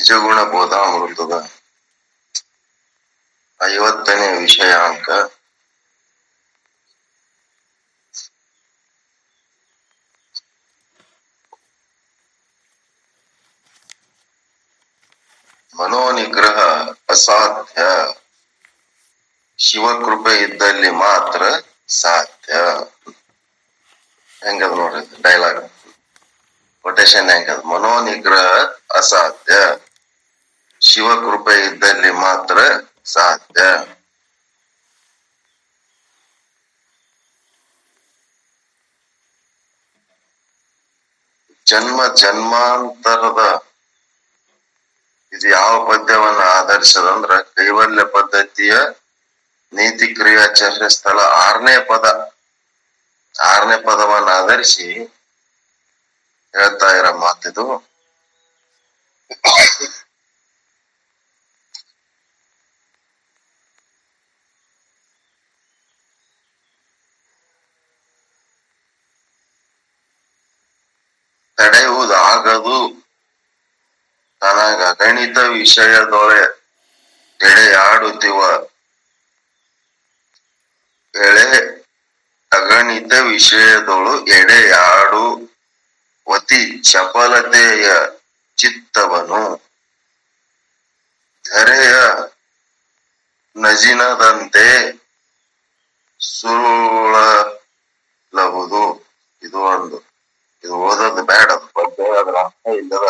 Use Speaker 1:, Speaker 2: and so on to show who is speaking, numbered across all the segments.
Speaker 1: ನಿಜಗುಣ ಬೋಧಾಮೃತದ ಐವತ್ತನೇ ವಿಷಯಾಂಕ ಮನೋನಿಗ್ರಹ ಅಸಾಧ್ಯ ಶಿವಕೃಪೆ ಇದ್ದಲ್ಲಿ ಮಾತ್ರ ಸಾಧ್ಯ ಹೆಂಗದ ನೋಡ್ರಿ ಡೈಲಾಗ್ ಕೊಟೇಶನ್ ಹೆಂಗದ ಮನೋನಿಗ್ರಹ ಅಸಾಧ್ಯ ಶಿವಕೃಪೆ ಇದ್ದಲ್ಲಿ ಮಾತ್ರ ಸಾಧ್ಯ ಜನ್ಮ ಜನ್ಮಾಂತರದ ಇದು ಯಾವ ಪದ್ಯವನ್ನ ಆಧರಿಸದಂದ್ರ ಕೈವಲ್ಯ ಪದ್ಧತಿಯ ನೀತಿ ಕ್ರಿಯಾಚರ್ಯ ಸ್ಥಳ ಆರನೇ ಪದ ಆರನೇ ಪದವನ್ನ ಆಧರಿಸಿ ಹೇಳ್ತಾ ಇರೋ ಮಾತಿದು ತಡೆಯುವುದಾಗದು ತನಗ ಗಣಿತ ವಿಷಯದೊಳೆ ಎಡೆಯಾಡುತ್ತಿವ ಎಳೆ ಅಗಣಿತ ವಿಷಯದೊಳು ಎಡೆಯಾಡು ಅತಿ ಚಪಲತೆಯ ಚಿತ್ತವನು ಧರೆಯ ನಜಿನದಂತೆ ಸುರುಳಬಹುದು ಇದು ಒಂದು ಇದು ಓದೋದು ಬೇಡ ಅದು ಪದ್ಯ ಅದ್ರ ಅರ್ಥ ಇಲ್ಲದ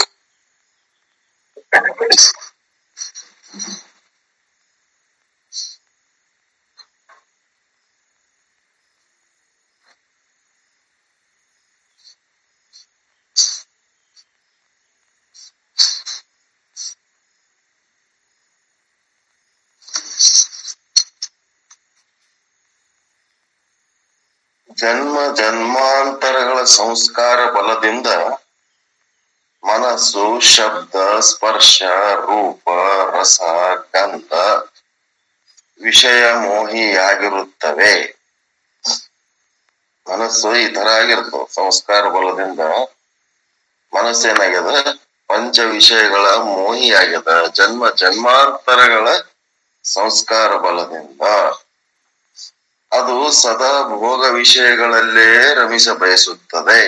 Speaker 1: ಜನ್ಮ ಜನ್ಮಾಂತರಗಳ ಸಂಸ್ಕಾರ ಬಲದಿಂದ ಮನಸ್ಸು ಶಬ್ದ ಸ್ಪರ್ಶ ರೂಪ ರಸ ಗಂಧ ವಿಷಯ ಮೋಹಿಯಾಗಿರುತ್ತವೆ ಮನಸ್ಸು ಈ ತರ ಆಗಿರ್ತವೆ ಸಂಸ್ಕಾರ ಬಲದಿಂದ ಮನಸ್ಸೇನಾಗ್ಯದ ಪಂಚ ವಿಷಯಗಳ ಮೋಹಿಯಾಗ್ಯದ ಜನ್ಮ ಜನ್ಮಾಂತರಗಳ ಸಂಸ್ಕಾರ ಬಲದಿಂದ ಅದು ಸದಾ ಭೋಗ ವಿಷಯಗಳಲ್ಲೇ ರಮಿಸ ಬಯಸುತ್ತದೆ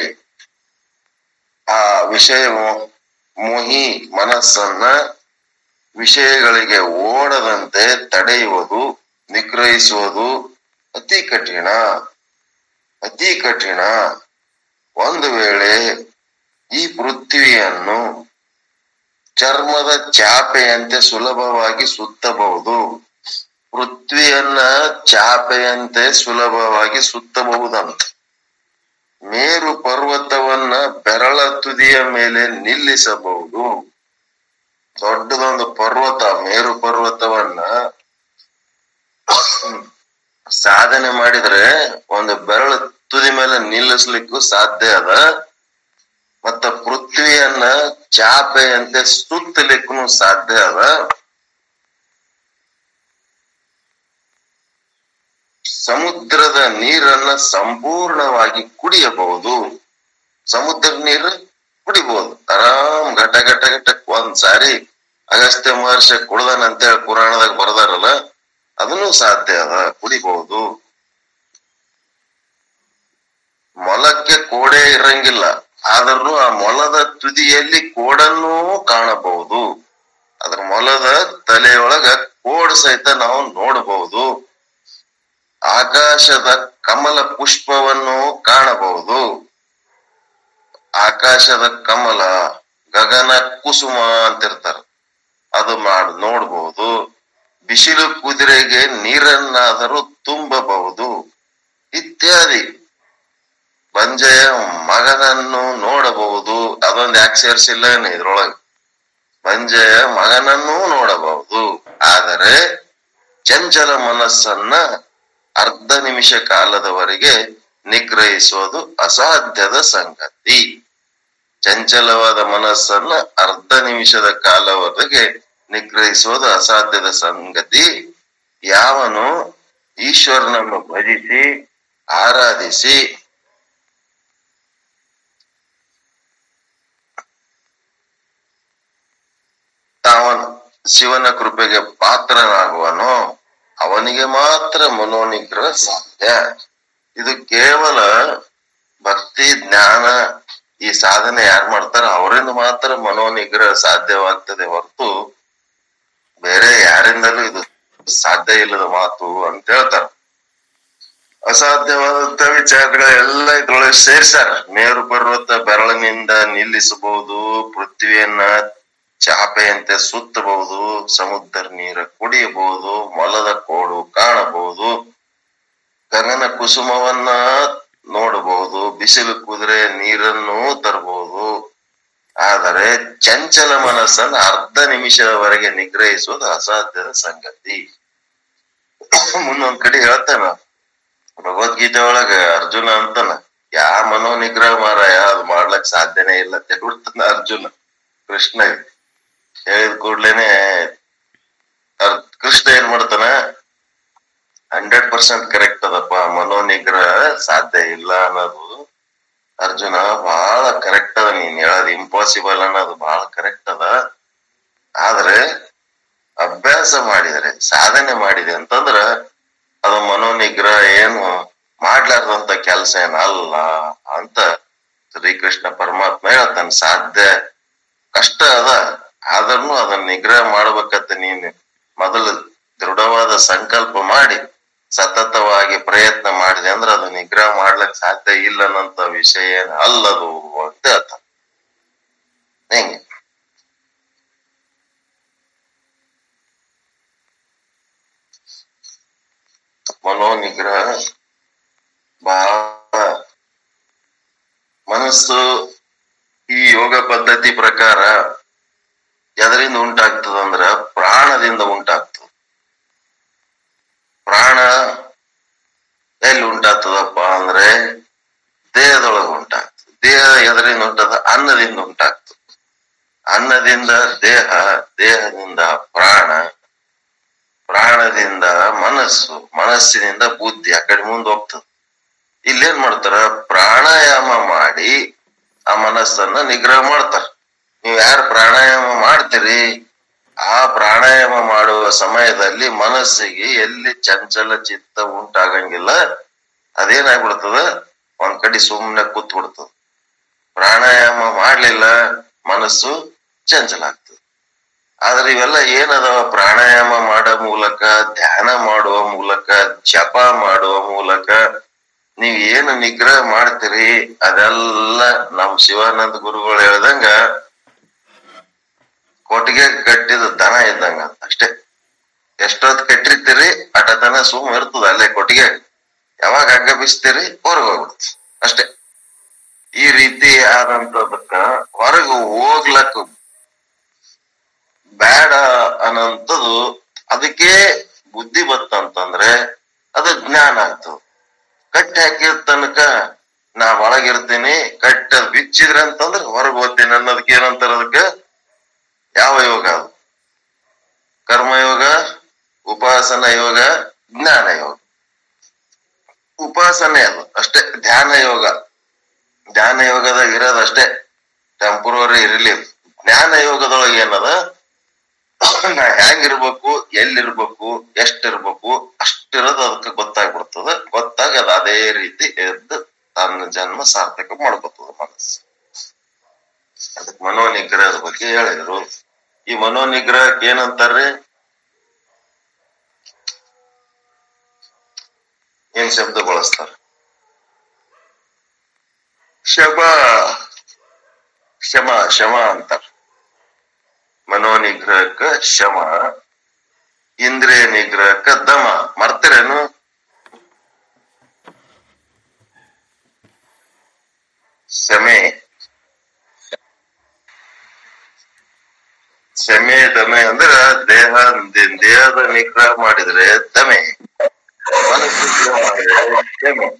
Speaker 1: ಆ ವಿಷಯ ಮೋ- ಮೋಹಿ ಮನಸ್ಸನ್ನ ವಿಷಯಗಳಿಗೆ ಓಡದಂತೆ ತಡೆಯುವುದು ನಿಗ್ರಹಿಸುವುದು ಅತಿ ಕಠಿಣ ಅತಿ ಕಠಿಣ ಒಂದು ವೇಳೆ ಈ ಪೃಥ್ವಿಯನ್ನು ಚರ್ಮದ ಚಾಪೆಯಂತೆ ಸುಲಭವಾಗಿ ಸುತ್ತಬಹುದು ಪೃಥ್ವಿಯನ್ನ ಚಾಪೆಯಂತೆ ಸುಲಭವಾಗಿ ಸುತ್ತಬಹುದಂತ ಮೇರು ಪರ್ವತವನ್ನ ಬೆರಳ ತುದಿಯ ಮೇಲೆ ನಿಲ್ಲಿಸಬಹುದು ದೊಡ್ಡದೊಂದು ಪರ್ವತ ಮೇರು ಪರ್ವತವನ್ನ ಸಾಧನೆ ಮಾಡಿದ್ರೆ ಒಂದು ಬೆರಳ ತುದಿ ಮೇಲೆ ನಿಲ್ಲಿಸ್ಲಿಕ್ಕೂ ಸಾಧ್ಯ ಅದ ಮತ್ತ ಪೃಥ್ವಿಯನ್ನ ಚಾಪೆಯಂತೆ ಸುತ್ತಲಿಕ್ಕೂ ಸಾಧ್ಯ ಅದ ಸಮುದ್ರದ ನೀರನ್ನ ಸಂಪೂರ್ಣವಾಗಿ ಕುಡಿಯಬಹುದು ಸಮುದ್ರ ನೀರು ಕುಡಿಬಹುದು ಆರಾಮ್ ಘಟ ಘಟ ಘಟ ಒಂದ್ ಸಾರಿ ಅಗಸ್ತ್ಯ ಮಹರ್ಷಿ ಕುಡ್ದನ ಅಂತ ಹೇಳಿ ಪುರಾಣದಾಗ ಬರ್ದಾರಲ್ಲ ಅದನ್ನು ಸಾಧ್ಯ ಅದ ಕುಡಿಬಹುದು ಮೊಲಕ್ಕೆ ಕೋಡೆ ಇರಂಗಿಲ್ಲ ಆದ್ರೂ ಆ ಮೊಲದ ತುದಿಯಲ್ಲಿ ಕೋಡನ್ನೂ ಕಾಣಬಹುದು ಅದ್ರ ಮೊಲದ ತಲೆಯೊಳಗ ಕೋಡ್ ಸಹಿತ ನಾವು ನೋಡಬಹುದು ಆಕಾಶದ ಕಮಲ ಪುಷ್ಪವನ್ನು ಕಾಣಬಹುದು ಆಕಾಶದ ಕಮಲ ಗಗನ ಕುಸುಮ ಅಂತಿರ್ತಾರ ಅದು ಮಾಡ್ ನೋಡಬಹುದು ಬಿಸಿಲು ಕುದುರೆಗೆ ನೀರನ್ನಾದರೂ ತುಂಬಬಹುದು ಇತ್ಯಾದಿ ಬಂಜೆಯ ಮಗನನ್ನು ನೋಡಬಹುದು ಅದೊಂದು ಯಾಕೆ ಸೇರಿಸಿಲ್ಲ ಇದ್ರೊಳಗೆ ಬಂಜೆಯ ಮಗನನ್ನೂ ನೋಡಬಹುದು ಆದರೆ ಚಂಚಲ ಮನಸ್ಸನ್ನ ಅರ್ಧ ನಿಮಿಷ ಕಾಲದವರೆಗೆ ನಿಗ್ರಹಿಸೋದು ಅಸಾಧ್ಯದ ಸಂಗತಿ ಚಂಚಲವಾದ ಮನಸ್ಸನ್ನ ಅರ್ಧ ನಿಮಿಷದ ಕಾಲವರೆಗೆ ನಿಗ್ರಹಿಸೋದು ಅಸಾಧ್ಯದ ಸಂಗತಿ ಯಾವನು ಈಶ್ವರನನ್ನು ಭಜಿಸಿ ಆರಾಧಿಸಿ ಶಿವನ ಕೃಪೆಗೆ ಪಾತ್ರನಾಗುವನೋ ಅವನಿಗೆ ಮಾತ್ರ ಮನೋನಿಗ್ರಹ ಸಾಧ್ಯ ಇದು ಕೇವಲ ಭಕ್ತಿ ಜ್ಞಾನ ಈ ಸಾಧನೆ ಯಾರು ಮಾಡ್ತಾರ ಅವರಿಂದ ಮಾತ್ರ ಮನೋನಿಗ್ರಹ ಸಾಧ್ಯವಾಗ್ತದೆ ಹೊರತು ಬೇರೆ ಯಾರಿಂದಲೂ ಇದು ಸಾಧ್ಯ ಇಲ್ಲದ ಮಾತು ಅಂತ ಹೇಳ್ತಾರ ಅಸಾಧ್ಯವಾದಂತ ವಿಚಾರಗಳೆಲ್ಲ ಇದ್ರೊಳಗೆ ಸೇರ್ಸಾರ ಮೇರು ಪರ್ವತ ಬೆರಳಿನಿಂದ ನಿಲ್ಲಿಸಬಹುದು ಪೃಥ್ವಿಯನ್ನ ಚಾಪೆಯಂತೆ ಸುತ್ತಬಹುದು ಸಮುದ್ರ ನೀರ ಕುಡಿಯಬಹುದು ಮೊಲದ ಕೋಡು ಕಾಣಬಹುದು ಗಗನ ಕುಸುಮವನ್ನ ನೋಡಬಹುದು ಬಿಸಿಲು ಕುದುರೆ ನೀರನ್ನು ತರಬಹುದು ಆದರೆ ಚಂಚಲ ಮನಸ್ಸನ್ನ ಅರ್ಧ ನಿಮಿಷದವರೆಗೆ ನಿಗ್ರಹಿಸುವುದು ಅಸಾಧ್ಯದ ಸಂಗತಿ ಮುಂದೊಂದ್ ಕಡೆ ಹೇಳ್ತಾನ ಭಗವದ್ಗೀತೆ ಒಳಗ ಅರ್ಜುನ ಅಂತಾನ ಯಾ ಮನೋ ನಿಗ್ರಹ ಮಾರಾಯ ಅದು ಮಾಡ್ಲಕ್ ಸಾಧ್ಯನೇ ಇಲ್ಲ ಅಂತ ಹೇಳ್ಬಿಡ್ತಾನ ಅರ್ಜುನ ಕೃಷ್ಣ ಹೇಳಿದ ಕೂಡ್ಲೇನೆ ಅರ್- ಕೃಷ್ಣ ಏನ್ ಮಾಡ್ತಾನ ಹಂಡ್ರೆಡ್ ಪರ್ಸೆಂಟ್ ಕರೆಕ್ಟ್ ಅದಪ್ಪ ಮನೋ ನಿಗ್ರಹ ಸಾಧ್ಯ ಇಲ್ಲ ಅನ್ನೋದು ಅರ್ಜುನ ಬಹಳ ಕರೆಕ್ಟ್ ಅದ ನೀನ್ ಹೇಳೋದು ಇಂಪಾಸಿಬಲ್ ಅನ್ನೋದು ಬಹಳ ಕರೆಕ್ಟ್ ಅದ ಆದ್ರೆ ಅಭ್ಯಾಸ ಮಾಡಿದರೆ ಸಾಧನೆ ಮಾಡಿದೆ ಅಂತಂದ್ರ ಅದು ಮನೋನಿಗ್ರಹ ಏನು ಮಾಡ್ಲಾರ್ದಂತ ಕೆಲಸ ಏನ ಅಲ್ಲ ಅಂತ ಶ್ರೀಕೃಷ್ಣ ಪರಮಾತ್ಮ ಹೇಳ್ತಾನೆ ಸಾಧ್ಯ ಕಷ್ಟ ಅದ ಆದ್ರೂ ಅದನ್ನ ನಿಗ್ರಹ ಮಾಡ್ಬೇಕಂತ ನೀನ್ ಮೊದಲು ದೃಢವಾದ ಸಂಕಲ್ಪ ಮಾಡಿ ಸತತವಾಗಿ ಪ್ರಯತ್ನ ಮಾಡಿದೆ ಅಂದ್ರೆ ಅದು ನಿಗ್ರಹ ಮಾಡ್ಲಕ್ ಸಾಧ್ಯ ಇಲ್ಲ ಅನ್ನೋಂತ ವಿಷಯ ಏನ್ ಅಲ್ಲದು ಅಂತ ಹೇಳ್ತಾನೆ ಹೆಂಗೆ ಮನೋನಿಗ್ರಹ ಬಹಳ ಮನಸ್ಸು ಈ ಯೋಗ ಪದ್ಧತಿ ಪ್ರಕಾರ ಎದರಿಂದ ಉಂಟಾಗ್ತದಂದ್ರ ಪ್ರಾಣದಿಂದ ಉಂಟಾಗ್ತದ ಪ್ರಾಣ ಎಲ್ಲಿ ಉಂಟಾಗ್ತದಪ್ಪ ಅಂದ್ರೆ ದೇಹದೊಳಗೆ ಉಂಟಾಗ್ತದೆ ದೇಹ ಎದರಿಂದ ಉಂಟದ ಅನ್ನದಿಂದ ಉಂಟಾಗ್ತದೆ ಅನ್ನದಿಂದ ದೇಹ ದೇಹದಿಂದ ಪ್ರಾಣ ಪ್ರಾಣದಿಂದ ಮನಸ್ಸು ಮನಸ್ಸಿನಿಂದ ಬುದ್ಧಿ ಆ ಕಡೆ ಮುಂದೆ ಹೋಗ್ತದೆ ಇಲ್ಲೇನ್ ಮಾಡ್ತಾರ ಪ್ರಾಣಾಯಾಮ ಮಾಡಿ ಆ ಮನಸ್ಸನ್ನ ನಿಗ್ರಹ ಮಾಡ್ತಾರ ನೀವು ಯಾರು ಪ್ರಾಣಾಯಾಮ ಮಾಡ್ತೀರಿ ಆ ಪ್ರಾಣಾಯಾಮ ಮಾಡುವ ಸಮಯದಲ್ಲಿ ಮನಸ್ಸಿಗೆ ಎಲ್ಲಿ ಚಂಚಲ ಚಿತ್ತ ಉಂಟಾಗಂಗಿಲ್ಲ ಅದೇನಾಗ್ಬಿಡ್ತದ ಒಂದ್ ಕಡೆ ಸುಮ್ಮನೆ ಕೂತ್ ಬಿಡ್ತದ ಪ್ರಾಣಾಯಾಮ ಮಾಡ್ಲಿಲ್ಲ ಮನಸ್ಸು ಚಂಚಲ ಆಗ್ತದೆ ಆದ್ರೆ ಇವೆಲ್ಲ ಏನದಾವ ಪ್ರಾಣಾಯಾಮ ಮಾಡೋ ಮೂಲಕ ಧ್ಯಾನ ಮಾಡುವ ಮೂಲಕ ಜಪ ಮಾಡುವ ಮೂಲಕ ನೀವ್ ಏನು ನಿಗ್ರಹ ಮಾಡ್ತೀರಿ ಅದೆಲ್ಲ ನಮ್ ಶಿವಾನಂದ ಗುರುಗಳು ಹೇಳ್ದಂಗ ಕೊಟ್ಟಿಗೆ ಕಟ್ಟಿದ ದನ ಇದ್ದಂಗ ಅಷ್ಟೇ ಎಷ್ಟೊತ್ ಕಟ್ಟಿರ್ತೀರಿ ಅಟತನ ಸುಮ್ ಇರ್ತದ ಅಲ್ಲೇ ಕೊಟ್ಟಿಗೆ ಯಾವಾಗ ಹಗ್ಗ ಬಿಸ್ತೀರಿ ಹೊರಗೆ ಹೋಗ್ಬಿಡ್ತು ಅಷ್ಟೇ ಈ ರೀತಿ ಆದಂತದಕ್ಕ ಹೊರಗೆ ಹೋಗ್ಲಕ್ಕ ಬೇಡ ಅನ್ನಂಥದ್ದು ಅದಕ್ಕೆ ಬುದ್ಧಿ ಬತ್ತಂತಂದ್ರೆ ಅದು ಜ್ಞಾನ ಆಗ್ತದ ಕಟ್ಟಿ ಹಾಕಿದ ತನಕ ನಾ ಒಳಗಿರ್ತೀನಿ ಕಟ್ಟ ಬಿಚ್ಚಿದ್ರೆ ಅಂತಂದ್ರೆ ಹೊರಗೆ ಹೋಗ್ತೀನಿ ಅನ್ನೋದಕ್ಕೆ ಏನಂತಾರ ಅದಕ್ಕೆ ಯಾವ ಯೋಗ ಅದು ಕರ್ಮಯೋಗ ಉಪಾಸನ ಯೋಗ ಜ್ಞಾನ ಯೋಗ ಉಪಾಸನೆ ಅದು ಅಷ್ಟೇ ಧ್ಯಾನ ಯೋಗ ಧ್ಯಾನ ಯೋಗದಾಗ ಇರೋದಷ್ಟೇ ಟೆಂಪರರಿ ರಿಲೀಫ್ ಜ್ಞಾನ ಯೋಗದೊಳಗೆ ಏನದ ನಾ ಹೆಂಗಿರ್ಬೇಕು ಎಲ್ಲಿರ್ಬೇಕು ಎಷ್ಟಿರ್ಬೇಕು ಅಷ್ಟಿರೋದು ಅದಕ್ಕೆ ಗೊತ್ತಾಗ್ಬಿಡ್ತದ ಗೊತ್ತಾಗ ಅದು ಅದೇ ರೀತಿ ಎದ್ದು ತನ್ನ ಜನ್ಮ ಸಾರ್ಥಕ ಮಾಡ್ಕೊತದ ಮನಸ್ಸು ಅದಕ್ಕೆ ಮನೋನಿಗ್ರಹದ ಬಗ್ಗೆ ಹೇಳಿದ್ರು ಈ ಮನೋನಿಗ್ರಹಕ್ಕೆ ಏನಂತಾರ್ರಿ ಏನ್ ಶಬ್ದ ಬಳಸ್ತಾರ ಶಮ ಶಮ ಶಮ ಅಂತಾರ ಮನೋನಿಗ್ರಹಕ್ಕ ಶಮ ಇಂದ್ರಿಯ ನಿಗ್ರಹಕ್ಕ ದಮ ಮರ್ತಿರೇನು ಶಮೆ ಶಮೆ ದಮೆ ಅಂದ್ರ ದೇಹ ದೇಹದ ನಿಗ್ರಹ ಮಾಡಿದ್ರೆ ದಮೆ ಮನಸ್ಸು ನಿಗ್ರಹ ಮಾಡಿದ್ರೆ ಶಮೆ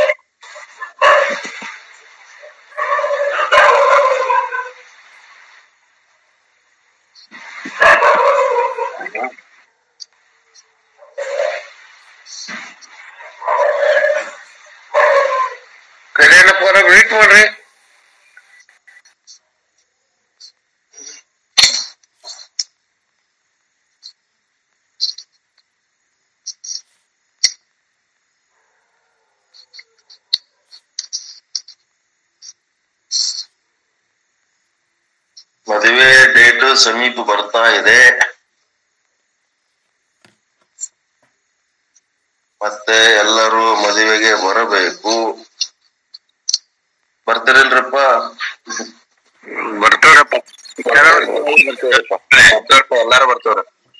Speaker 1: ಕಡೆಯ ಫೋನ ವೇಟ್ ಮಾಡ್ರಿ ಸಮೀಪ ಬರ್ತಾ ಇದೆ ಮತ್ತೆ ಎಲ್ಲರೂ ಮದುವೆಗೆ ಬರಬೇಕು ಬರ್ತೀರಿಲ್ರಪ್ಪ
Speaker 2: ಬರ್ತವ್ರಪ್ಪ ಎಲ್ಲಾರು ಬರ್ತವ್ರ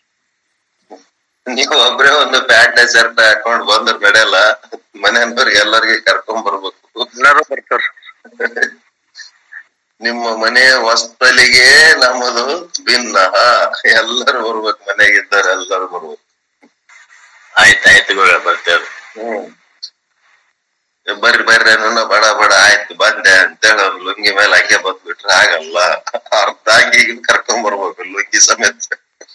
Speaker 1: ನೀವು ಒಬ್ರೇ ಒಂದು ಪ್ಯಾಂಟ್ ಶರ್ಟ್ ಹಾಕೊಂಡ್ ಬಂದ್ರ ನಡೆಯಲ್ಲ ಮನೆಯವ್ರಿಗೆ ಎಲ್ಲರಿಗೆ ಕರ್ಕೊಂಡ್ ಬರ್ಬೇಕು
Speaker 2: ಎಲ್ಲಾರು ಬರ್ತವ್ರ
Speaker 1: ನಿಮ್ಮ ಮನೆ ಹೊಸ್ತಲಿಗೆ ನಮ್ಮದು ಭಿನ್ನ ಎಲ್ಲರೂ ಬರ್ಬೇಕು ಮನೆಗಿದ್ದಾರೆ ಎಲ್ಲರೂ ಬರ್ಬೇಕು
Speaker 2: ಆಯ್ತ್ ಆಯ್ತು ಗುರುಗಳೇ ಬರ್ತೇವ್ರಿ
Speaker 1: ಹ್ಮ್ ಏ ಬರ್ರಿ ಬರ್ರಿ ನನ್ನ ಬಡ ಬಡ ಆಯ್ತು ಬಂದೆ ಅಂತೇಳಿ ಅವ್ರ ಲುಂಗಿ ಮೇಲೆ ಹಂಗೆ ಬಂದ್ಬಿಟ್ರೆ ಆಗಲ್ಲ ಅರ್ಧ ಅಂಗಿ ಕರ್ಕೊಂಡ್ ಬರ್ಬೇಕು ಲುಂಗಿ ಸಮೇತ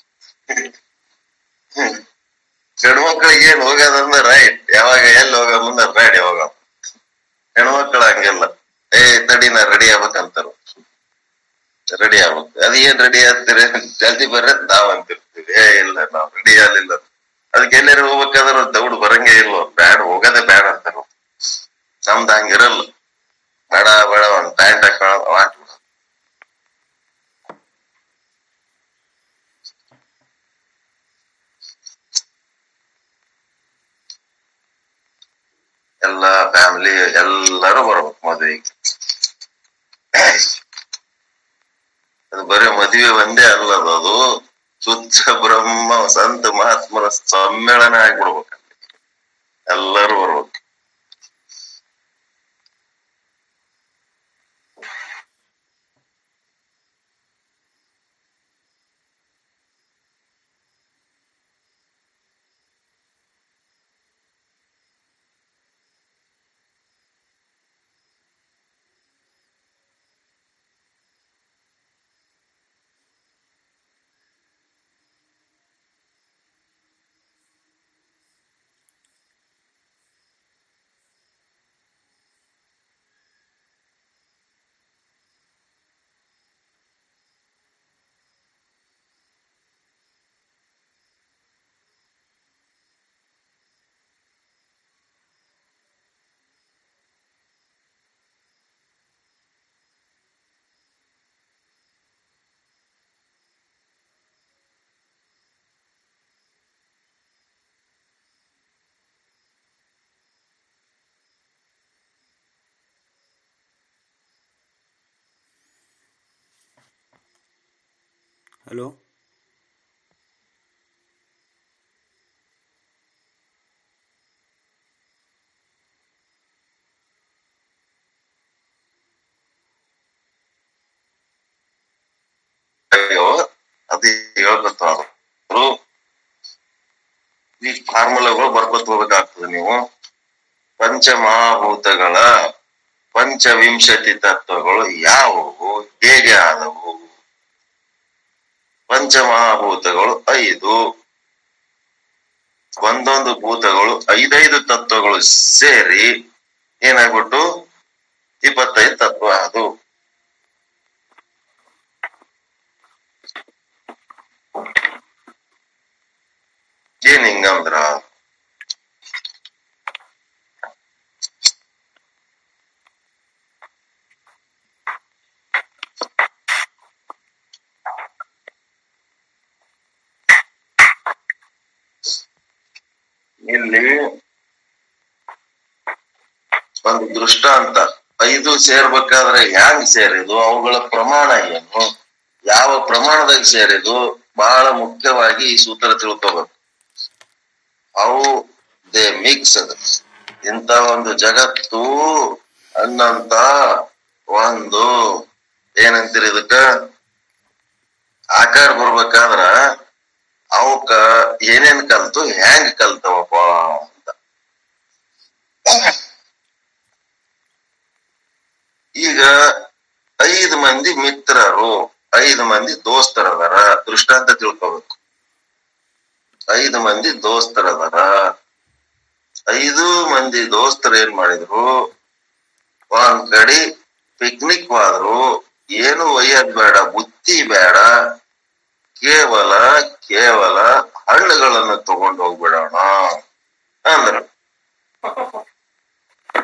Speaker 1: ಗಂಡ್ಮಕ್ಳಿಗೆ ಏನ್ ಹೋಗೋದಂದ್ರೆ ರೈಟ್ ಯಾವಾಗ ಎಲ್ಲಿ ಹೋಗ ಮುಂದೆ ರೆಡಿ ಹೋಗ ಹೆಣ್ಮಕ್ಳು ಹಂಗೆಲ್ಲ ಏ ತಡಿ ನಾ ರೆಡಿ ಆಗ್ಬೇಕಂತಾರ ರೆಡಿ ಆಗ್ಬೇಕು ಅದ್ ಏನ್ ರೆಡಿ ಆಗ್ತೀರಿ ಜಲ್ದಿ ಬರ್ರಿ ಅಂತ ನಾವ್ ಅಂತಿರ್ತೀವಿ ಏ ಇಲ್ಲ ನಾವ್ ರೆಡಿ ಆಗ್ಲಿಲ್ಲ ಅದಕ್ಕೆ ಎಲ್ಲಾರು ಹೋಗ್ಬೇಕಾದ್ರೆ ದೌಡ್ ಬರಂಗೇ ಇಲ್ವೋ ಬ್ಯಾಡ ಹೋಗೋದೇ ಬ್ಯಾಡ ಅಂತಾರ ನಮ್ದು ಹಂಗಿರಲ್ಲ ಬೇಡ ಬೇಡ ಒಂದ್ ಪ್ಯಾಂಟ್ ಹಾಕೊಳ್ಳೋದು ಮಾಡ್ಬಿಡು ಎಲ್ಲಾ ಫ್ಯಾಮಿಲಿ ಎಲ್ಲರೂ ಬರ್ಬೇಕು ಮದ್ವೆಗೆ ಅದು ಬರೀ ಮದುವೆ ಒಂದೇ ಅಲ್ಲದು ಅದು ಶುದ್ಧ ಬ್ರಹ್ಮ ಸಂತ ಮಹಾತ್ಮರ ಸಮ್ಮೇಳನ ಆಗ್ಬಿಡ್ಬೇಕು ಎಲ್ಲರೂ ಬರ್ಬೇಕು
Speaker 3: ಹಲೋ
Speaker 1: ಅಯ್ಯೋ ಅದು ಹೇಳ್ಕೊತಾರು ಈ ಫಾರ್ಮುಲಾಗಳು ಬರ್ಕೊತ್ ಹೋಗ್ಬೇಕಾಗ್ತದೆ ನೀವು ಪಂಚಮಹಾಭೂತಗಳ ಪಂಚವಿಂಶತಿ ತತ್ವಗಳು ಯಾವುವು ಹೇಗೆ ಆದವು ಪಂಚಮಹಾಭೂತಗಳು ಐದು ಒಂದೊಂದು ಭೂತಗಳು ಐದೈದು ತತ್ವಗಳು ಸೇರಿ ಏನಾಗ್ಬಿಟ್ಟು ಇಪ್ಪತ್ತೈದು ತತ್ವ ಅದು ಏನ್ ಹಿಂಗಂದ್ರ ಇಲ್ಲಿ ಒಂದು ದೃಷ್ಟಾಂತ ಐದು ಸೇರ್ಬೇಕಾದ್ರೆ ಹ್ಯಾಂಗ್ ಸೇರಿದು ಅವುಗಳ ಪ್ರಮಾಣ ಏನು ಯಾವ ಪ್ರಮಾಣದಾಗ ಸೇರಿದು ಬಹಳ ಮುಖ್ಯವಾಗಿ ಈ ಸೂತ್ರ ತಿಳ್ಕೋಬೇಕು ಅವು ದೇ ಮಿಕ್ಸ್ ಅದ ಇಂತ ಒಂದು ಜಗತ್ತು ಅನ್ನಂತ ಒಂದು ಏನಂತೀರಿ ಇದಕ್ಕ ಆಕಾರ ಬರ್ಬೇಕಾದ್ರ ಅವಕ್ಕ ಏನೇನ್ ಕಲ್ತು ಹೆಂಗ್ ಕಲ್ತವಪ್ಪ ಅಂತ ಈಗ ಐದು ಮಂದಿ ಮಿತ್ರರು ಐದು ಮಂದಿ ದೋಸ್ತರದಾರ ದೃಷ್ಟಾಂತ ತಿಳ್ಕೋಬೇಕು ಐದು ಮಂದಿ ದೋಸ್ತರದಾರ ಐದು ಮಂದಿ ದೋಸ್ತರು ಏನ್ ಮಾಡಿದ್ರು ಒಂದ್ ಕಡೆ ಪಿಕ್ನಿಕ್ ಹೋದ್ರು ಏನು ಒಯ್ಯದ್ ಬೇಡ ಬುತ್ತಿ ಬೇಡ ಕೇವಲ ಕೇವಲ ಹಣ್ಣುಗಳನ್ನು ತಗೊಂಡು ಹೋಗ್ಬಿಡೋಣ ಅಂದ್ರು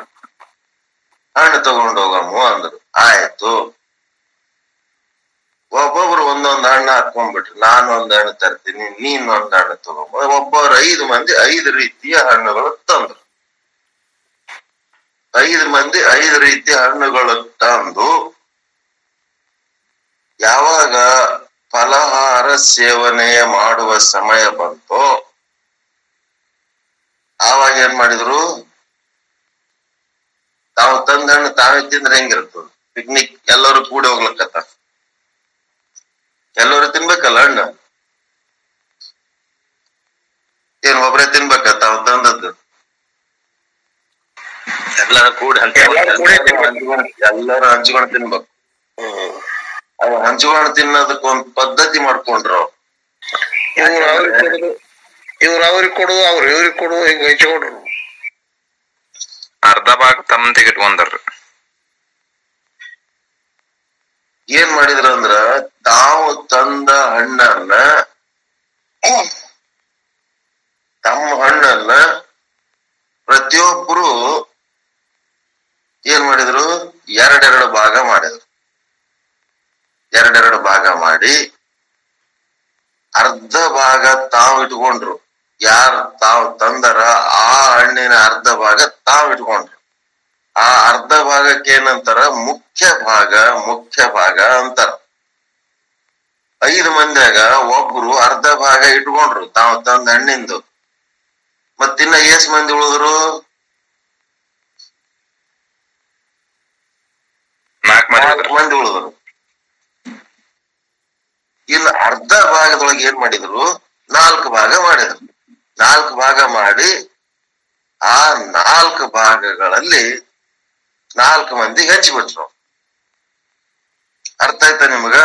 Speaker 1: ಹಣ್ಣು ತಗೊಂಡು ಹೋಗಮ್ಮ ಅಂದ್ರು ಆಯ್ತು ಒಬ್ಬೊಬ್ರು ಒಂದೊಂದ್ ಹಣ್ಣು ಹಾಕೊಂಡ್ಬಿಟ್ರಿ ನಾನು ಒಂದ್ ಹಣ್ಣು ತರ್ತೀನಿ ನೀನ್ ಒಂದ್ ಹಣ್ಣು ತಗೊಂಬ ಒಬ್ಬರು ಐದು ಮಂದಿ ಐದು ರೀತಿಯ ಹಣ್ಣುಗಳು ತಂದ್ರು ಐದು ಮಂದಿ ಐದು ರೀತಿಯ ಹಣ್ಣುಗಳು ತಂದು ಯಾವಾಗ ಫಲಹಾರ ಸೇವನೆ ಮಾಡುವ ಸಮಯ ಬಂತೋ ಆವಾಗ ಏನ್ ಮಾಡಿದ್ರು ತಾವು ತಂದ ಹಣ್ಣು ತಾವೇ ತಿಂದ್ರೆ ಹೆಂಗಿರ್ತದ ಪಿಕ್ನಿಕ್ ಎಲ್ಲರೂ ಕೂಡಿ ಹೋಗ್ಲಕ್ಕತ್ತ ಎಲ್ಲರೂ ತಿನ್ಬೇಕಲ್ಲ ಹಣ್ಣು ಏನ್ ಒಬ್ರೇ ತಿನ್ಬೇಕ ತಾವು ತಂದದ್ದು
Speaker 2: ಎಲ್ಲರೂ ಕೂಡಿ ಹಂಚ
Speaker 1: ಎಲ್ಲರೂ ಹಂಚ್ಕೊಂಡು ತಿನ್ಬೇಕು ಅದು ಹಂಚ್ಕೊಂಡು ತಿನ್ನೋದಕ್ಕೆ ಒಂದ್ ಪದ್ಧತಿ ಮಾಡ್ಕೊಂಡ್ರು
Speaker 3: ಇವ್ರು ಅವ್ರಿಗೆ ಕೊಡುದು ಇವ್ರು ಅವ್ರಿಗೆ ಕೊಡುದು ಅವ್ರು ಇವ್ರಿಗೆ ಕೊಡುದು ಹಿಂಗ ಹಂಚ್ಕೊಡ್ರು
Speaker 4: ಅರ್ಧ ಭಾಗ ತಮ್ಮದಿಗೆ ಇಟ್ಕೊಂಡ್ರಿ
Speaker 1: ಏನ್ ಮಾಡಿದ್ರ ಅಂದ್ರ ತಾವು ತಂದ ಹಣ್ಣನ್ನ ತಮ್ಮ ಹಣ್ಣನ್ನ ಪ್ರತಿಯೊಬ್ಬರು ಏನ್ ಮಾಡಿದ್ರು ಎರಡೆರಡು ಭಾಗ ಮಾಡಿದ್ರು ಎರಡೆರಡು ಭಾಗ ಮಾಡಿ ಅರ್ಧ ಭಾಗ ತಾವು ಇಟ್ಕೊಂಡ್ರು ಯಾರ್ ತಾವು ತಂದರ ಆ ಹಣ್ಣಿನ ಅರ್ಧ ಭಾಗ ತಾವು ಇಟ್ಕೊಂಡ್ರು ಆ ಅರ್ಧ ಭಾಗಕ್ಕೆ ಏನಂತಾರ ಮುಖ್ಯ ಭಾಗ ಮುಖ್ಯ ಭಾಗ ಅಂತಾರ ಐದು ಮಂದಿಯಾಗ ಒಬ್ರು ಅರ್ಧ ಭಾಗ ಇಟ್ಕೊಂಡ್ರು ತಾವು ತಂದ ಹಣ್ಣಿಂದು ಮತ್ತಿನ್ನ ಎಸ್ ಮಂದಿ ಉಳಿದ್ರು
Speaker 4: ನಾಲ್ಕು ಮಂದಿ
Speaker 1: ನಾಲ್ಕು ಮಂದಿ ಉಳಿದ್ರು ಇನ್ನು ಅರ್ಧ ಭಾಗದೊಳಗೆ ಏನ್ ಮಾಡಿದ್ರು ನಾಲ್ಕು ಭಾಗ ಮಾಡಿದ್ರು ನಾಲ್ಕು ಭಾಗ ಮಾಡಿ ಆ ನಾಲ್ಕು ಭಾಗಗಳಲ್ಲಿ ನಾಲ್ಕು ಮಂದಿ ಹಂಚಿಬಿಟ್ರು ಅರ್ಥ ಆಯ್ತಾ ನಿಮಗ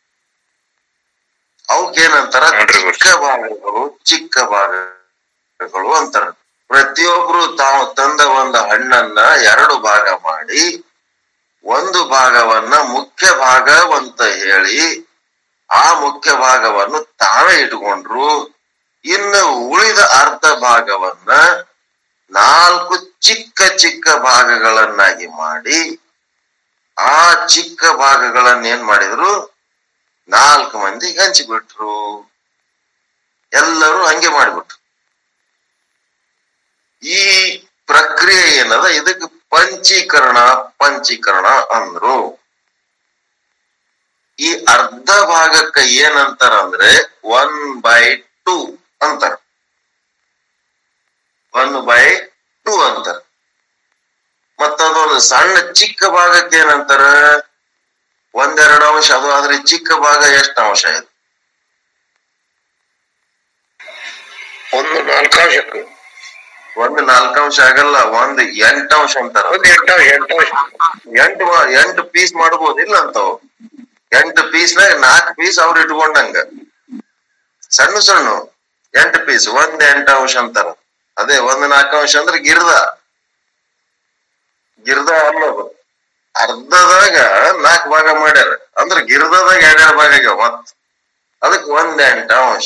Speaker 1: ಅವಕ್ಕೇನಂತಾರ
Speaker 4: ನೋಡ್ರಿ ಗುರು.
Speaker 1: ಚಿಕ್ಕ ಭಾಗಗಳು ಚಿಕ್ಕ ಭಾಗಗಳು ಅಂತಾರ ಪ್ರತಿಯೊಬ್ರು ತಾವು ತಂದ ಒಂದು ಹಣ್ಣನ್ನ ಎರಡು ಭಾಗ ಮಾಡಿ ಒಂದು ಭಾಗವನ್ನ ಮುಖ್ಯ ಭಾಗ ಅಂತ ಹೇಳಿ ಆ ಮುಖ್ಯ ಭಾಗವನ್ನು ತಾವೇ ಇಟ್ಕೊಂಡ್ರು ಇನ್ನು ಉಳಿದ ಅರ್ಧ ಭಾಗವನ್ನ ನಾಲ್ಕು ಚಿಕ್ಕ ಚಿಕ್ಕ ಭಾಗಗಳನ್ನಾಗಿ ಮಾಡಿ ಆ ಚಿಕ್ಕ ಭಾಗಗಳನ್ನ ಏನ್ ಮಾಡಿದ್ರು ನಾಲ್ಕು ಮಂದಿ ಹಂಚಿಬಿಟ್ರು ಎಲ್ಲರೂ ಹಂಗೆ ಮಾಡಿಬಿಟ್ರು ಈ ಪ್ರಕ್ರಿಯೆ ಏನದ ಇದಕ್ಕೆ ಪಂಚೀಕರಣ ಪಂಚೀಕರಣ ಅಂದ್ರು ಈ ಅರ್ಧ ಭಾಗಕ್ಕ ಏನಂತಾರ ಅಂದ್ರೆ ಒನ್ ಬೈ ಟೂ ಅಂತಾರ ಒನ್ ಬೈ ಟೂ ಅಂತಾರ ಮತ್ತದೊಂದು ಸಣ್ಣ ಚಿಕ್ಕ ಭಾಗಕ್ಕೆ ಏನಂತಾರ ಒಂದೆರಡು ಅಂಶ ಅದು ಆದ್ರೆ ಚಿಕ್ಕ ಭಾಗ ಎಷ್ಟು ಅಂಶ ಇದು
Speaker 3: ಒಂದು ನಾಲ್ಕಾಂಶಕ್ಕೆ
Speaker 1: ಒಂದು ನಾಲ್ಕಾಂಶ ಆಗಲ್ಲ ಒಂದು ಎಂಟಂಶ ಅಂತಾರ
Speaker 3: ಒಂದು ಎಂಟಾಂಶ ಎಂಟಾಂಶ
Speaker 1: ಎಂಟು ಮಾ- ಎಂಟು ಪೀಸ್ ಮಾಡ್ಬೋದು ಇಲ್ಲ ಅಂತವು ಎಂಟು ಪೀಸ್ನಾಗ ನಾಲ್ಕು ಪೀಸ್ ಅವ್ರು ಇಟ್ಕೊಂಡಂಗ ಸಣ್ಣ ಸಣ್ಣ ಎಂಟು ಪೀಸ್ ಒಂದ್ ಎಂಟು ಅಂಶ ಅಂತಾರ ಅದೇ ಒಂದ್ ನಾಲ್ಕು ಅಂಶ ಅಂದ್ರೆ ಗಿರ್ದ ಗಿರ್ದ ಅಲ್ಲದು ಅರ್ಧದಾಗ ನಾಲ್ಕು ಭಾಗ ಮಾಡ್ಯಾರ ಅಂದ್ರ ಗಿರ್ದದಾಗ ಎರಡೆರಡು ಭಾಗ ಆಗ್ಯಾವ ಮತ್ ಅದಕ್ ಒಂದ್ ಎಂಟು ಅಂಶ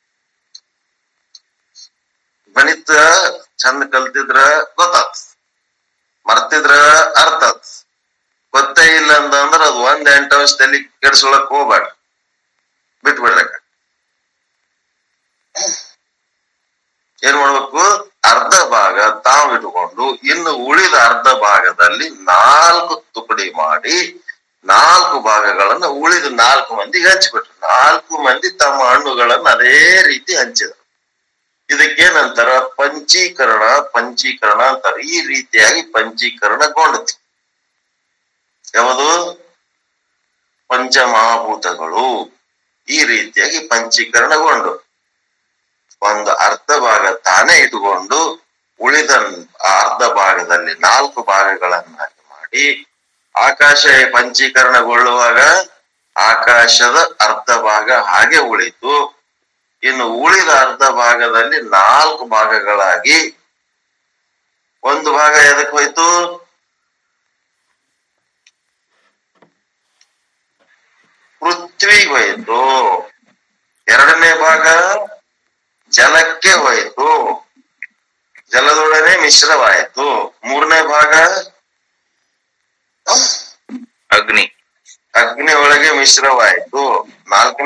Speaker 1: ಗಣಿತ ಚಂದ ಕಲ್ತಿದ್ರ ಗೊತ್ತಾತ್ ಮರ್ತಿದ್ರ ಅರ್ಥ ಆತ್ ಗೊತ್ತೇ ಇಲ್ಲ ಅಂತಂದ್ರ ಅದು ಒಂದ್ ಎಂಟು ಅಂಶ ತಲೆ ಕೆಡ್ಸ್ಕೊಳಕ್ ಹೋಗ್ಬೇಡ ಬಿಟ್ಬಿಡ್ರಕ್ಕ ಏನ್ ಮಾಡ್ಬೇಕು ಅರ್ಧ ಭಾಗ ತಾವು ಇಟ್ಕೊಂಡು ಇನ್ನು ಉಳಿದ ಅರ್ಧ ಭಾಗದಲ್ಲಿ ನಾಲ್ಕು ತುಕಡಿ ಮಾಡಿ ನಾಲ್ಕು ಭಾಗಗಳನ್ನ ಉಳಿದ ನಾಲ್ಕು ಮಂದಿಗೆ ಹಂಚಿಬಿಟ್ರು ನಾಲ್ಕು ಮಂದಿ ತಮ್ಮ ಹಣ್ಣುಗಳನ್ನ ಅದೇ ರೀತಿ ಹಂಚಿದ್ರು ಇದಕ್ಕೇನಂತಾರ ಪಂಚೀಕರಣ ಪಂಚೀಕರಣ ಅಂತಾರ ಈ ರೀತಿಯಾಗಿ ಪಂಚೀಕರಣಗೊಂಡಿತು ಯಾವುದು ಪಂಚಮಹಾಭೂತಗಳು ಈ ರೀತಿಯಾಗಿ ಪಂಚೀಕರಣಗೊಂಡು ಒಂದು ಅರ್ಧ ಭಾಗ ತಾನೇ ಇಟ್ಟುಕೊಂಡು ಉಳಿದ ಆ ಅರ್ಧ ಭಾಗದಲ್ಲಿ ನಾಲ್ಕು ಭಾಗಗಳನ್ನಾಗಿ ಮಾಡಿ ಆಕಾಶ ಪಂಚೀಕರಣಗೊಳ್ಳುವಾಗ ಆಕಾಶದ ಅರ್ಧ ಭಾಗ ಹಾಗೆ ಉಳಿತು ಇನ್ನು ಉಳಿದ ಅರ್ಧ ಭಾಗದಲ್ಲಿ ನಾಲ್ಕು ಭಾಗಗಳಾಗಿ ಒಂದು ಭಾಗ ಎದಕ್ ಹೋಯ್ತು ಪೃಥ್ವಿಗೆ ಹೋಯ್ತು ಎರಡನೇ ಭಾಗ ಜಲಕ್ಕೆ ಹೋಯಿತು ಜಲದೊಡನೆ ಮಿಶ್ರವಾಯಿತು ಮೂರನೇ ಭಾಗ
Speaker 4: ಅಗ್ನಿ
Speaker 1: ಅಗ್ನಿ ಒಳಗೆ ಮಿಶ್ರವಾಯಿತು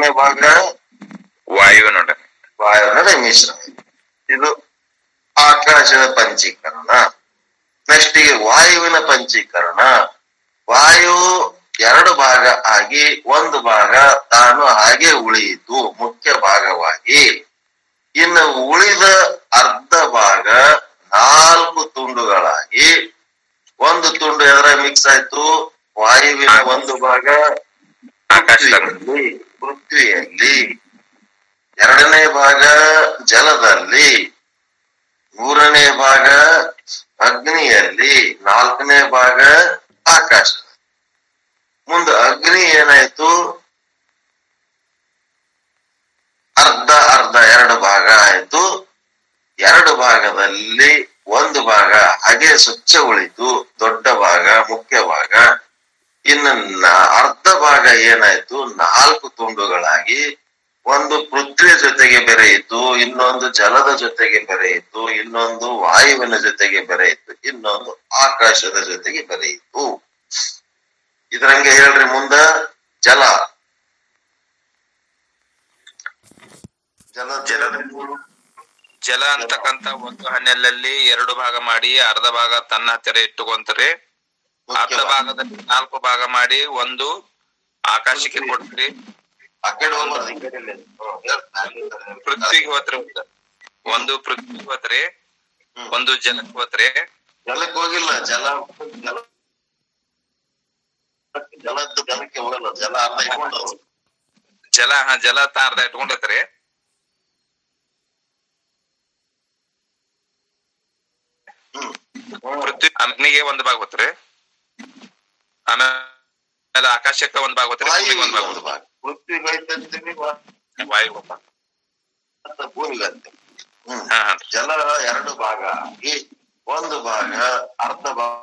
Speaker 1: ಎರಡನೇ ಭಾಗ
Speaker 4: ವಾಯುವಿನೊಡನೆ
Speaker 1: ವಾಯುವಿನ ಮಿಶ್ರಣ ಇದು ಆಕಾಶದ ಪಂಚೀಕರಣ ನೆಕ್ಸ್ಟ್ ಗೆ ವಾಯುವಿನ ಪಂಚೀಕರಣ ವಾಯು ಎರಡು ಭಾಗ ಆಗಿ ಒಂದು ಭಾಗ ತಾನು ಹಾಗೆ ಉಳಿಯಿತು ಮುಖ್ಯ ಭಾಗವಾಗಿ ಇನ್ನು ಉಳಿದ ಅರ್ಧ ಭಾಗ ನಾಲ್ಕು ತುಂಡುಗಳಾಗಿ ಒಂದು ತುಂಡು ಎದರ ಮಿಕ್ಸ್ ಆಯ್ತು ವಾಯುವಿನ ಒಂದು ಭಾಗ ಪೃಥ್ವಿಯಲ್ಲಿ ಪೃಥ್ವಿಯಲ್ಲಿ ಎರಡನೇ ಭಾಗ ಜಲದಲ್ಲಿ ಮೂರನೇ ಭಾಗ ಅಗ್ನಿಯಲ್ಲಿ ನಾಲ್ಕನೇ ಭಾಗ ಆಕಾಶ ಮುಂದೆ ಅಗ್ನಿ ಏನಾಯ್ತು ಅರ್ಧ ಅರ್ಧ ಎರಡು ಭಾಗ ಆಯ್ತು ಎರಡು ಭಾಗದಲ್ಲಿ ಒಂದು ಭಾಗ ಹಾಗೆ ಸ್ವಚ್ಛ ಉಳಿತು ದೊಡ್ಡ ಭಾಗ ಮುಖ್ಯ ಭಾಗ ಇನ್ನು ನ- ಅರ್ಧ ಭಾಗ ಏನಾಯ್ತು ನಾಲ್ಕು ತುಂಡುಗಳಾಗಿ ಒಂದು ಪೃಥ್ವಿಯ ಜೊತೆಗೆ ಬೆರೆಯಿತು ಇನ್ನೊಂದು ಜಲದ ಜೊತೆಗೆ ಬೆರೆಯಿತು ಇನ್ನೊಂದು ವಾಯುವಿನ ಜೊತೆಗೆ ಬೆರೆಯಿತು ಇನ್ನೊಂದು ಆಕಾಶದ ಜೊತೆಗೆ ಬೆರೆಯಿತು ಇದ್ರಂಗೆ ಹೇಳ್ರಿ ಮುಂದ ಜಲ ಜಲ ಜಲದ
Speaker 4: ಜಲ ಅಂತಕ್ಕಂತ ಒಂದು ಹಣ್ಣೆಲಲ್ಲಿ ಎರಡು ಭಾಗ ಮಾಡಿ ಅರ್ಧ ಭಾಗ ತನ್ನ ಹತ್ತಿರ ಇಟ್ಟುಕೊಂತಾರೆ ಅರ್ಧ ಭಾಗದಲ್ಲಿ ನಾಲ್ಕು ಭಾಗ ಮಾಡಿ ಒಂದು ಆಕಾಶಕ್ಕೆ ಕೊಡ್ತೀರಿ
Speaker 1: ಆ ಕಡೆ ಹೋಗ್ಬಾರ್ದು ಈ ಕಡೆ ಇಲ್ಲ. ಹ್ಮ್, ಹೇಳ್ತಾರೆ.
Speaker 4: ಪೃಥ್ವಿಗೆ ಹೋದ್ರೆ ಒಂದು ಪೃಥ್ವಿಗೆ ಹೋದ್ರೆ
Speaker 1: ಹ್ಮ್.
Speaker 4: ಒಂದು ಜಲಕ್ಕೆ ಹೋದ್ರೆ
Speaker 1: ಜಲಕ್ಕೆ ಹೋಗಿಲ್ಲ ಜಲ ಜಲ ಜಲದ್ದು ಜಲಕ್ಕೆ ಹೋಗಲ್ಲ ಜಲ ಅರ್ಧ ಇಟ್ಕೊಂಡು
Speaker 4: ಜಲ ಹಾ ಜಲ ತ ಅರ್ಧ ಇಟ್ಕೊಂಡತ್ರಿ ಪೃಥ್ವಿ ಅಗ್ನಿಗೆ ಒಂದ್ ಭಾಗ ಹೋತ್ರಿ ಆಮೇಲೆ ಆಕಾಶಕ್ಕೆ ಒಂದ್ ಭಾಗ ಹೋತ್ರಿ ಭೂಮಿಗೆ ಒಂದ್ ಭಾಗ
Speaker 1: ಒಂದು ಭಾಗ ಪೃಥ್ವಿಗೆ ಹೋಯ್ತಂತೀವಿ
Speaker 4: ವಾಯು ಒಂದ್ ಭಾಗ.
Speaker 1: ಮತ್ತೆ ಭೂಮಿಗೆ ಅಂತೀವಿ ಹ್ಮ್
Speaker 4: ಹಾ ಹಾ
Speaker 1: ಜಲ ಎರಡು ಭಾಗ ಆಗಿ ಒಂದು ಭಾಗ ಅರ್ಧ ಭಾಗ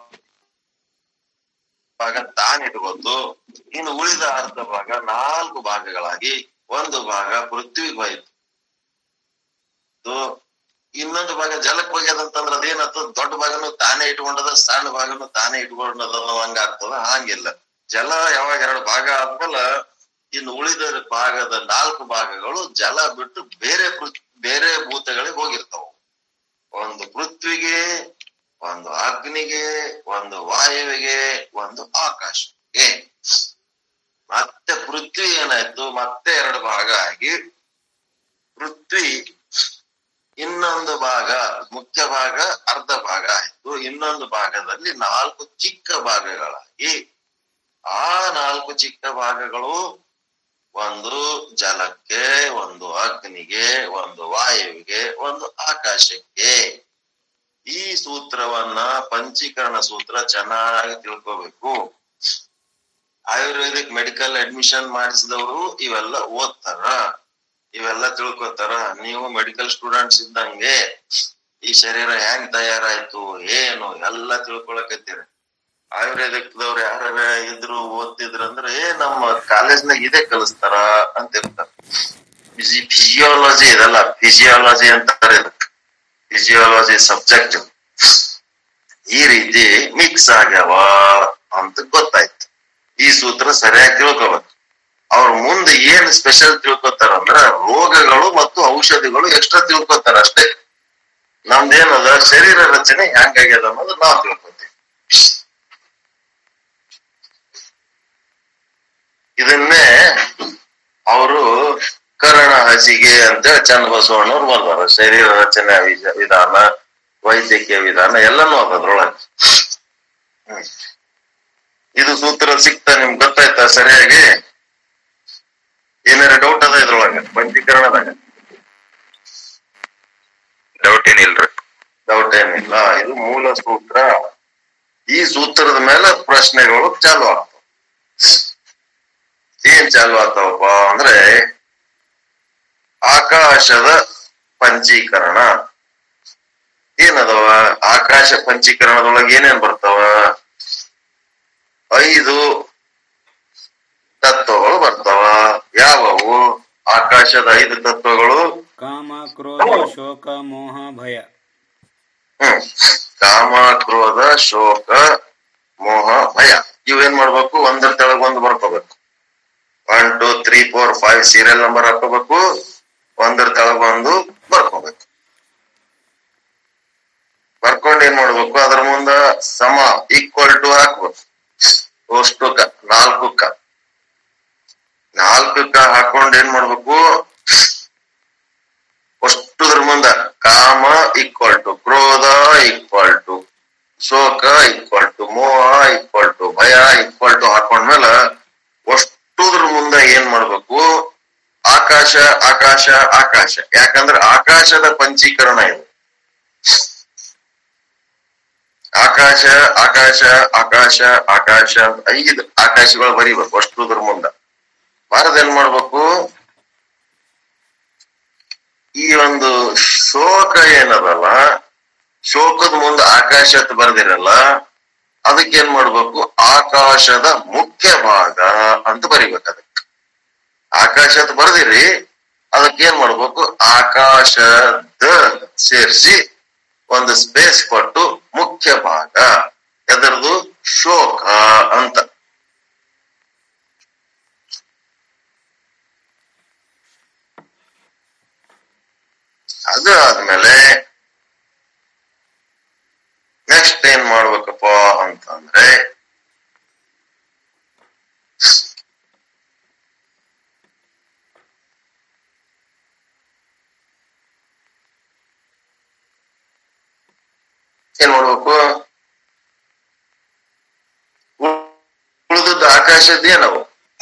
Speaker 1: ಭಾಗ ತಾನಿಟ್ಕೊತು ಇನ್ನು ಉಳಿದ ಅರ್ಧ ಭಾಗ ನಾಲ್ಕು ಭಾಗಗಳಾಗಿ ಒಂದು ಭಾಗ ಪೃಥ್ವಿಗೆ ಹೋಯ್ತು ಇನ್ನೊಂದು ಭಾಗ ಜಲಕ್ಕೆ ಹೋಗ್ಯದಂತಂದ್ರ ಅದೇನತ್ತು ದೊಡ್ಡ ಭಾಗನು ತಾನೇ ಇಟ್ಕೊಂಡದ ಸಣ್ಣ ಭಾಗನು ತಾನೇ ಇಟ್ಕೊಂಡದ ಹಂಗ ಆಗ್ತದ ಹಂಗಿಲ್ಲ ಜಲ ಯಾವಾಗ ಎರಡು ಭಾಗ ಆದ್ಮೇಲೆ ಇನ್ನು ಉಳಿದ ಭಾಗದ ನಾಲ್ಕು ಭಾಗಗಳು ಜಲ ಬಿಟ್ಟು ಬೇರೆ ಪೃಥ್- ಬೇರೆ ಭೂತಗಳಿಗೆ ಹೋಗಿರ್ತಾವ ಒಂದು ಪೃಥ್ವಿಗೆ ಒಂದು ಅಗ್ನಿಗೆ ಒಂದು ವಾಯುವಿಗೆ ಒಂದು ಆಕಾಶಕ್ಕೆ ಮತ್ತೆ ಪೃಥ್ವಿ ಏನಾಯ್ತು ಮತ್ತೆ ಎರಡು ಭಾಗ ಆಗಿ ಪೃಥ್ವಿ ಇನ್ನೊಂದು ಭಾಗ ಮುಖ್ಯ ಭಾಗ ಅರ್ಧ ಭಾಗ ಆಯ್ತು ಇನ್ನೊಂದು ಭಾಗದಲ್ಲಿ ನಾಲ್ಕು ಚಿಕ್ಕ ಭಾಗಗಳಾಗಿ ಆ ನಾಲ್ಕು ಚಿಕ್ಕ ಭಾಗಗಳು ಒಂದು ಜಲಕ್ಕೆ ಒಂದು ಅಗ್ನಿಗೆ ಒಂದು ವಾಯುವಿಗೆ ಒಂದು ಆಕಾಶಕ್ಕೆ ಈ ಸೂತ್ರವನ್ನ ಪಂಚೀಕರಣ ಸೂತ್ರ ಚೆನ್ನಾಗಿ ತಿಳ್ಕೋಬೇಕು ಆಯುರ್ವೇದಿಕ್ ಮೆಡಿಕಲ್ ಅಡ್ಮಿಷನ್ ಮಾಡಿಸಿದವರು ಇವೆಲ್ಲ ಓದ್ತಾರ ಇವೆಲ್ಲ ತಿಳ್ಕೊತಾರ ನೀವು ಮೆಡಿಕಲ್ ಸ್ಟೂಡೆಂಟ್ಸ್ ಇದ್ದಂಗೆ ಈ ಶರೀರ ಹೆಂಗ್ ತಯಾರಾಯ್ತು ಏನು ಎಲ್ಲ ತಿಳ್ಕೊಳಕತ್ತೀರಿ ಆಯುರ್ವೇದಿಕ್ದವ್ರು ಯಾರ ಇದ್ರು ಓದ್ತಿದ್ರು ಅಂದ್ರೆ ಏ ನಮ್ಮ ಕಾಲೇಜ್ನಾಗ ಇದೇ ಕಲಿಸ್ತಾರ ಅಂತ ಇರ್ತಾರ ಫಿಸಿಯಾಲಜಿ ಇದಲ್ಲ ಫಿಸಿಯಾಲಜಿ ಅಂತಾರೆ ಇದಕ್ಕೆ ಫಿಸಿಯಾಲಜಿ ಸಬ್ಜೆಕ್ಟ್ ಈ ರೀತಿ ಮಿಕ್ಸ್ ಆಗ್ಯಾವ ಅಂತ ಗೊತ್ತಾಯ್ತು ಈ ಸೂತ್ರ ಸರಿಯಾಗಿ ತಿಳ್ಕೊಬೇಕು ಅವ್ರ ಮುಂದೆ ಏನ್ ಸ್ಪೆಷಲ್ ತಿಳ್ಕೊತಾರ ಅಂದ್ರ ರೋಗಗಳು ಮತ್ತು ಔಷಧಿಗಳು ಎಕ್ಸ್ಟ್ರಾ ತಿಳ್ಕೊತಾರ ಅಷ್ಟೇ ನಮ್ದೇನದ ಶರೀರ ರಚನೆ ಹೆಂಗಾಗ್ಯದ ಅನ್ನೋದು ನಾವ್ ತಿಳ್ಕೊತೀವಿ ಇದನ್ನೇ ಅವರು ಕರಣ ಹಸಿಗೆ ಅಂತ ಚಂದ ಬಸವಣ್ಣವ್ರು ಬರ್ದಾರ ಶರೀರ ರಚನೆ ವಿಜ- ವಿಧಾನ ವೈದ್ಯಕೀಯ ವಿಧಾನ ಎಲ್ಲನೂ ಅದ ಅದ್ರೊಳಗೆ ಹ್ಮ್. ಇದು ಸೂತ್ರ ಸಿಕ್ತಾ ನಿಮ್ಗೆ ಗೊತ್ತಾಯ್ತಾ ಸರಿಯಾಗಿ ಏನಾರ ಡೌಟ್ ಅದ ಇದ್ರೊಳಗೆ ಪಂಚೀಕರಣದಾಗ
Speaker 4: ಡೌಟ್ ಏನಿಲ್ರಿ
Speaker 1: ಡೌಟ್ ಏನಿಲ್ಲ ಇದು ಮೂಲ ಸೂತ್ರ ಈ ಸೂತ್ರದ ಮೇಲೆ ಪ್ರಶ್ನೆಗಳು ಚಾಲು ಆಗ್ತಾವ ಏನ್ ಚಾಲು ಆಗ್ತಾವಪ್ಪ ಅಂದ್ರೆ ಆಕಾಶದ ಪಂಚೀಕರಣ ಏನದವ ಆಕಾಶ ಪಂಚೀಕರಣದೊಳಗೆ ಏನೇನ್ ಬರ್ತಾವ ಐದು ತತ್ವಗಳು ಬರ್ತಾವ ಯಾವವು ಆಕಾಶದ ಐದು ತತ್ವಗಳು
Speaker 5: ಕಾಮ ಕ್ರೋಧ ಶೋಕ ಮೋಹ ಭಯ
Speaker 1: ಹ್ಮ್ ಕಾಮ ಕ್ರೋಧ ಶೋಕ ಮೋಹ ಭಯ ಇವೇನ್ ಮಾಡ್ಬೇಕು ಒಂದರ ತೆಳಗ್ ಒಂದು ಬರ್ಕೋಬೇಕು one two three four five serial number ಹಾಕೋಬೇಕು ಒಂದ್ರ ತಳಗ ಒಂದು ಬರ್ಕೋಬೇಕು ಬರ್ಕೊಂಡ್ ಏನ್ ಮಾಡ್ಬೇಕು ಅದ್ರ ಮುಂದ ಸಮ ಈಕ್ವಲ್ ಟು ಹಾಕ್ಬೇಕು ಅಷ್ಟುಕ ನಾಲ್ಕಕ್ಕ ನಾಲ್ಕಕ್ಕ ಹಾಕೊಂಡ್ ಏನ್ ಮಾಡ್ಬೇಕು ಅಷ್ಟುದ್ರ ಮುಂದ ಕಾಮ ಈಕ್ವಲ್ ಟು ಕ್ರೋಧ ಈಕ್ವಲ್ ಟು ಶೋಕ ಈಕ್ವಲ್ ಟು ಮೋಹ ಈಕ್ವಲ್ ಟು ಭಯ ಈಕ್ವಲ್ ಟು ಹಾಕೊಂಡ್ಮೇಲೆ ಅಷ್ಟುದ್ರ ಮುಂದ ಏನ್ ಮಾಡ್ಬೇಕು ಆಕಾಶ ಆಕಾಶ ಆಕಾಶ ಯಾಕಂದ್ರೆ ಆಕಾಶದ ಪಂಚೀಕರಣ ಇದು ಆಕಾಶ ಆಕಾಶ ಆಕಾಶ ಆಕಾಶ ಅಂತ ಐದು ಆಕಾಶಗಳು ಬರಿಬೇಕು ಅಷ್ಟುದ್ರ ಮುಂದ ಬಾರದ್ ಏನ್ ಮಾಡ್ಬೇಕು ಈ ಒಂದು ಶೋಕ ಏನದಲ್ಲ ಶೋಕದ ಮುಂದೆ ಆಕಾಶ ಅಂತ ಬರ್ದಿರಲ್ಲ ಅದಕ್ಕೆ ಏನ್ ಮಾಡ್ಬೇಕು ಆಕಾಶದ ಮುಖ್ಯ ಭಾಗ ಅಂತ ಬರಿಬೇಕು ಅದಕ್ಕೆ ಆಕಾಶ ಅಂತ ಬರ್ದಿರಿ ಅದಕ್ಕೆ ಏನ್ ಮಾಡ್ಬೇಕು ಆಕಾಶದ ಸೇರಿಸಿ ಒಂದು ಸ್ಪೇಸ್ ಕೊಟ್ಟು ಮುಖ್ಯ ಭಾಗ ಎದರದು ಶೋಕ ಅಂತ ಅದು ಆದ್ಮೇಲೆ ನೆಕ್ಸ್ಟ್ ಏನ್ ಮಾಡ್ಬೇಕಪ್ಪ ಅಂತಂದ್ರೆ ಏನ್ ಮಾಡ್ಬೇಕು ಉಳಿದದ್ದು ಆಕಾಶದ್ದು ಏನವು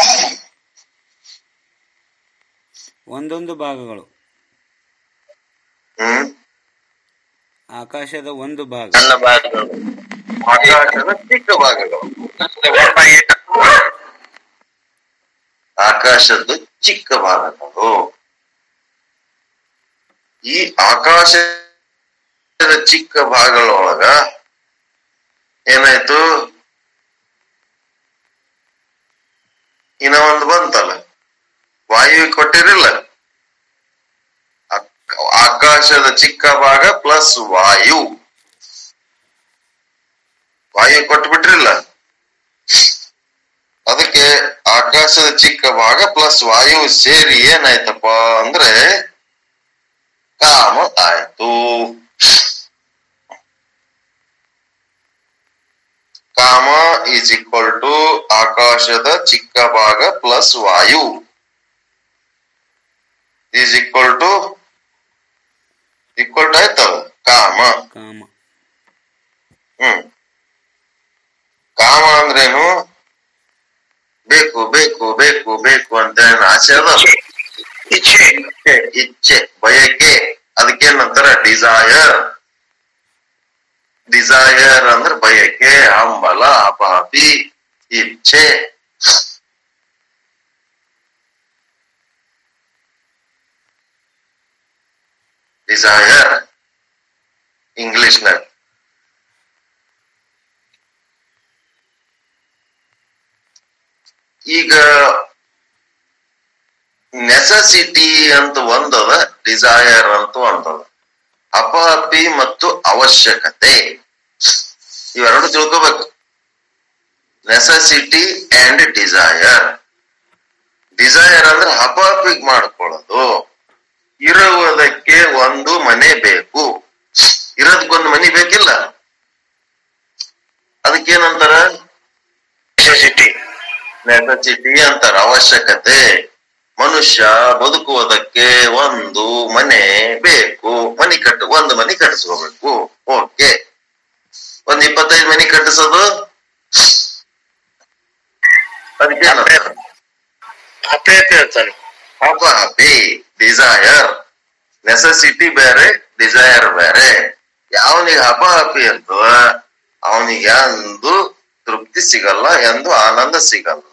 Speaker 5: ಒಂದೊಂದು ಭಾಗಗಳು
Speaker 1: ಹ್ಮ್
Speaker 5: ಆಕಾಶದ ಒಂದು ಭಾಗ
Speaker 2: ಸಣ್ಣ ಭಾಗಗಳು
Speaker 1: ಆಕಾಶದ ಚಿಕ್ಕ ಭಾಗಗಳು ಆಕಾಶದ್ದು ಚಿಕ್ಕ ಭಾಗಗಳು ಈ ಆಕಾಶದ ಚಿಕ್ಕ ಭಾಗಗಳೊಳಗ ಏನಾಯ್ತು ಇನ್ನ ಒಂದು ಬಂತಲ್ಲ ವಾಯು ಕೊಟ್ಟಿರಿಲ್ಲ ಆಕ್- ಆಕಾಶದ ಚಿಕ್ಕ ಭಾಗ ಪ್ಲಸ್ ವಾಯು ವಾಯು ಕೊಟ್ಬಿಟ್ರಿಲ್ಲ ಅದಕ್ಕೆ ಆಕಾಶದ ಚಿಕ್ಕ ಭಾಗ ಪ್ಲಸ್ ವಾಯು ಸೇರಿ ಏನಾಯ್ತಪ್ಪ ಅಂದ್ರೆ ಕಾಮ ಆಯ್ತು ಕಾಮ ಈಸ್ ಈಕ್ವಲ್ ಟು ಆಕಾಶದ ಚಿಕ್ಕ ಭಾಗ ಪ್ಲಸ್ ವಾಯು is equal to equal to ಆಯ್ತಲ್ಲ ಕಾಮ
Speaker 5: ಕಾಮ
Speaker 1: ಹ್ಮ್ ಕಾಮ ಅಂದ್ರೇನು ಬೇಕು ಬೇಕು ಬೇಕು ಬೇಕು ಅಂತ ಏನ್ ಆಸೆ ಅದ
Speaker 3: ಇಚ್ಛೆ
Speaker 1: ಇಚ್ಛೆ ಇಚ್ಛೆ ಬಯಕೆ ಅದಕ್ಕೇನಂತಾರ ಡಿಸೈರ್ ಡಿಸೈರ್ ಅಂದ್ರೆ ಬಯಕೆ ಹಂಬಲ ಅಪಾಪಿ ಇಚ್ಛೆ ಡಿಸೈರ್ ಇಂಗ್ಲಿಷ್ನಾಗ ಈಗ ನೆಸಸಿಟಿ ಅಂತ ಒಂದದ ಡಿಸೈರ್ ಅಂತ ಒಂದದ ಅಪಾಪಿ ಮತ್ತು ಅವಶ್ಯಕತೆ ಇವೆರಡು ತಿಳ್ಕೋಬೇಕು ನೆಸಸಿಟಿ ಅಂಡ್ ಡಿಸೈರ್ ಡಿಸೈರ್ ಅಂದ್ರೆ ಹಪಾಪಿಗ್ ಮಾಡ್ಕೊಳ್ಳೋದು ಇರುವುದಕ್ಕೆ ಒಂದು ಮನೆ ಬೇಕು ಇರೋದಕ್ಕೊಂದು ಮನೆ ಬೇಕಿಲ್ಲ ಅದಕ್ಕೇನಂತಾರ
Speaker 3: ನೆಸೆಸಿಟಿ
Speaker 1: ನೆಸಸಿಟಿ ಅಂತಾರ ಅವಶ್ಯಕತೆ ಮನುಷ್ಯ ಬದುಕುವುದಕ್ಕೆ ಒಂದು ಮನೆ ಬೇಕು ಮನೆ ಕಟ್ಟು ಒಂದು ಮನೆ ಕಟ್ಟಿಸ್ಕೋಬೇಕು ಓಕೆ ಒಂದ್ ಇಪ್ಪತ್ತೈದು ಮನೆ ಕಟ್ಟಿಸೋದು ಅದಕ್ಕೆ
Speaker 3: ಅಪೇಪೆ ಅಂತಾನೆ
Speaker 1: ಹ್ಯಾಪಿ ಡಿಸೈರ್ ನೆಸಸಿಟಿ ಬೇರೆ ಡಿಸೈರ್ ಬೇರೆ ಯಾವನಿಗೆ ಹಪ ಹ್ಯಾಪಿ ಇರ್ತದ ಅವನಿಗೆ ಎಂದು ತೃಪ್ತಿ ಸಿಗಲ್ಲ ಎಂದು ಆನಂದ ಸಿಗಲ್ಲ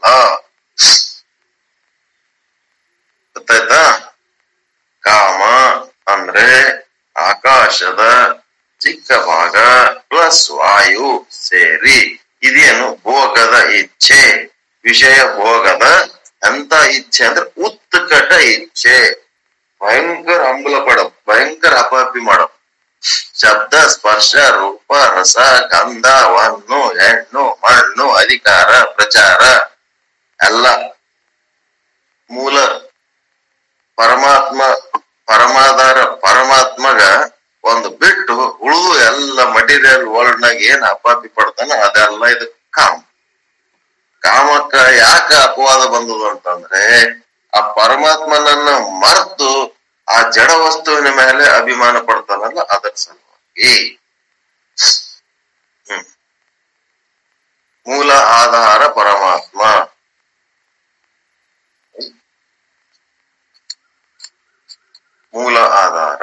Speaker 1: ಗೊತ್ತಾಯ್ತಾ ಕಾಮ ಅಂದ್ರೆ ಆಕಾಶದ ಚಿಕ್ಕ ಭಾಗ ಪ್ಲಸ್ ವಾಯು ಸೇರಿ ಇದೇನು ಭೋಗದ ಇಚ್ಛೆ ವಿಷಯ ಭೋಗದ ಎಂತ ಇಚ್ಛೆ ಅಂದ್ರೆ ಉತ್ಕಟ ಇಚ್ಛೆ ಭಯಂಕರ ಹಂಬಲ ಪಡ ಭಯಂಕರ ಅಪಾಪಿ ಮಾಡೋ ಶಬ್ದ ಸ್ಪರ್ಶ ರೂಪ ರಸ ಗಂಧ ವನ್ನು ಹೆಣ್ಣು ಮಣ್ಣು ಅಧಿಕಾರ ಪ್ರಚಾರ ಎಲ್ಲ ಮೂಲ ಪರಮಾತ್ಮ ಪರಮಾಧಾರ ಪರಮಾತ್ಮಗ ಒಂದು ಬಿಟ್ಟು ಉಳಿದು ಎಲ್ಲ ಮಟೀರಿಯಲ್ ವರ್ಲ್ಡ್ ನಾಗ ಏನ್ ಅಪಾಪಿ ಪಡ್ತಾನ ಅದೆಲ್ಲ ಇದು ಕಾಮ ಕಾಮಕ್ಕ ಯಾಕ ಅಪವಾದ ಬಂದದು ಅಂತಂದ್ರೆ ಆ ಪರಮಾತ್ಮನನ್ನ ಮರೆತು ಆ ಜಡ ವಸ್ತುವಿನ ಮೇಲೆ ಅಭಿಮಾನ ಪಡ್ತಾನಲ್ಲ ಅದರ ಸಲುವಾಗಿ ಹ್ಮ್ ಮೂಲ ಆಧಾರ ಪರಮಾತ್ಮ ಮೂಲ ಆಧಾರ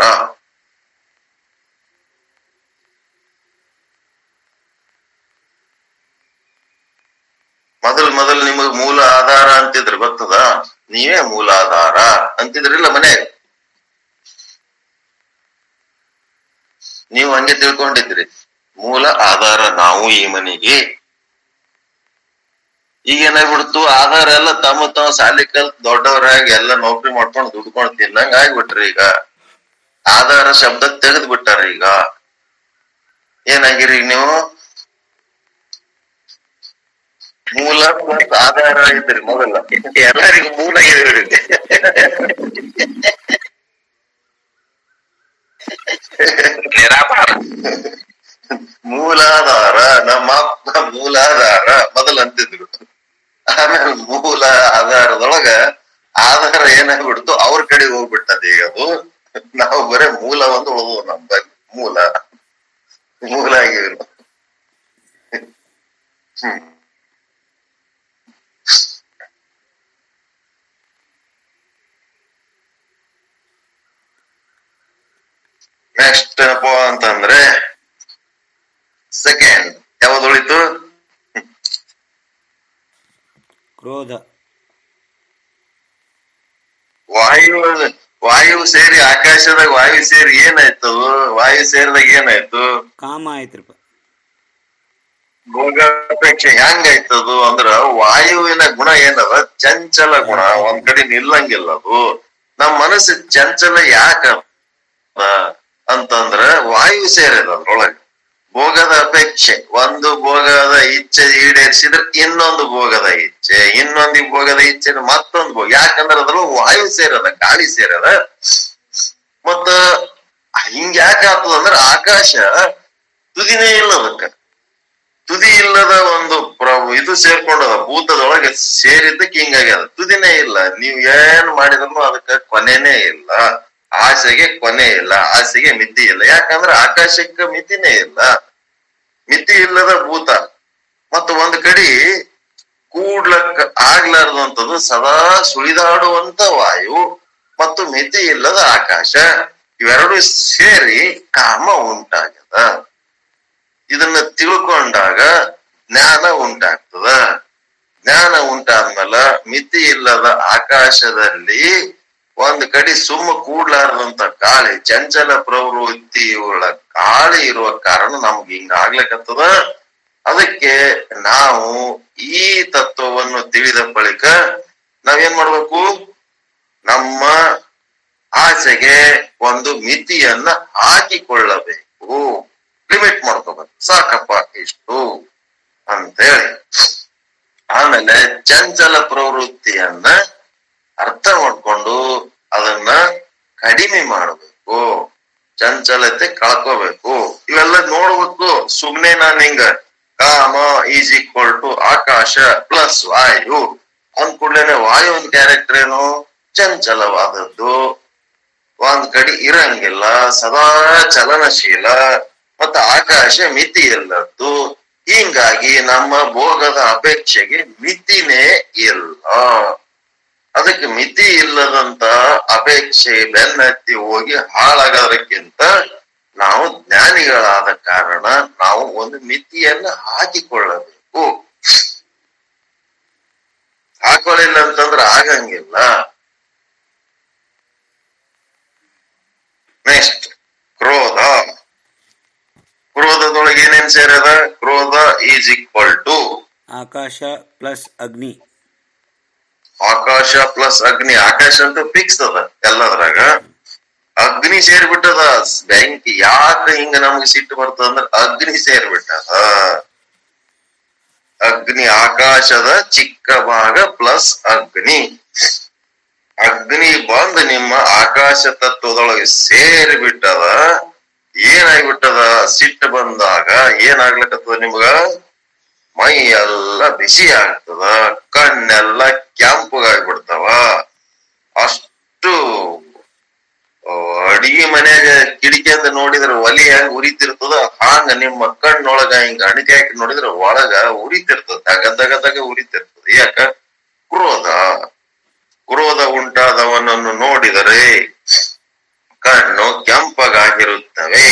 Speaker 1: ಮೊದಲ್ ಮೊದಲ್ ನಿಮಗ್ ಮೂಲ ಆಧಾರ ಅಂತಿದ್ರಿ ಗೊತ್ತದ ನೀವೇ ಮೂಲ ಆಧಾರ ಅಂತಿದ್ರಿಲ್ಲ ಮನೆ ನೀವು ಹಂಗೆ ತಿಳ್ಕೊಂಡಿದ್ರಿ ಮೂಲ ಆಧಾರ ನಾವು ಈ ಮನೆಗೆ ಈಗ ಏನಾಗ್ಬಿಡ್ತು ಆಧಾರ ಎಲ್ಲ ತಮ್ಮ ತಮ್ಮ ಸಾಲಿ ಕಲ್ತ್ ದೊಡ್ಡವರಾಗಿ ಎಲ್ಲ ನೌಕರಿ ಮಾಡ್ಕೊಂಡು ದುಡ್ಕೊಂಡು ತಿನ್ನಂಗ ಆಗ್ಬಿಟ್ರಿ ಈಗ ಆಧಾರ ಶಬ್ದ ತೆಗೆದು ಬಿಟ್ಟಾರ ಈಗ ಏನಾಗಿರಿ ನೀವು ಮೂಲ plus ಆಧಾರ ಇದ್ರಿ ಮೊದಲ
Speaker 3: ಎಲ್ಲರಿಗೂ ಮೂಲ ಇದೆ
Speaker 4: ನಿರಾಧಾರ
Speaker 1: ಮೂಲಾಧಾರ ನಮ್ಮ ಅಪ್ಪ ಮೂಲಾಧಾರ ಮೊದಲ ಅಂತಿದ್ರು ಆಮೇಲೆ ಮೂಲ ಆಧಾರದೊಳಗ ಆಧಾರ ಏನಾಗ್ಬಿಡ್ತು ಅವ್ರ ಕಡೆ ಹೋಗ್ಬಿಟ್ಟದ ಈಗ ಅದು ನಾವು ಬರೇ ಮೂಲ ಒಂದು ಉಳಿದು ನಮ್ಮ ಬಳಿ ಮೂಲ ಮೂಲ ಆಗಿರು ಹ್ಮ್ ನೆಕ್ಸ್ಟ್ ಏನಪ್ಪ ಅಂತಂದ್ರೆ ಸೆಕೆಂಡ್ ಯಾವ್ದು ಉಳಿತು
Speaker 5: ಕ್ರೋಧ
Speaker 1: ವಾಯು ವಾಯು ಸೇರಿ ಆಕಾಶದಾಗ ವಾಯು ಸೇರಿ ಏನಾಯ್ತು ವಾಯು ಸೇರಿದಾಗ ಏನಾಯ್ತು
Speaker 5: ಕಾಮ ಆಯ್ತ್ರಪ್ಪ
Speaker 1: ಭೋಗಾಪೇಕ್ಷೆ ಹೆಂಗಾಯ್ತದು ಅಂದ್ರ ವಾಯುವಿನ ಗುಣ ಏನದ ಚಂಚಲ ಗುಣ ಒಂದ್ ಕಡೆ ನಿಲ್ಲಂಗಿಲ್ಲ ಅದು ನಮ್ ಮನಸ್ಸು ಚಂಚಲ ಯಾಕ ಅಂತಂದ್ರ ವಾಯು ಸೇರಿದ ಅದ್ರೊಳಗೆ ಭೋಗದ ಅಪೇಕ್ಷೆ ಒಂದು ಭೋಗದ ಇಚ್ಛೆ ಈಡೇರಿಸಿದ್ರೆ ಇನ್ನೊಂದು ಭೋಗದ ಇಚ್ಛೆ ಇನ್ನೊಂದು ಭೋಗದ ಇಚ್ಛೆ ಮತ್ತೊಂದು ಭೋಗ ಯಾಕಂದ್ರ ಅದ್ರೊಳಗೆ ವಾಯು ಸೇರದ ಗಾಳಿ ಸೇರದ ಮತ್ತ ಹಿಂಗ ಯಾಕೆ ಆಗ್ತದ ಅಂದ್ರ ಆಕಾಶ ತುದಿನೇ ಇಲ್ಲ ಅದಕ್ಕ ತುದಿ ಇಲ್ಲದ ಒಂದು ಪ್ರ- ಇದು ಸೇರ್ಕೊಂಡದ ಭೂತದೊಳಗೆ ಸೇರಿದ್ದಕ್ಕೆ ಹಿಂಗಾಗ್ಯದ ತುದಿನೇ ಇಲ್ಲ ನೀವ್ ಏನ್ ಮಾಡಿದ್ರು ಅದಕ್ಕ ಕೊನೆನೇ ಇಲ್ಲ ಆಸೆಗೆ ಕೊನೆ ಇಲ್ಲ ಆಸೆಗೆ ಮಿತಿ ಇಲ್ಲ ಯಾಕಂದ್ರೆ ಆಕಾಶಕ್ಕೆ ಮಿತಿನೇ ಇಲ್ಲ ಮಿತಿ ಇಲ್ಲದ ಭೂತ ಮತ್ತು ಒಂದ್ ಕಡೆ ಕೂಡ್ಲಕ್ಕ ಆಗ್ಲಾರ್ದಂಥದ್ದು ಸದಾ ಸುಳಿದಾಡುವಂತ ವಾಯು ಮತ್ತು ಮಿತಿ ಇಲ್ಲದ ಆಕಾಶ ಇವೆರಡು ಸೇರಿ ಕಾಮ ಉಂಟಾಗ್ಯದ ಇದನ್ನ ತಿಳ್ಕೊಂಡಾಗ ಜ್ಞಾನ ಉಂಟಾಗ್ತದ ಜ್ಞಾನ ಉಂಟಾದ್ಮೇಲೆ ಮಿತಿ ಇಲ್ಲದ ಆಕಾಶದಲ್ಲಿ ಒಂದ್ ಕಡೆ ಸುಮ್ಮ ಕೂಡ್ಲಾರ್ದಂತ ಗಾಳಿ ಚಂಚಲ ಪ್ರವೃತ್ತಿ ಉಳ್ಳ ಗಾಳಿ ಇರುವ ಕಾರಣ ನಮ್ಗೆ ಹಿಂಗ ಆಗ್ಲಿಕ್ಕತ್ತದ ಅದಕ್ಕೆ ನಾವು ಈ ತತ್ವವನ್ನು ತಿಳಿದ ಬಳಿಕ ನಾವೇನ್ ಮಾಡ್ಬೇಕು ನಮ್ಮ ಆಸೆಗೆ ಒಂದು ಮಿತಿಯನ್ನ ಹಾಕಿಕೊಳ್ಳಬೇಕು ಲಿಮಿಟ್ ಮಾಡ್ಕೋಬೇಕು ಸಾಕಪ್ಪ ಇಷ್ಟು ಅಂತೇಳಿ ಆಮೇಲೆ ಚಂಚಲ ಪ್ರವೃತ್ತಿಯನ್ನ ಅರ್ಥ ಮಾಡ್ಕೊಂಡು ಅದನ್ನ ಕಡಿಮೆ ಮಾಡಬೇಕು ಚಂಚಲತೆ ಕಳ್ಕೋಬೇಕು ಇವೆಲ್ಲ ನೋಡ್ಬೇಕು ಸುಮ್ನೆ ನಾನ್ ಹಿಂಗ ಕಾಮ ಈಸ್ ಈಕ್ವಲ್ ಟು ಆಕಾಶ ಪ್ಲಸ್ ವಾಯು ಅಂದ್ ಕೂಡ್ಲೇನೆ ವಾಯುವಿನ ಕ್ಯಾರೆಕ್ಟರ್ ಏನು ಚಂಚಲವಾದದ್ದು ಒಂದ್ ಕಡೆ ಇರಂಗಿಲ್ಲ ಸದಾ ಚಲನಶೀಲ ಮತ್ತು ಆಕಾಶ ಮಿತಿ ಇಲ್ಲದ್ದು ಹಿಂಗಾಗಿ ನಮ್ಮ ಭೋಗದ ಅಪೇಕ್ಷೆಗೆ ಮಿತಿನೇ ಇಲ್ಲ ಅದಕ್ಕೆ ಮಿತಿ ಇಲ್ಲದಂತ ಅಪೇಕ್ಷೆ ಬೆನ್ನತ್ತಿ ಹೋಗಿ ಹಾಳಾಗೋದಕ್ಕಿಂತ ನಾವು ಜ್ಞಾನಿಗಳಾದ ಕಾರಣ ನಾವು ಒಂದು ಮಿತಿಯನ್ನ ಹಾಕಿಕೊಳ್ಳಬೇಕು ಹಾಕೊಳ್ಳಿಲ್ಲ ಅಂತಂದ್ರೆ ಆಗಂಗಿಲ್ಲ ನೆಕ್ಸ್ಟ್ ಕ್ರೋಧ ಕ್ರೋಧದೊಳಗೆ ಏನೇನ್ ಸೇರದ ಕ್ರೋಧ ಈಸ್ ಈಕ್ವಲ್ ಟು
Speaker 5: ಆಕಾಶ ಪ್ಲಸ್ ಅಗ್ನಿ
Speaker 1: ಆಕಾಶ ಪ್ಲಸ್ ಅಗ್ನಿ ಆಕಾಶ ಅಂತ ಫಿಕ್ಸ್ ಅದ ಎಲ್ಲದ್ರಾಗ ಅಗ್ನಿ ಸೇರ್ಬಿಟ್ಟದ ಬೆಂಕಿ ಯಾಕ ಹಿಂಗ ನಮ್ಗೆ ಸಿಟ್ಟು ಬರ್ತದ ಅಂದ್ರ ಅಗ್ನಿ ಸೇರ್ಬಿಟ್ಟದ ಅಗ್ನಿ ಆಕಾಶದ ಚಿಕ್ಕ ಭಾಗ ಪ್ಲಸ್ ಅಗ್ನಿ ಅಗ್ನಿ ಬಂದು ನಿಮ್ಮ ಆಕಾಶ ತತ್ವದೊಳಗೆ ಸೇರಿ ಬಿಟ್ಟದ ಏನಾಗ್ಬಿಟ್ಟದ ಸಿಟ್ಟು ಬಂದಾಗ ಏನಾಗ್ಲಿಕ್ಕತ್ತದ ನಿಮ್ಗ ಮೈ ಎಲ್ಲ ಬಿಸಿ ಆಗ್ತದ ಕಣ್ಣೆಲ್ಲ ಕೆಂಪಗಾಗ್ಬಿಡ್ತಾವ ಅಷ್ಟು ಅಡಿಗೆ ಮನ್ಯಾಗ ಕಿಡಿಕಿಯಿಂದ ನೋಡಿದ್ರ ಒಲಿ ಹೆಂಗ್ ಉರಿತಿರ್ತದ ಹಾಂಗ ನಿಮ್ಮ ಕಣ್ಣೊಳಗ ಹಿಂಗ ಅಣಿಕೆ ಹಾಕಿ ನೋಡಿದ್ರ ಒಳಗ ಉರಿತಿರ್ತದ ತಗ ತಗ ತಗ ಉರಿತಿರ್ತದ ಯಾಕ ಕ್ರೋಧ ಕ್ರೋಧ ಉಂಟಾದವನನ್ನು ನೋಡಿದರೆ ಕಣ್ಣು ಕೆಂಪಗಾಗಿರುತ್ತವೆ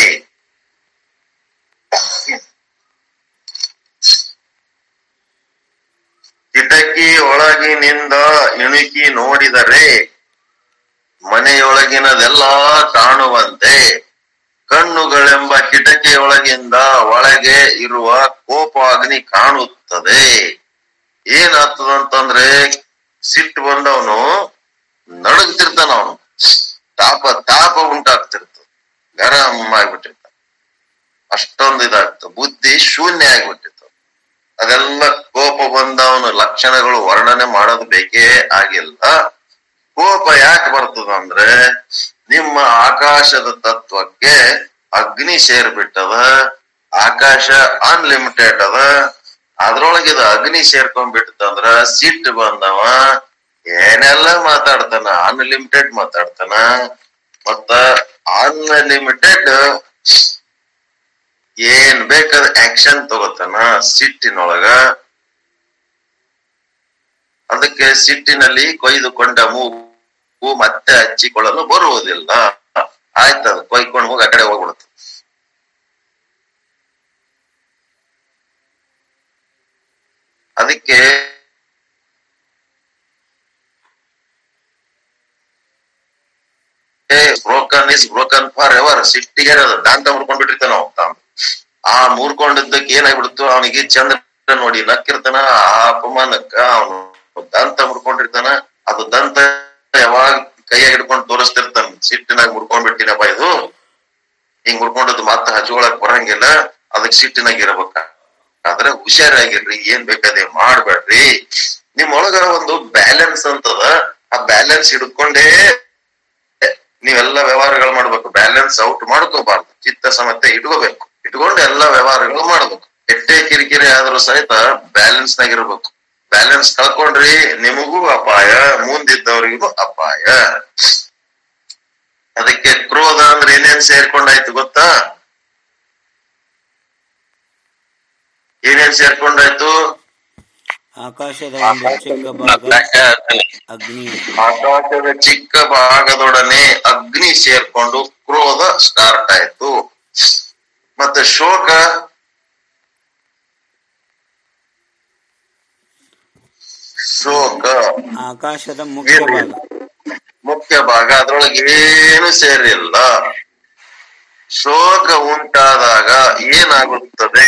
Speaker 1: ಕಿಟಕಿ ಒಳಗಿನಿಂದ ಇಣುಕಿ ನೋಡಿದರೆ ಮನೆಯೊಳಗಿನದೆಲ್ಲ ಕಾಣುವಂತೆ ಕಣ್ಣುಗಳೆಂಬ ಕಿಟಕಿಯೊಳಗಿಂದ ಒಳಗೆ ಇರುವ ಕೋಪಾಗ್ನಿ ಕಾಣುತ್ತದೆ ಏನಾಗ್ತದಂತಂದ್ರೆ ಸಿಟ್ಟು ಬಂದವನು ನಡುಗ್ತಿರ್ತಾನ ಅವನು ತಾಪ ತಾಪ ಉಂಟಾಗ್ತಿರ್ತದ ಗರಂ ಆಗ್ಬಿಟ್ಟಿರ್ತಾನ ಅಷ್ಟೊಂದು ಇದಾಗ್ತದೆ ಬುದ್ಧಿ ಶೂನ್ಯ ಆಗ್ಬಿಟ್ಟಿರ್ತದೆ ಅದೆಲ್ಲ ಕೋಪ ಬಂದವನ ಲಕ್ಷಣಗಳು ವರ್ಣನೆ ಮಾಡೋದು ಬೇಕೇ ಆಗಿಲ್ಲ ಕೋಪ ಯಾಕೆ ಬರ್ತದಂದ್ರೆ ನಿಮ್ಮ ಆಕಾಶದ ತತ್ವಕ್ಕೆ ಅಗ್ನಿ ಸೇರ್ಬಿಟ್ಟದ ಆಕಾಶ ಅನ್ಲಿಮಿಟೆಡ್ ಅದ ಅದ್ರೊಳಗೆ ಇದು ಅಗ್ನಿ ಸೇರ್ಕೊಂಡ್ಬಿಟ್ಟಂದ್ರ ಸಿಟ್ಟು ಬಂದವ ಏನೆಲ್ಲ ಮಾತಾಡ್ತಾನ ಅನ್ಲಿಮಿಟೆಡ್ ಮಾತಾಡ್ತಾನ ಮತ್ತ ಅನ್ಲಿಮಿಟೆಡ್ ಏನ್ ಬೇಕಾದ ಆಕ್ಷನ್ ತಗೋತಾನ ಸಿಟ್ಟಿನೊಳಗ ಅದಕ್ಕೆ ಸಿಟ್ಟಿನಲ್ಲಿ ಕೊಯ್ದುಕೊಂಡ ಮೂಗು ಮತ್ತೆ ಹಚ್ಚಿಕೊಳ್ಳಲು ಬರುವುದಿಲ್ಲ ಆಯ್ತದ ಕೊಯ್ಕೊಂಡು ಹೋಗಿ ಆ ಕಡೆ ಹೋಗ್ಬಿಡುತ್ತೆ ಅದಕ್ಕೆ broken is broken forever ಸಿಟ್ಟಿಗೆ ಅದು ದಾಂತ ಮುರ್ಕೊಂಡ್ಬಿಟ್ಟಿರ್ತಾನ ನಾವು ತಾನು ಆ ಮೂರ್ಕೊಂಡಿದ್ದಕ್ಕೆ ಏನಾಗ್ಬಿಡ್ತು ಅವನಿಗೆ ಚಂದ್ರ ನೋಡಿ ನಕ್ಕಿರ್ತಾನ ಆ ಅಪಮಾನಕ್ಕ ಅವನು ದಂತ ಮುರ್ಕೊಂಡಿರ್ತಾನ ಅದು ದಂತ ಯಾವಾಗ ಕೈಯಾಗ ಹಿಡ್ಕೊಂಡು ತೋರಿಸ್ತಿರ್ತಾನ ಸಿಟ್ಟಿನಾಗ ಮುರ್ಕೊಂಡ್ಬಿಟ್ಟಿನಪ್ಪ ಇದು ಹಿಂಗ್ ಮುರ್ಕೊಂಡದ್ದು ಮತ್ತೆ ಹಚ್ಕೊಳಕ್ ಬರಂಗಿಲ್ಲ ಅದಕ್ ಸಿಟ್ಟಿನಾಗ ಇರ್ಬೇಕ ಆದ್ರೆ ಹುಷಾರಾಗಿರ್ರಿ ಏನ್ ಬೇಕಾದೆ ಮಾಡ್ಬೇಡ್ರಿ ನಿಮ್ಮೊಳಗ ಒಂದು ಬ್ಯಾಲೆನ್ಸ್ ಅಂತದ ಆ ಬ್ಯಾಲೆನ್ಸ್ ಹಿಡ್ಕೊಂಡೇ ನೀವೆಲ್ಲ ವ್ಯವಹಾರಗಳು ಮಾಡ್ಬೇಕು ಬ್ಯಾಲೆನ್ಸ್ ಔಟ್ ಮಾಡ್ಕೋಬಾರ್ದು ಚಿತ್ತ ಸಮತೆ ಇಟ್ಕೋಬೇಕು ಇಟ್ಕೊಂಡು ಎಲ್ಲ ವ್ಯವಹಾರಗಳು ಮಾಡ್ಬೇಕು ಎಷ್ಟೇ ಕಿರಿಕಿರಿ ಆದ್ರೂ ಸಹಿತ ಬ್ಯಾಲೆನ್ಸ್ ನಾಗಿರ್ಬೇಕು ಬ್ಯಾಲೆನ್ಸ್ ಕಳ್ಕೊಂಡ್ರಿ ನಿಮಗೂ ಅಪಾಯ ಮುಂದಿದ್ದವರಿಗೂ ಅಪಾಯ ಅದಕ್ಕೆ ಕ್ರೋಧ ಅಂದ್ರೆ ಏನೇನ್ ಸೇರ್ಕೊಂಡಾಯ್ತು ಗೊತ್ತಾ ಏನೇನ್ ಸೇರ್ಕೊಂಡಾಯ್ತು
Speaker 5: ಆಕಾಶದ ಒಂದು ಚಿಕ್ಕ ಭಾಗ ಅಗ್ನಿ
Speaker 1: ಆಕಾಶದ ಚಿಕ್ಕ ಭಾಗದೊಡನೆ ಅಗ್ನಿ ಸೇರ್ಕೊಂಡು ಕ್ರೋಧ ಸ್ಟಾರ್ಟ್ ಆಯ್ತು ಮತ್ತೆ ಶೋಕ ಶೋಕ
Speaker 5: ಆಕಾಶದ ಮುಖ್ಯ ಭಾಗ
Speaker 1: ಮುಖ್ಯ ಭಾಗ ಅದ್ರೊಳಗೆ ಏನು ಸೇರಿಲ್ಲ ಶೋಕ ಉಂಟಾದಾಗ ಏನಾಗುತ್ತದೆ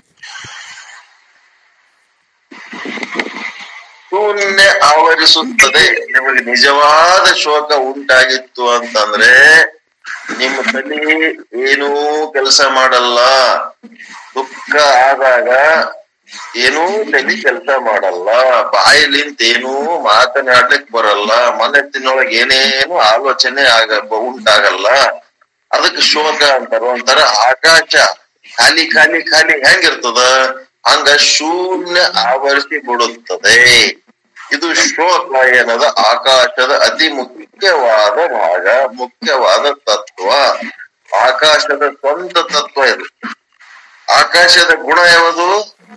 Speaker 1: ಶೂನ್ಯ ಆವರಿಸುತ್ತದೆ ನಿಮಗೆ ನಿಜವಾದ ಶೋಕ ಉಂಟಾಗಿತ್ತು ಅಂತಂದ್ರೆ ನಿಮ್ಮ ತಲೆ ಏನೂ ಕೆಲಸ ಮಾಡಲ್ಲ ದುಃಖ ಆದಾಗ ಏನೂ ತಲೆ ಕೆಲಸ ಮಾಡಲ್ಲ ಬಾಯಿಲಿಂತ ಏನೂ ಮಾತನಾಡ್ಲಿಕ್ ಬರಲ್ಲ ಮನಸ್ಸಿನೊಳಗೆ ಏನೇನು ಆಲೋಚನೆ ಆಗ ಉಂಟಾಗಲ್ಲ ಅದಕ್ಕೆ ಶೋಕ ಅಂತಾರ ಒಂಥರ ಆಕಾಶ ಖಾಲಿ ಖಾಲಿ ಖಾಲಿ ಹೆಂಗಿರ್ತದ ಹಂಗ ಶೂನ್ಯ ಆವರಿಸಿ ಬಿಡುತ್ತದೆ ಇದು ಶೋಕ ಏನದ ಆಕಾಶದ ಅತಿ ಮುಖ್ಯವಾದ ಭಾಗ ಮುಖ್ಯವಾದ ತತ್ವ ಆಕಾಶದ ಸ್ವಂತ ತತ್ವ ಇದು ಆಕಾಶದ ಗುಣ ಯಾವುದು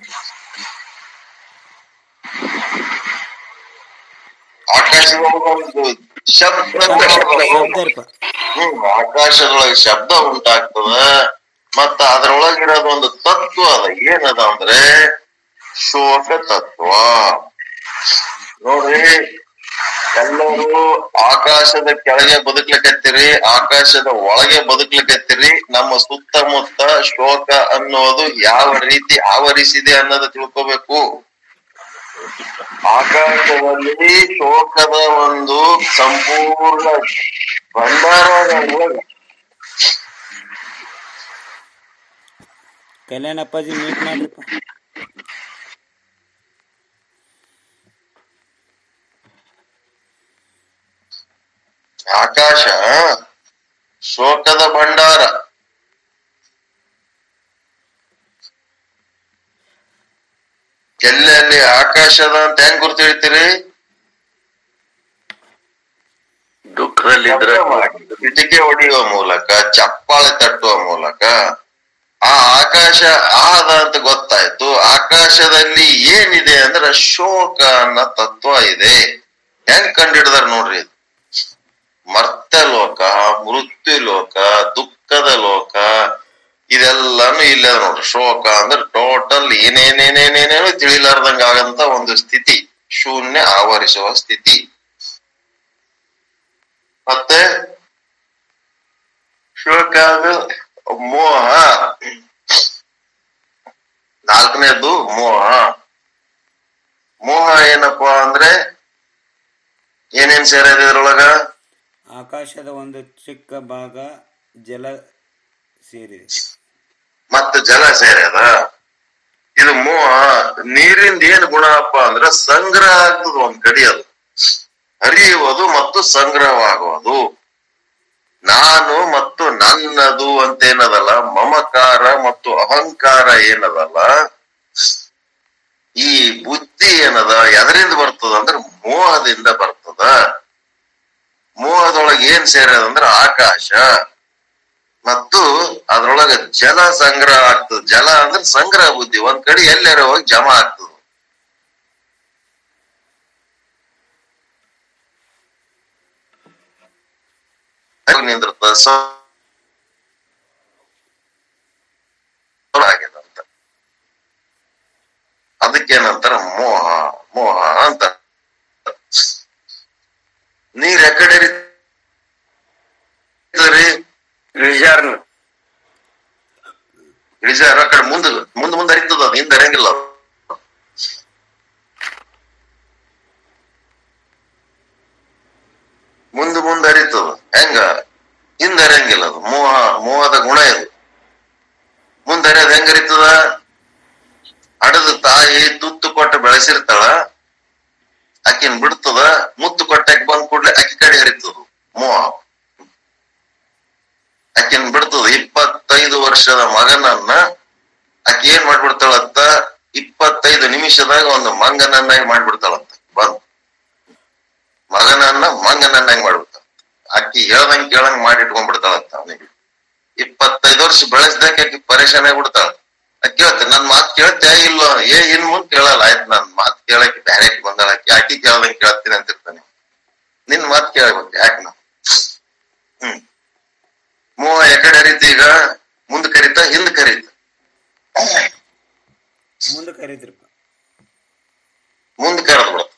Speaker 1: ಆಕಾಶದ ಒಂದು ಶಬ್ದ
Speaker 5: ಶಬ್ದರ್ಪ
Speaker 1: ಹ್ಮ್ ಆಕಾಶದೊಳಗೆ ಶಬ್ದ ಉಂಟಾಗ್ತದ ಮತ್ತ ಅದ್ರೊಳಗಿರೋದು ಒಂದು ತತ್ವ ಅದ ಏನದ ಅಂದ್ರೆ ಶೋಕ ತತ್ವ ನೋಡ್ರಿ ಎಲ್ಲರೂ ಆಕಾಶದ ಕೆಳಗೆ ಬದುಕ್ಲಿಕತ್ತೀರಿ ಆಕಾಶದ ಒಳಗೆ ಬದುಕ್ಲಿಕತ್ತೀರಿ ನಮ್ಮ ಸುತ್ತಮುತ್ತ ಶೋಕ ಅನ್ನೋದು ಯಾವ ರೀತಿ ಆವರಿಸಿದೆ ಅನ್ನೋದು ತಿಳ್ಕೋಬೇಕು ಆಕಾಶದಲ್ಲಿ ಶೋಕದ ಒಂದು ಸಂಪೂರ್ಣ ಭಂಡಾರ ಒಳಗೆ
Speaker 5: ಕಲ್ಯಾಣ ಅಪ್ಪಾಜಿ ಮೀಟ್ ಮಾಡ್ರಿಪ್ಪ
Speaker 1: ಆಕಾಶ ಶೋಕದ ಭಂಡಾರ ಎಲ್ಲೆಲ್ಲಿ ಆಕಾಶದ ಅಂತ ಹೆಂಗ್ ಗುರ್ತು ಹೇಳ್ತೀರಿ
Speaker 2: ದುಃಖದಲ್ಲಿದ್ರೆ
Speaker 1: ಇಟಿಕೆ ಹೊಡೆಯುವ ಮೂಲಕ ಚಪ್ಪಾಳೆ ತಟ್ಟುವ ಮೂಲಕ ಆ ಆಕಾಶ ಆದ ಅಂತ ಗೊತ್ತಾಯ್ತು ಆಕಾಶದಲ್ಲಿ ಏನಿದೆ ಅಂದ್ರೆ ಶೋಕ ಅನ್ನೋ ತತ್ವ ಇದೆ ಹೆಂಗ್ ಕಂಡಿಡ್ದಾರ ನೋಡ್ರಿ ಇದು. ಮರ್ತ್ಯ ಲೋಕ ಮೃತ್ಯು ಲೋಕ ದುಃಖದ ಲೋಕ ಇದೆಲ್ಲಾನು ಇಲ್ಲ ನೋಡ್ರಿ ಶೋಕ ಅಂದ್ರೆ ಟೋಟಲ್ ಏನೇನೇನೇನೇನೇನು ತಿಳಿಲಾರ್ದಂಗ ಆಗಂತ ಒಂದು ಸ್ಥಿತಿ ಶೂನ್ಯ ಆವರಿಸುವ ಸ್ಥಿತಿ ಮತ್ತೆ ಶೋಕ ಅಂದ್ರೆ ಮೋಹ ನಾಲ್ಕನೇದು ಮೋಹ ಮೋಹ ಏನಪ್ಪಾ ಅಂದ್ರೆ ಏನೇನ್ ಸೇರಿದೆ ಇದ್ರೊಳಗ
Speaker 5: ಆಕಾಶದ ಒಂದು ಚಿಕ್ಕ ಭಾಗ ಜಲ ಸೇರಿದೆ
Speaker 1: ಮತ್ತೆ ಜಲ ಸೇರ್ಯದ ಇದು ಮೋಹ ನೀರಿಂದ ಏನ್ ಗುಣ ಅಪ್ಪ ಅಂದ್ರೆ ಸಂಗ್ರಹ ಆಗ್ತದ ಒಂದ್ ಕಡೆ ಅದು ಹರಿಯುವುದು ಮತ್ತು ಸಂಗ್ರಹವಾಗುವುದು ನಾನು ಮತ್ತು ನನ್ನದು ಅಂತ ಏನದಲ್ಲ ಮಮಕಾರ ಮತ್ತು ಅಹಂಕಾರ ಏನದಲ್ಲ ಈ ಬುದ್ಧಿ ಏನದ ಎದರಿಂದ ಬರ್ತದ ಅಂದ್ರೆ ಮೋಹದಿಂದ ಬರ್ತದ ಮೋಹದೊಳಗೆ ಏನ್ ಸೇರದಂದ್ರ ಆಕಾಶ ಮತ್ತು ಅದ್ರೊಳಗ ಜಲ ಸಂಗ್ರಹ ಆಗ್ತದ ಜಲ ಅಂದ್ರೆ ಸಂಗ್ರಹ ಬುದ್ಧಿ ಒಂದ್ ಕಡೆ ಎಲ್ಲಾರ ಹೋಗಿ ಜಮಾ ಆಗ್ತದ ನಿಂದಿರ್ತದ ಸ- ಆಗ್ಯದಂತ ಅದಕ್ಕೇನಂತಾರ ಮೋಹ ಮೋಹ ಅಂತ ನೀರ್ ಎಕಡೆ ರೀ
Speaker 2: ವಿಚಾರಣ
Speaker 1: ಇಳಿಜಾರ ಆ ಕಡೆ ಮುಂದ ಮುಂದ್ ಮುಂದೆ ಹರಿತದ ಅದು ಹಿಂದೆ ಹರಿಯಂಗಿಲ್ಲ ಅದು. ಮುಂದ್ ಮುಂದೆ ಹರಿತದ ಹೆಂಗ ಹಿಂದೆ ಹರಿಯಂಗಿಲ್ಲ ಅದು ಮೋಹ ಮೋಹದ ಗುಣ ಇದು ಮುಂದೆ ಹರಿಯೋದು ಹೆಂಗ್ ಹರಿತದ ಹಡದ ತಾಯಿ ತುತ್ತು ಕೊಟ್ಟು ಬೆಳೆಸಿರ್ತಾಳ ಆಕಿನ್ ಬಿಡ್ತದ ಮುತ್ತು ಕೊಟ್ಟಾಕಿ ಬಂದ್ ಕೂಡ್ಲೆ ಆಕಿ ಕಡೆ ಹರಿತದ ಮೋಹ ಆಕಿನ್ ಬಿಡ್ತದ ಇಪ್ಪತ್ತೈದು ವರ್ಷದ ಮಗನನ್ನ ಆಕಿ ಏನ್ ಮಾಡ್ಬಿಡ್ತಾಳಂತ ಇಪ್ಪತ್ತೈದು ನಿಮಿಷದಾಗ ಒಂದು ಮಂಗನನ್ನಾಗಿ ಮಾಡ್ಬಿಡ್ತಾಳಂತ ಬಂದ್ ಮಗನನ್ನ ಮಂಗನನ್ನಾಗಿ ಮಾಡ್ಬಿಡ್ತಾಳ ಆಕಿ ಹೇಳ್ದಂಗ್ ಕೇಳಂಗ್ ಮಾಡಿ ಇಟ್ಕೊಂಡ್ಬಿಡ್ತಾಳಂತ ಅವನಿಗೆ ಇಪ್ಪತ್ತೈದು ವರ್ಷ ಬೆಳೆಸ್ದಾಕ ಆಕಿ ಪರೇಶಾನ್ ಆಗ್ಬಿಡ್ತಾಳ ಆಕಿ ಕೇಳ್ತೆ ನನ್ ಮಾತ್ ಕೇಳ್ತೇ ಇಲ್ಲ ಏ ಇನ್ ಮುಂದ್ ಕೇಳಲ್ಲ ಆಯ್ತು ನನ್ ಮಾತ್ ಕೇಳಕ್ ಬ್ಯಾರೆ ಬಂದಾಳ ಆಕಿ ಆಕಿ ಕೇಳ್ದಂಗ್ ಕೇಳ್ತೀನಿ ಅಂತಿರ್ತಾನೆ ನಿನ್ ಮಾತ್ ಕೇಳ್ಬೇಕು ಯಾಕೆ ನಾ ಹ್ಮ್ ಮೋಹ ಎಕಡೆ ಹರಿತ ಈಗ ಮುಂದ್ ಕರಿತ ಹಿಂದ್ ಕರಿತ
Speaker 5: ಮುಂದೆ ಕರೀದ್ರಪ್ಪ
Speaker 1: ಮುಂದ್ ಕರೆದ್ ಬಿಡ್ತದ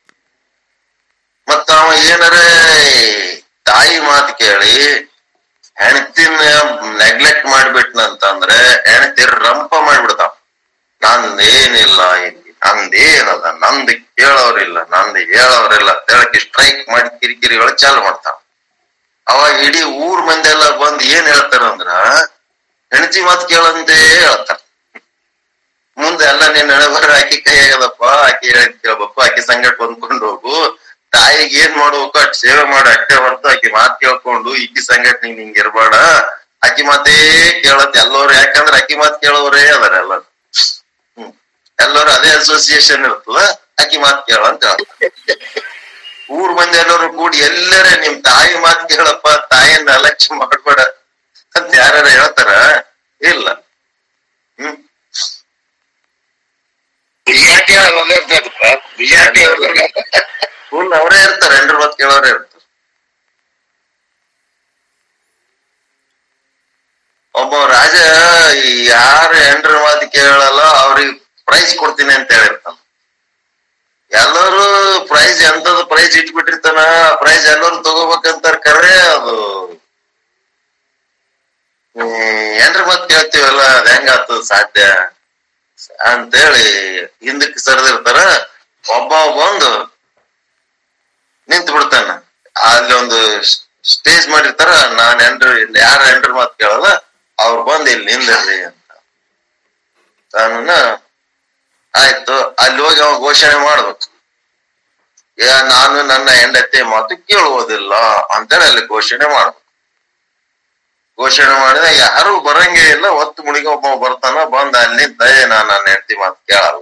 Speaker 1: ಮತ್ತ ಅವ ಏನರೇ ತಾಯಿ ಮಾತು ಕೇಳಿ ಹೆಣ್ತಿನ ನೆಗ್ಲೆಕ್ಟ್ ಮಾಡ್ಬಿಟ್ನಂತಂದ್ರೆ ಹೆಣ್ತಿ ರಂಪ ಮಾಡ್ಬಿಡ್ತಾವ ನಂದೇನಿಲ್ಲ ಇಲ್ಲಿ ನಂದೇನದ ನಂದು ಕೇಳೋರಿಲ್ಲ ನಂದು ಹೇಳೋರಿಲ್ಲ ಹೇಳಕ್ಕೆ ಸ್ಟ್ರೈಕ್ ಮಾಡಿ ಕಿರಿಕಿರಿಗಳು ಚಾಲು ಮಾಡ್ತಾವ ಅವಾಗ ಇಡೀ ಊರ್ ಮಂದಿ ಎಲ್ಲ ಬಂದ್ ಏನ್ ಹೇಳ್ತಾರ ಅಂದ್ರ ಹೆಂಡತಿ ಮಾತು ಕೇಳಂತೆ ಹೇಳ್ತಾರ ಮುಂದೆ ಎಲ್ಲ ನೀನ್ ಬರ ಆಕಿ ಕೈ ಆಗದಪ್ಪ ಆಕಿ ಹೇಳಿದ್ ಕೇಳ್ಬೇಕು ಆಕಿ ಸಂಗಟ್ ಹೊಂದ್ಕೊಂಡು ಹೋಗು ತಾಯಿಗೆ ಏನ್ ಮಾಡ್ಬೇಕು ಅಟ್ ಸೇವೆ ಮಾಡಿ ಅಷ್ಟೇ ಹೊರ್ತು ಆಕಿ ಮಾತ್ ಕೇಳ್ಕೊಂಡು ಈಕಿ ಸಂಗಟ್ ನೀನ್ ಹಿಂಗ್ ಇರ್ಬೇಡ ಆಕಿ ಮಾತೇ ಕೇಳತ್ ಎಲ್ಲೋರು ಯಾಕಂದ್ರ ಆಕಿ ಮಾತ್ ಕೇಳೋರೇ ಅದಾರ ಎಲ್ಲ ಹ್ಮ್ ಎಲ್ಲರೂ ಅದೇ ಅಸೋಸಿಯೇಷನ್ ಇರ್ತದ ಆಕಿ ಮಾತ್ ಕೇಳ ಅಂತ ಹೇಳ್ತಾರೆ ಊರ್ ಮಂದಿ ಎಲ್ಲರೂ ಕೂಡಿ ಎಲ್ಲರೇ ನಿಮ್ ತಾಯಿ ಮಾತ್ ಕೇಳಪ್ಪ ತಾಯಿಯನ್ನ ಅಲಕ್ಷ್ಯ ಮಾಡ್ಬೇಡ ಅಂತ ಯಾರ ಹೇಳ್ತಾರ ಇಲ್ಲ ಹ್ಮ್
Speaker 3: ಬಿಜಾಟಿ ಒಂದೇ ಇರ್ತದಪ್ಪ ಬಿಜಾಟಿ
Speaker 1: ಫುಲ್ ಅವರೇ ಇರ್ತಾರೆ ಹೆಂಡ್ರ ಮಾತ್ ಕೇಳೋರೇ ಇರ್ತಾರೆ ಒಬ್ಬ ರಾಜ ಯಾರು ಹೆಂಡ್ರ ಮಾತು ಕೇಳಲ್ಲ ಅವ್ರಿಗೆ ಪ್ರೈಸ್ ಕೊಡ್ತೀನಿ ಅಂತ ಹೇಳಿರ್ತಾನ ಎಲ್ಲರೂ ಪ್ರೈಸ್ ಎಂತದ ಪ್ರೈಸ್ ಇಟ್ಬಿಟ್ಟಿರ್ತಾನ ಪ್ರೈಸ್ ಎಲ್ಲರೂ ತಗೋಬೇಕಂತಾರ ಕರೆ ಅದು ಹೆಂಡ್ರ ಮಾತ್ ಕೇಳ್ತೀವಲ್ಲ ಅದ್ ಹೆಂಗ ಆಗ್ತದ ಸಾಧ್ಯ ಅಂತೇಳಿ ಹಿಂದಕ್ಕೆ ಸರಿದಿರ್ತಾರ ಒಬ್ಬ ಬಂದು ನಿಂತು ಬಿಡ್ತಾನ ಅಲ್ಲಿ ಒಂದು ಸ್ಟೇಜ್ ಮಾಡಿರ್ತಾರ ನಾನ್ ಎಂಡ್ರ ಯಾರ ಎಂಡ್ರ ಮಾತು ಕೇಳಲ್ಲ ಅವ್ರು ಬಂದು ಇಲ್ಲಿ ನಿಂದಿರ್ರಿ ಅಂತ ತಾನ ಆಯ್ತು ಅಲ್ಲಿ ಹೋಗಿ ಅವ ಘೋಷಣೆ ಮಾಡ್ಬೇಕು ಏ, ನಾನು ನನ್ನ ಹೆಂಡತಿ ಮಾತು ಕೇಳುವುದಿಲ್ಲ ಅಂತೇಳಿ ಅಲ್ಲಿ ಘೋಷಣೆ ಮಾಡ್ಬೇಕು ಘೋಷಣೆ ಮಾಡಿದ್ರೆ ಯಾರು ಬರಂಗೇ ಇಲ್ಲ ಒತ್ತು ಮುಡಿಗೆ ಒಬ್ಬ ಬರ್ತಾನ ಬಂದ ಅಲ್ಲಿ ದಯ ನಾನು ನನ್ನ ಹೆಂಡತಿ ಮಾತು ಕೇಳಲ್ಲ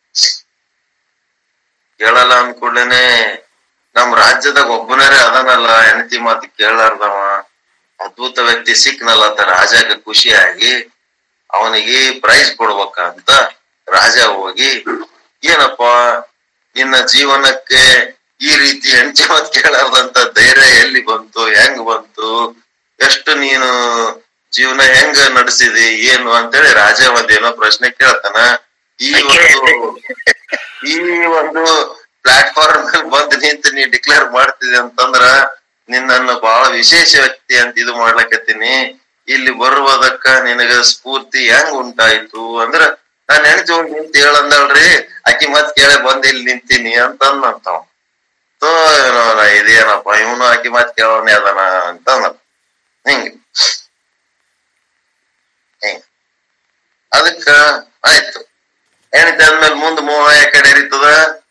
Speaker 1: ಕೇಳಲ್ಲ ಅಂದ್ಕೂಡ್ಲೇನೆ ನಮ್ ರಾಜ್ಯದಾಗ ಒಬ್ಬನರೇ ಅದನಲ್ಲ ಹೆಂಡತಿ ಮಾತು ಕೇಳಾರ್ದವ ಅದ್ಭುತ ವ್ಯಕ್ತಿ ಸಿಕ್ನಲ್ಲ ಅಂತ ರಾಜಾಗ ಖುಷಿಯಾಗಿ ಅವನಿಗೆ ಪ್ರೈಸ್ ಕೊಡ್ಬೇಕಂತ ರಾಜ ಹೋಗಿ ಏನಪ್ಪ ನಿನ್ನ ಜೀವನಕ್ಕೆ ಈ ರೀತಿ ಹೆಂಡತಿ ಮಾತು ಕೇಳಾರ್ದಂತ ಧೈರ್ಯ ಎಲ್ಲಿ ಬಂತು ಹೆಂಗ್ ಬಂತು ಎಷ್ಟು ನೀನು ಜೀವನ ಹೆಂಗ ನಡೆಸಿದಿ ಏನು ಅಂತೇಳಿ ರಾಜ ಒಂದೇನೋ ಪ್ರಶ್ನೆ ಕೇಳ್ತಾನ ಈ ಒಂದು ಈ ಒಂದು ಪ್ಲಾಟ್ಫಾರ್ಮ್ ಮೇಲೆ ಬಂದು ನಿಂತು ನೀ ಡಿಕ್ಲೇರ್ ಮಾಡ್ತಿದೆ ಅಂತಂದ್ರ ನಿನ್ನನ್ನು ಬಹಳ ವಿಶೇಷ ವ್ಯಕ್ತಿ ಅಂತ ಇದು ಮಾಡ್ಲಕತ್ತೀನಿ ಇಲ್ಲಿ ಬರುವುದಕ್ಕ ನಿನಗ ಸ್ಫೂರ್ತಿ ಹೆಂಗ್ ಉಂಟಾಯ್ತು ಅಂದ್ರ ನಾನ್ ಹೆಣ್ತಿ ಹೋಗಿ ನಿಂತ ಹೇಳಂದಳ್ರಿ ಆಕಿ ಮತ್ ಕೇಳ ಬಂದ್ ಇಲ್ಲಿ ನಿಂತೀನಿ ಅಂತ ಅಂದಂತಾವ ಸೊ ಇದೇನಪ್ಪ ಇವನು ಆಕಿ ಮತ್ ಕೇಳೋನೆ ಅದನ ಅಂತ ಅಂದ ಹಿಂಗ ಹಿಂಗ ಅದಕ್ಕ ಆಯ್ತು ಹೆಣ್ತಿ ಆದ್ಮೇಲೆ ಮುಂದ್ ಮೋಹ ಯಾಕಡೆ ಹರಿತದ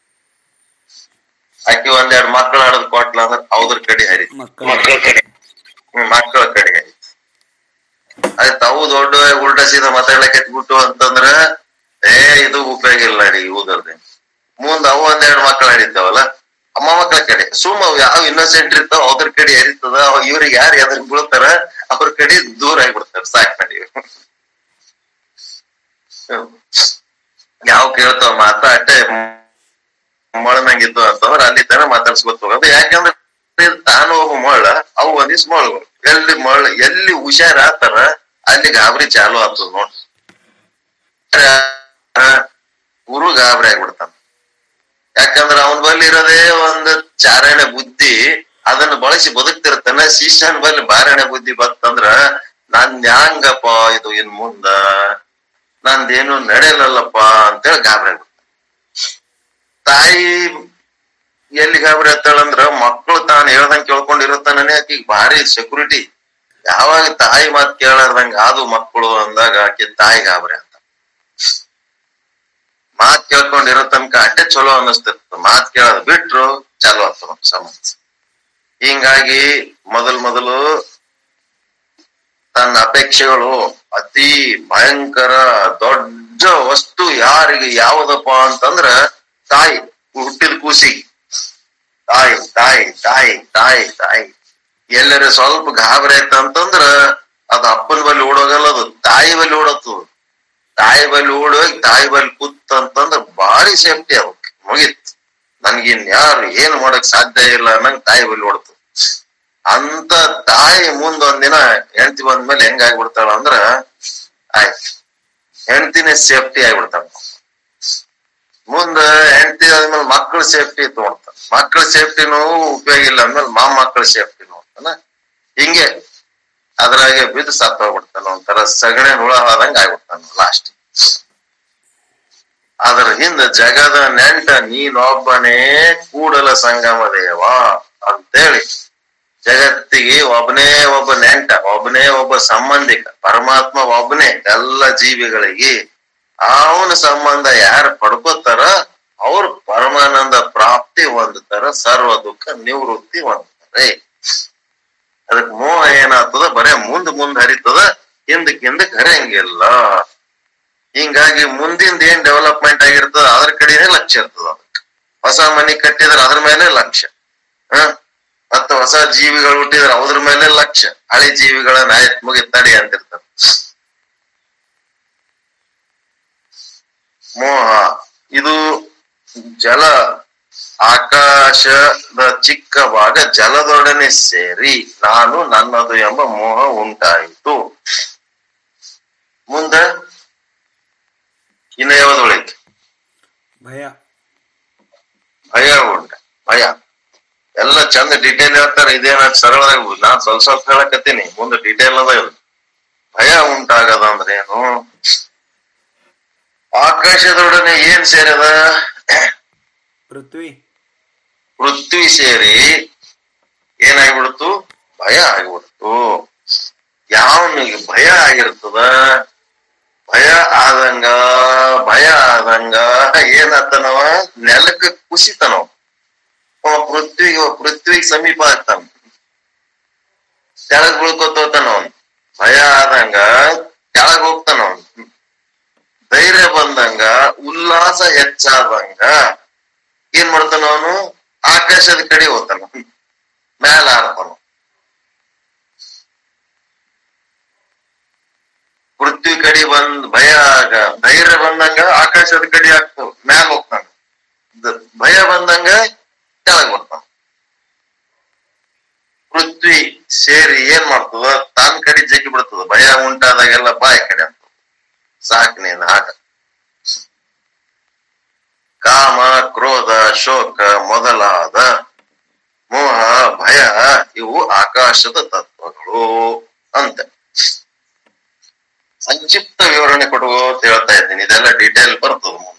Speaker 1: ಆಕಿ ಒಂದೆರಡು ಮಕ್ಕಳು ಹಡದ್ ಕೊಟ್ಲ ಅಂದ್ರ ಅವ್ದ್ರ ಕಡೆ ಹರಿತ
Speaker 5: ಮಕ್ಕಳ
Speaker 3: ಮಕ್ಕಳ ಕಡೆ
Speaker 1: ಹ್ಮ್ ಮಕ್ಕಳ ಕಡೆ ಹರಿತ ಆಯ್ತು ಅವು ದೊಡ್ಡ ಉಲ್ಟಾ ಸೀದಾ ಮಾತಾಡ್ಲಕತ್ಬಿಟ್ಟು ಅಂತಂದ್ರ ಏ ಇದು ಉಪಯೋಗ ಇಲ್ಲ ನಡಿ ಊದರ್ದೆ ಮುಂದ್ ಅವು ಒಂದೆರಡು ಮಕ್ಕಳು ಹರಿತಾವಲ್ಲ ಅಮ್ಮ ಮಕ್ಕಳ ಕಡೆ ಸುಮ್ಮ ಅವ್ ಯಾವ ಇನ್ನೋಸೆಂಟ್ ಇರ್ತಾವ ಅದ್ರ ಕಡೆ ಹರಿತದ ಅವ ಇವ್ರಿಗೆ ಯಾರು ಎದ್ರ ಬೀಳ್ತಾರ ಅವ್ರ ಕಡೆ ದೂರ ಆಗ್ಬಿಡ್ತಾರ ಸಾಕ್ ನಡಿ ಹ್ಮ್. ಯಾವ ಕೇಳ್ತಾವ ಮಾತಾ ಅಟ್ಟೆ ಮೊಳನಂಗಿದ್ದು ಅಂತಂದ್ರ ಅಲ್ಲಿ ತನ ಮಾತಾಡ್ಸ್ಕೊತ ಹೋಗೋದು ಯಾಕಂದ್ರೆ ಇದು ತಾನು ಒಬ್ಬ ಮೊಳ ಅವು ಒಂದಿವ್ಸ ಮೊಳಗಳು ಎಲ್ಲಿ ಮೊಳ ಎಲ್ಲಿ ಹುಷಾರ್ ಆತಾರ ಅಲ್ಲಿ ಗಾಬರಿ ಚಾಲು ಆಗ್ತದ ನೋಡ್ ಗುರು ಗಾಬರಿ ಆಗ್ಬಿಡ್ತಾನ ಯಾಕಂದ್ರ ಅವನ ಬಲ್ಲಿ ಇರೋದೇ ಒಂದ್ ಚಾರಣೆ ಬುದ್ಧಿ ಅದನ್ನ ಬಳಸಿ ಬದುಕ್ತಿರ್ತಾನ ಶಿಷ್ಯನ ಬಲ್ಲಿ ಬಾರಣೆ ಬುದ್ಧಿ ಬಂತಂದ್ರ ನಾನ್ ಹ್ಯಾಂಗಪ್ಪ ಇದು ಇನ್ ಮುಂದ ನಂದೇನು ನಡೆಯಲ್ಲಲ್ಲಪ್ಪ ಅಂತೇಳಿ ಗಾಬರಿ ಆಗ್ಬಿಡ್ತಾನ ತಾಯಿ ಎಲ್ಲಿ ಗಾಬರಿ ಆಗ್ತಾಳಂದ್ರ ಮಕ್ಕಳು ತಾನು ಹೇಳ್ದಂಗ್ ಕೇಳ್ಕೊಂಡಿರುತ್ತಾನೆ ಆಕಿಗ್ ಭಾರಿ ಸೆಕ್ಯೂರಿಟಿ ಯಾವಾಗ ತಾಯಿ ಮಾತ್ ಕೇಳಾರ್ದಂಗ ಅದು ಮಕ್ಕಳು ಅಂದಾಗ ಆಕಿ ತಾಯಿ ಗಾಬರಿ ಅಂತ ಮಾತ್ ಕೇಳ್ಕೊಂಡಿರೋ ತನಕ ಅಟ್ಟೆ ಚಲೋ ಅನ್ನಿಸ್ತಿರ್ತ ಮಾತ್ ಕೇಳೋದ್ ಬಿಟ್ರು ಚಾಲು ಆಗ್ತದ ಸಮಸ್ಯೆ ಹಿಂಗಾಗಿ ಮೊದಲ್ ಮೊದಲು ತನ್ನ ಅಪೇಕ್ಷೆಗಳು ಅತಿ ಭಯಂಕರ ದೊಡ್ಡ ವಸ್ತು ಯಾರಿಗೆ ಯಾವ್ದಪ್ಪ ಅಂತಂದ್ರ ತಾಯಿ ಹುಟ್ಟಿದ ಕೂಸಿಗೆ ತಾಯಿ ತಾಯಿ ತಾಯಿ ತಾಯಿ ತಾಯಿ ಎಲ್ಲರ ಸ್ವಲ್ಪ ಗಾಬರಿ ಆಯ್ತ ಅಂತಂದ್ರ ಅದ ಅಪ್ಪನ ಬಲ್ಲಿ ಓಡೋಗಲ್ಲ ಅದು ತಾಯಿ ಬಲ್ಲಿ ಓಡತ್ತದ ತಾಯಿ ಬಲ್ಲಿ ಓಡೋಗಿ ತಾಯಿ ಬಲ್ಲಿ ಕೂತ್ ಅಂತಂದ್ರ ಭಾರಿ ಸೇಫ್ಟಿ ಅವಕ್ಕೆ ಮುಗೀತ್ ನನ್ಗಿನ್ ಯಾರು ಏನ್ ಮಾಡಕ್ ಸಾಧ್ಯ ಇಲ್ಲ ಅನ್ನಂಗ್ ತಾಯಿ ಬಲ್ಲಿ ಓಡ್ತದ ಅಂತ ತಾಯಿ ಮುಂದ್ ಒಂದಿನ ಹೆಂಡತಿ ಬಂದ್ಮೇಲೆ ಹೆಂಗ್ ಆಗ್ಬಿಡ್ತಾಳ ಅಂದ್ರ ಆಯ್ತು ಹೆಂಡತಿನೇ ಸೇಫ್ಟಿ ಆಗ್ಬಿಡ್ತಾಳ ಮುಂದ ಹೆಂಡತಿ ಆದ್ಮೇಲೆ ಮಕ್ಕಳ ಸೇಫ್ಟಿ ತಗೊಳ್ತಾನ ಮಕ್ಕಳ ಸೇಫ್ಟಿನೂ ಉಪಯೋಗ ಇಲ್ಲ ಅಂದ್ಮೇಲೆ ಮಾ ಮಕ್ಕಳ ಸೇಫ್ಟಿ ನೋಡ್ತಾನ ಹಿಂಗೆ ಅದ್ರಾಗೆ ಬಿದ್ದು ಸತ್ತ ಹೋಗ್ಬಿಡ್ತಾನ ಒಂಥರ ಸಗಣಿ ಹುಳ ಆದಂಗ ಆಗ್ಬಿಡ್ತಾನ ಲಾಸ್ಟ್ ಅದ್ರ ಹಿಂದ ಜಗದ ನೆಂಟ ನೀನೊಬ್ಬನೇ ಕೂಡಲ ಸಂಗಮ ದೇವ ಅಂತೇಳಿ ಜಗತ್ತಿಗೆ ಒಬ್ಬನೇ ಒಬ್ಬ ನೆಂಟ ಒಬ್ಬನೇ ಒಬ್ಬ ಸಂಬಂಧಿಕ ಪರಮಾತ್ಮ ಒಬ್ಬನೇ ಎಲ್ಲ ಜೀವಿಗಳಿಗೆ ಅವನ ಸಂಬಂಧ ಯಾರು ಪಡ್ಕೋತಾರ ಅವ್ರು ಪರಮಾನಂದ ಪ್ರಾಪ್ತಿ ಹೊಂದುತ್ತಾರ ಸರ್ವ ದುಃಖ ನಿವೃತ್ತಿ ಹೊಂದುತ್ತಾರೆ ಅದಕ್ ಮೋಹ ಏನಾಗ್ತದ ಬರೇ ಮುಂದ್ ಮುಂದ್ ಹರಿತದ ಹಿಂದಕ್ ಹಿಂದಕ್ ಹರಿಯಂಗಿಲ್ಲ ಹಿಂಗಾಗಿ ಮುಂದಿಂದ ಏನ್ ಡೆವಲಪ್ಮೆಂಟ್ ಆಗಿರ್ತದ ಅದ್ರ ಕಡೆನೇ ಲಕ್ಷ್ಯ ಇರ್ತದ ಅದಕ್ಕೆ ಹೊಸ ಮನಿ ಕಟ್ಟಿದ್ರೆ ಅದ್ರ ಮೇಲೆ ಲಕ್ಷ್ಯ ಹ ಮತ್ತ ಹೊಸ ಜೀವಿಗಳು ಹುಟ್ಟಿದ್ರೆ ಅದ್ರ ಮೇಲೆ ಲಕ್ಷ್ಯ ಹಳೆ ಜೀವಿಗಳನ್ನ ಆಯ್ತ್ ಮುಗಿ ತಡಿ ಅಂತಿರ್ತಾರೆ ಮೋಹ ಇದು ಜಲ ಆಕಾಶದ ಚಿಕ್ಕ ಭಾಗ ಜಲದೊಡನೆ ಸೇರಿ ನಾನು ನನ್ನದು ಎಂಬ ಮೋಹ ಉಂಟಾಯಿತು ಮುಂದೆ ಇನ್ನ ಯಾವ್ದೊಳಗೆ
Speaker 5: ಭಯ
Speaker 1: ಭಯ ಉಂಟ ಭಯ ಎಲ್ಲ ಚಂದ ಡಿಟೇಲ್ ಹೇಳ್ತಾರೆ ಇದೇನ ಸರಳವಾಗಿ ನಾನ್ ಸ್ವಲ್ಪ ಸ್ವಲ್ಪ ಹೇಳಕತ್ತೀನಿ ಮುಂದೆ ಡಿಟೇಲ್ ಅದ ಇದು ಭಯ ಉಂಟಾಗದ ಅಂದ್ರೆ ಏನು ಆಕಾಶದೊಡನೆ ಏನ್ ಸೇರದ
Speaker 5: ಪೃಥ್ವಿ
Speaker 1: ಪೃಥ್ವಿ ಸೇರಿ ಏನಾಗ್ಬಿಡ್ತು ಭಯ ಆಗ್ಬಿಡ್ತು ಯಾವನಿಗೆ ಭಯ ಆಗಿರ್ತದ ಭಯ ಆದಂಗ ಭಯ ಆದಂಗ ಏನಾತನವ ನೆಲಕ್ಕೆ ಕುಸಿತನವ ಅವ ಪೃಥ್ವಿಗೆ ಪೃಥ್ವಿಗೆ ಸಮೀಪ ಆಗ್ತಾನ ಕೆಳಗ್ ಬೀಳ್ಕೊತ ಹೋಗ್ತಾನ ಅವನು ಭಯ ಆದಂಗ ಕೆಳಗ್ ಹೋಗ್ತಾನ ಅವನು ಧೈರ್ಯ ಬಂದಂಗ ಉಲ್ಲಾಸ ಹೆಚ್ಚಾದಂಗ ಏನ್ ಮಾಡ್ತಾನ ಅವನು ಆಕಾಶದ ಕಡೆ ಹೋಗ್ತಾನ ಮ್ಯಾಲ ಆಡ್ತಾನ ಪೃಥ್ವಿ ಕಡೆ ಬಂದ್ ಭಯ ಆಗ ಧೈರ್ಯ ಬಂದಂಗ ಆಕಾಶದ ಕಡೆ ಆಗ್ತಾವ ಮ್ಯಾಲ ಹೋಗ್ತಾನ ದ- ಭಯ ಬಂದಂಗ ಕೆಳಗ್ ಬರ್ತಾನ ಪೃಥ್ವಿ ಸೇರಿ ಏನ್ ಮಾಡ್ತದ ತಾನ್ ಕಡೆ ಜಗ್ಗಿ ಬಿಡ್ತದ ಭಯ ಉಂಟಾದಾಗೆಲ್ಲ ಬಾಯಿ ಕಡೆ ಅಂತ ಸಾಕ್ ನೀನ್ ಆಗ ಕಾಮ ಕ್ರೋಧ ಶೋಕ ಮೊದಲಾದ ಮೋಹ ಭಯ ಇವು ಆಕಾಶದ ತತ್ವಗಳು ಅಂತ ಸಂಕ್ಷಿಪ್ತ ವಿವರಣೆ ಕೊಡುವ ಅಂತ ಹೇಳ್ತಾ ಇದ್ದೀನಿ ಇದೆಲ್ಲ ಡೀಟೇಲ್ ಬರ್ತದ ಮುಂದೆ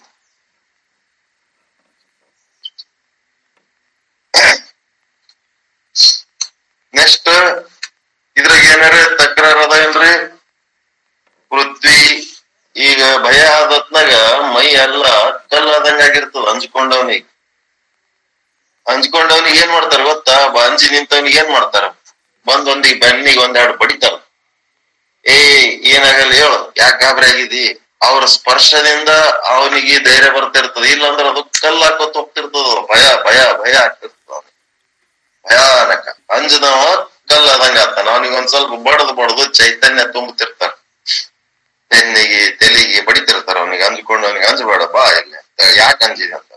Speaker 1: ನೆಕ್ಸ್ಟ್ ಇದ್ರಾಗ ಏನಾರ ತಕರಾರ ಅದ ಏನ್ರಿ ಪೃಥ್ವಿ ಈಗ ಭಯ ಆದತ್ನಾಗ ಮೈ ಎಲ್ಲ ಕಲ್ಲಾದಂಗ ಆಗಿರ್ತದ ಅಂಜ್ಕೊಂಡವನಿಗೆ ಅಂಜ್ಕೊಂಡವನಿಗೆ ಏನ್ ಮಾಡ್ತಾರ ಗೊತ್ತಾ ಬ- ಅಂಜಿ ನಿಂತವನಿಗೆ ಏನ್ ಮಾಡ್ತಾರ ಬಂದ್ ಒಂದಿಗೆ ಬೆನ್ನಿಗೆ ಒಂದೆರಡು ಬಡಿತಾರ ಏ ಏನಾಗಲ್ಲ ಹೇಳು ಯಾಕೆ ಗಾಬರಿ ಆಗಿದಿ ಅವ್ರ ಸ್ಪರ್ಶದಿಂದ ಅವನಿಗೆ ಧೈರ್ಯ ಬರ್ತಿರ್ತದ ಇಲ್ಲಾಂದ್ರೆ ಅದು ಕಲ್ಲು ಹಾಕೋತ್ ಹೋಗ್ತಿರ್ತದ ಭಯ ಭಯ ಭಯ ಆಗ್ತಿರ್ತದ ಅವ್ನಿಗೆ. ಭಯಾನಕ ಅಂಜದವ ಕಲ್ಲಾದಂಗ ಆತಾನ ಅವನಿಗೆ ಒಂದ್ ಸ್ವಲ್ಪ ಬಡದು ಬಡದು ಚೈತನ್ಯ ತುಂಬುತ್ತಿರ್ತಾರ ಬೆನ್ನಿಗೆ ತೆಲಿಗೆ ಬಡಿತಿರ್ತಾರ ಅವನಿಗೆ ಅಂಜ್ಕೊಂಡು ಅವನಿಗೆ ಅಂಜಬೇಡ ಬಾ ಇಲ್ಲಿ ಯಾಕೆ ಅಂಜಿದೆ ಅಂತ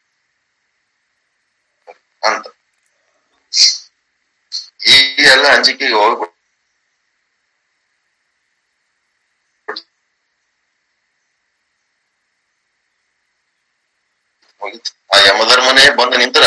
Speaker 1: ಅಂತ ಈಗೆಲ್ಲ ಅಂಜಿಕೆಗೆ ಹೋಗ್ಬಿಟ್ಟು ಮುಗೀತು. ಆ ಯಮಧರ್ಮನೇ ಬಂದು ನಿಂತ್ರ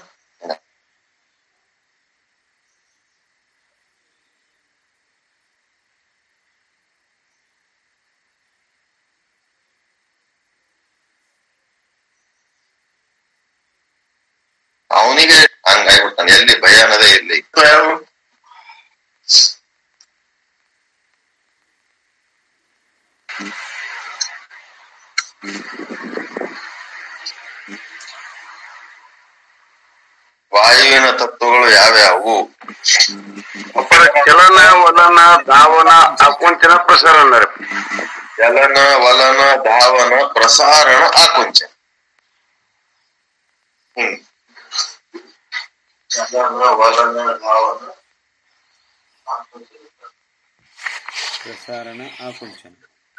Speaker 1: ಅವನಿಗೆ ಹಂಗಾಗ್ಬಿಡ್ತಾನೆ ಎಲ್ಲಿ ಭಯ ಅನ್ನೋದೇ ಇರ್ಲಿ ವಾಯುವಿನ ತತ್ವಗಳು ಯಾವ್ಯಾವು
Speaker 3: ಅಪ್ಪರ ಚಲನ ವಲನ ಧಾವನ ಆಕುಂಚನ ಪ್ರಸಾರ ಅಂದಾರೆ
Speaker 1: ಚಲನ ವಲನ ಧಾವನ ಪ್ರಸಾರಣ ಆಕುಂಚ ಹ್ಮ್ ಚಲನ ವಲನ ಧಾವನ ಆಕುಂಚನ.
Speaker 5: ಪ್ರಸಾರಣ ಆಕುಂಚನ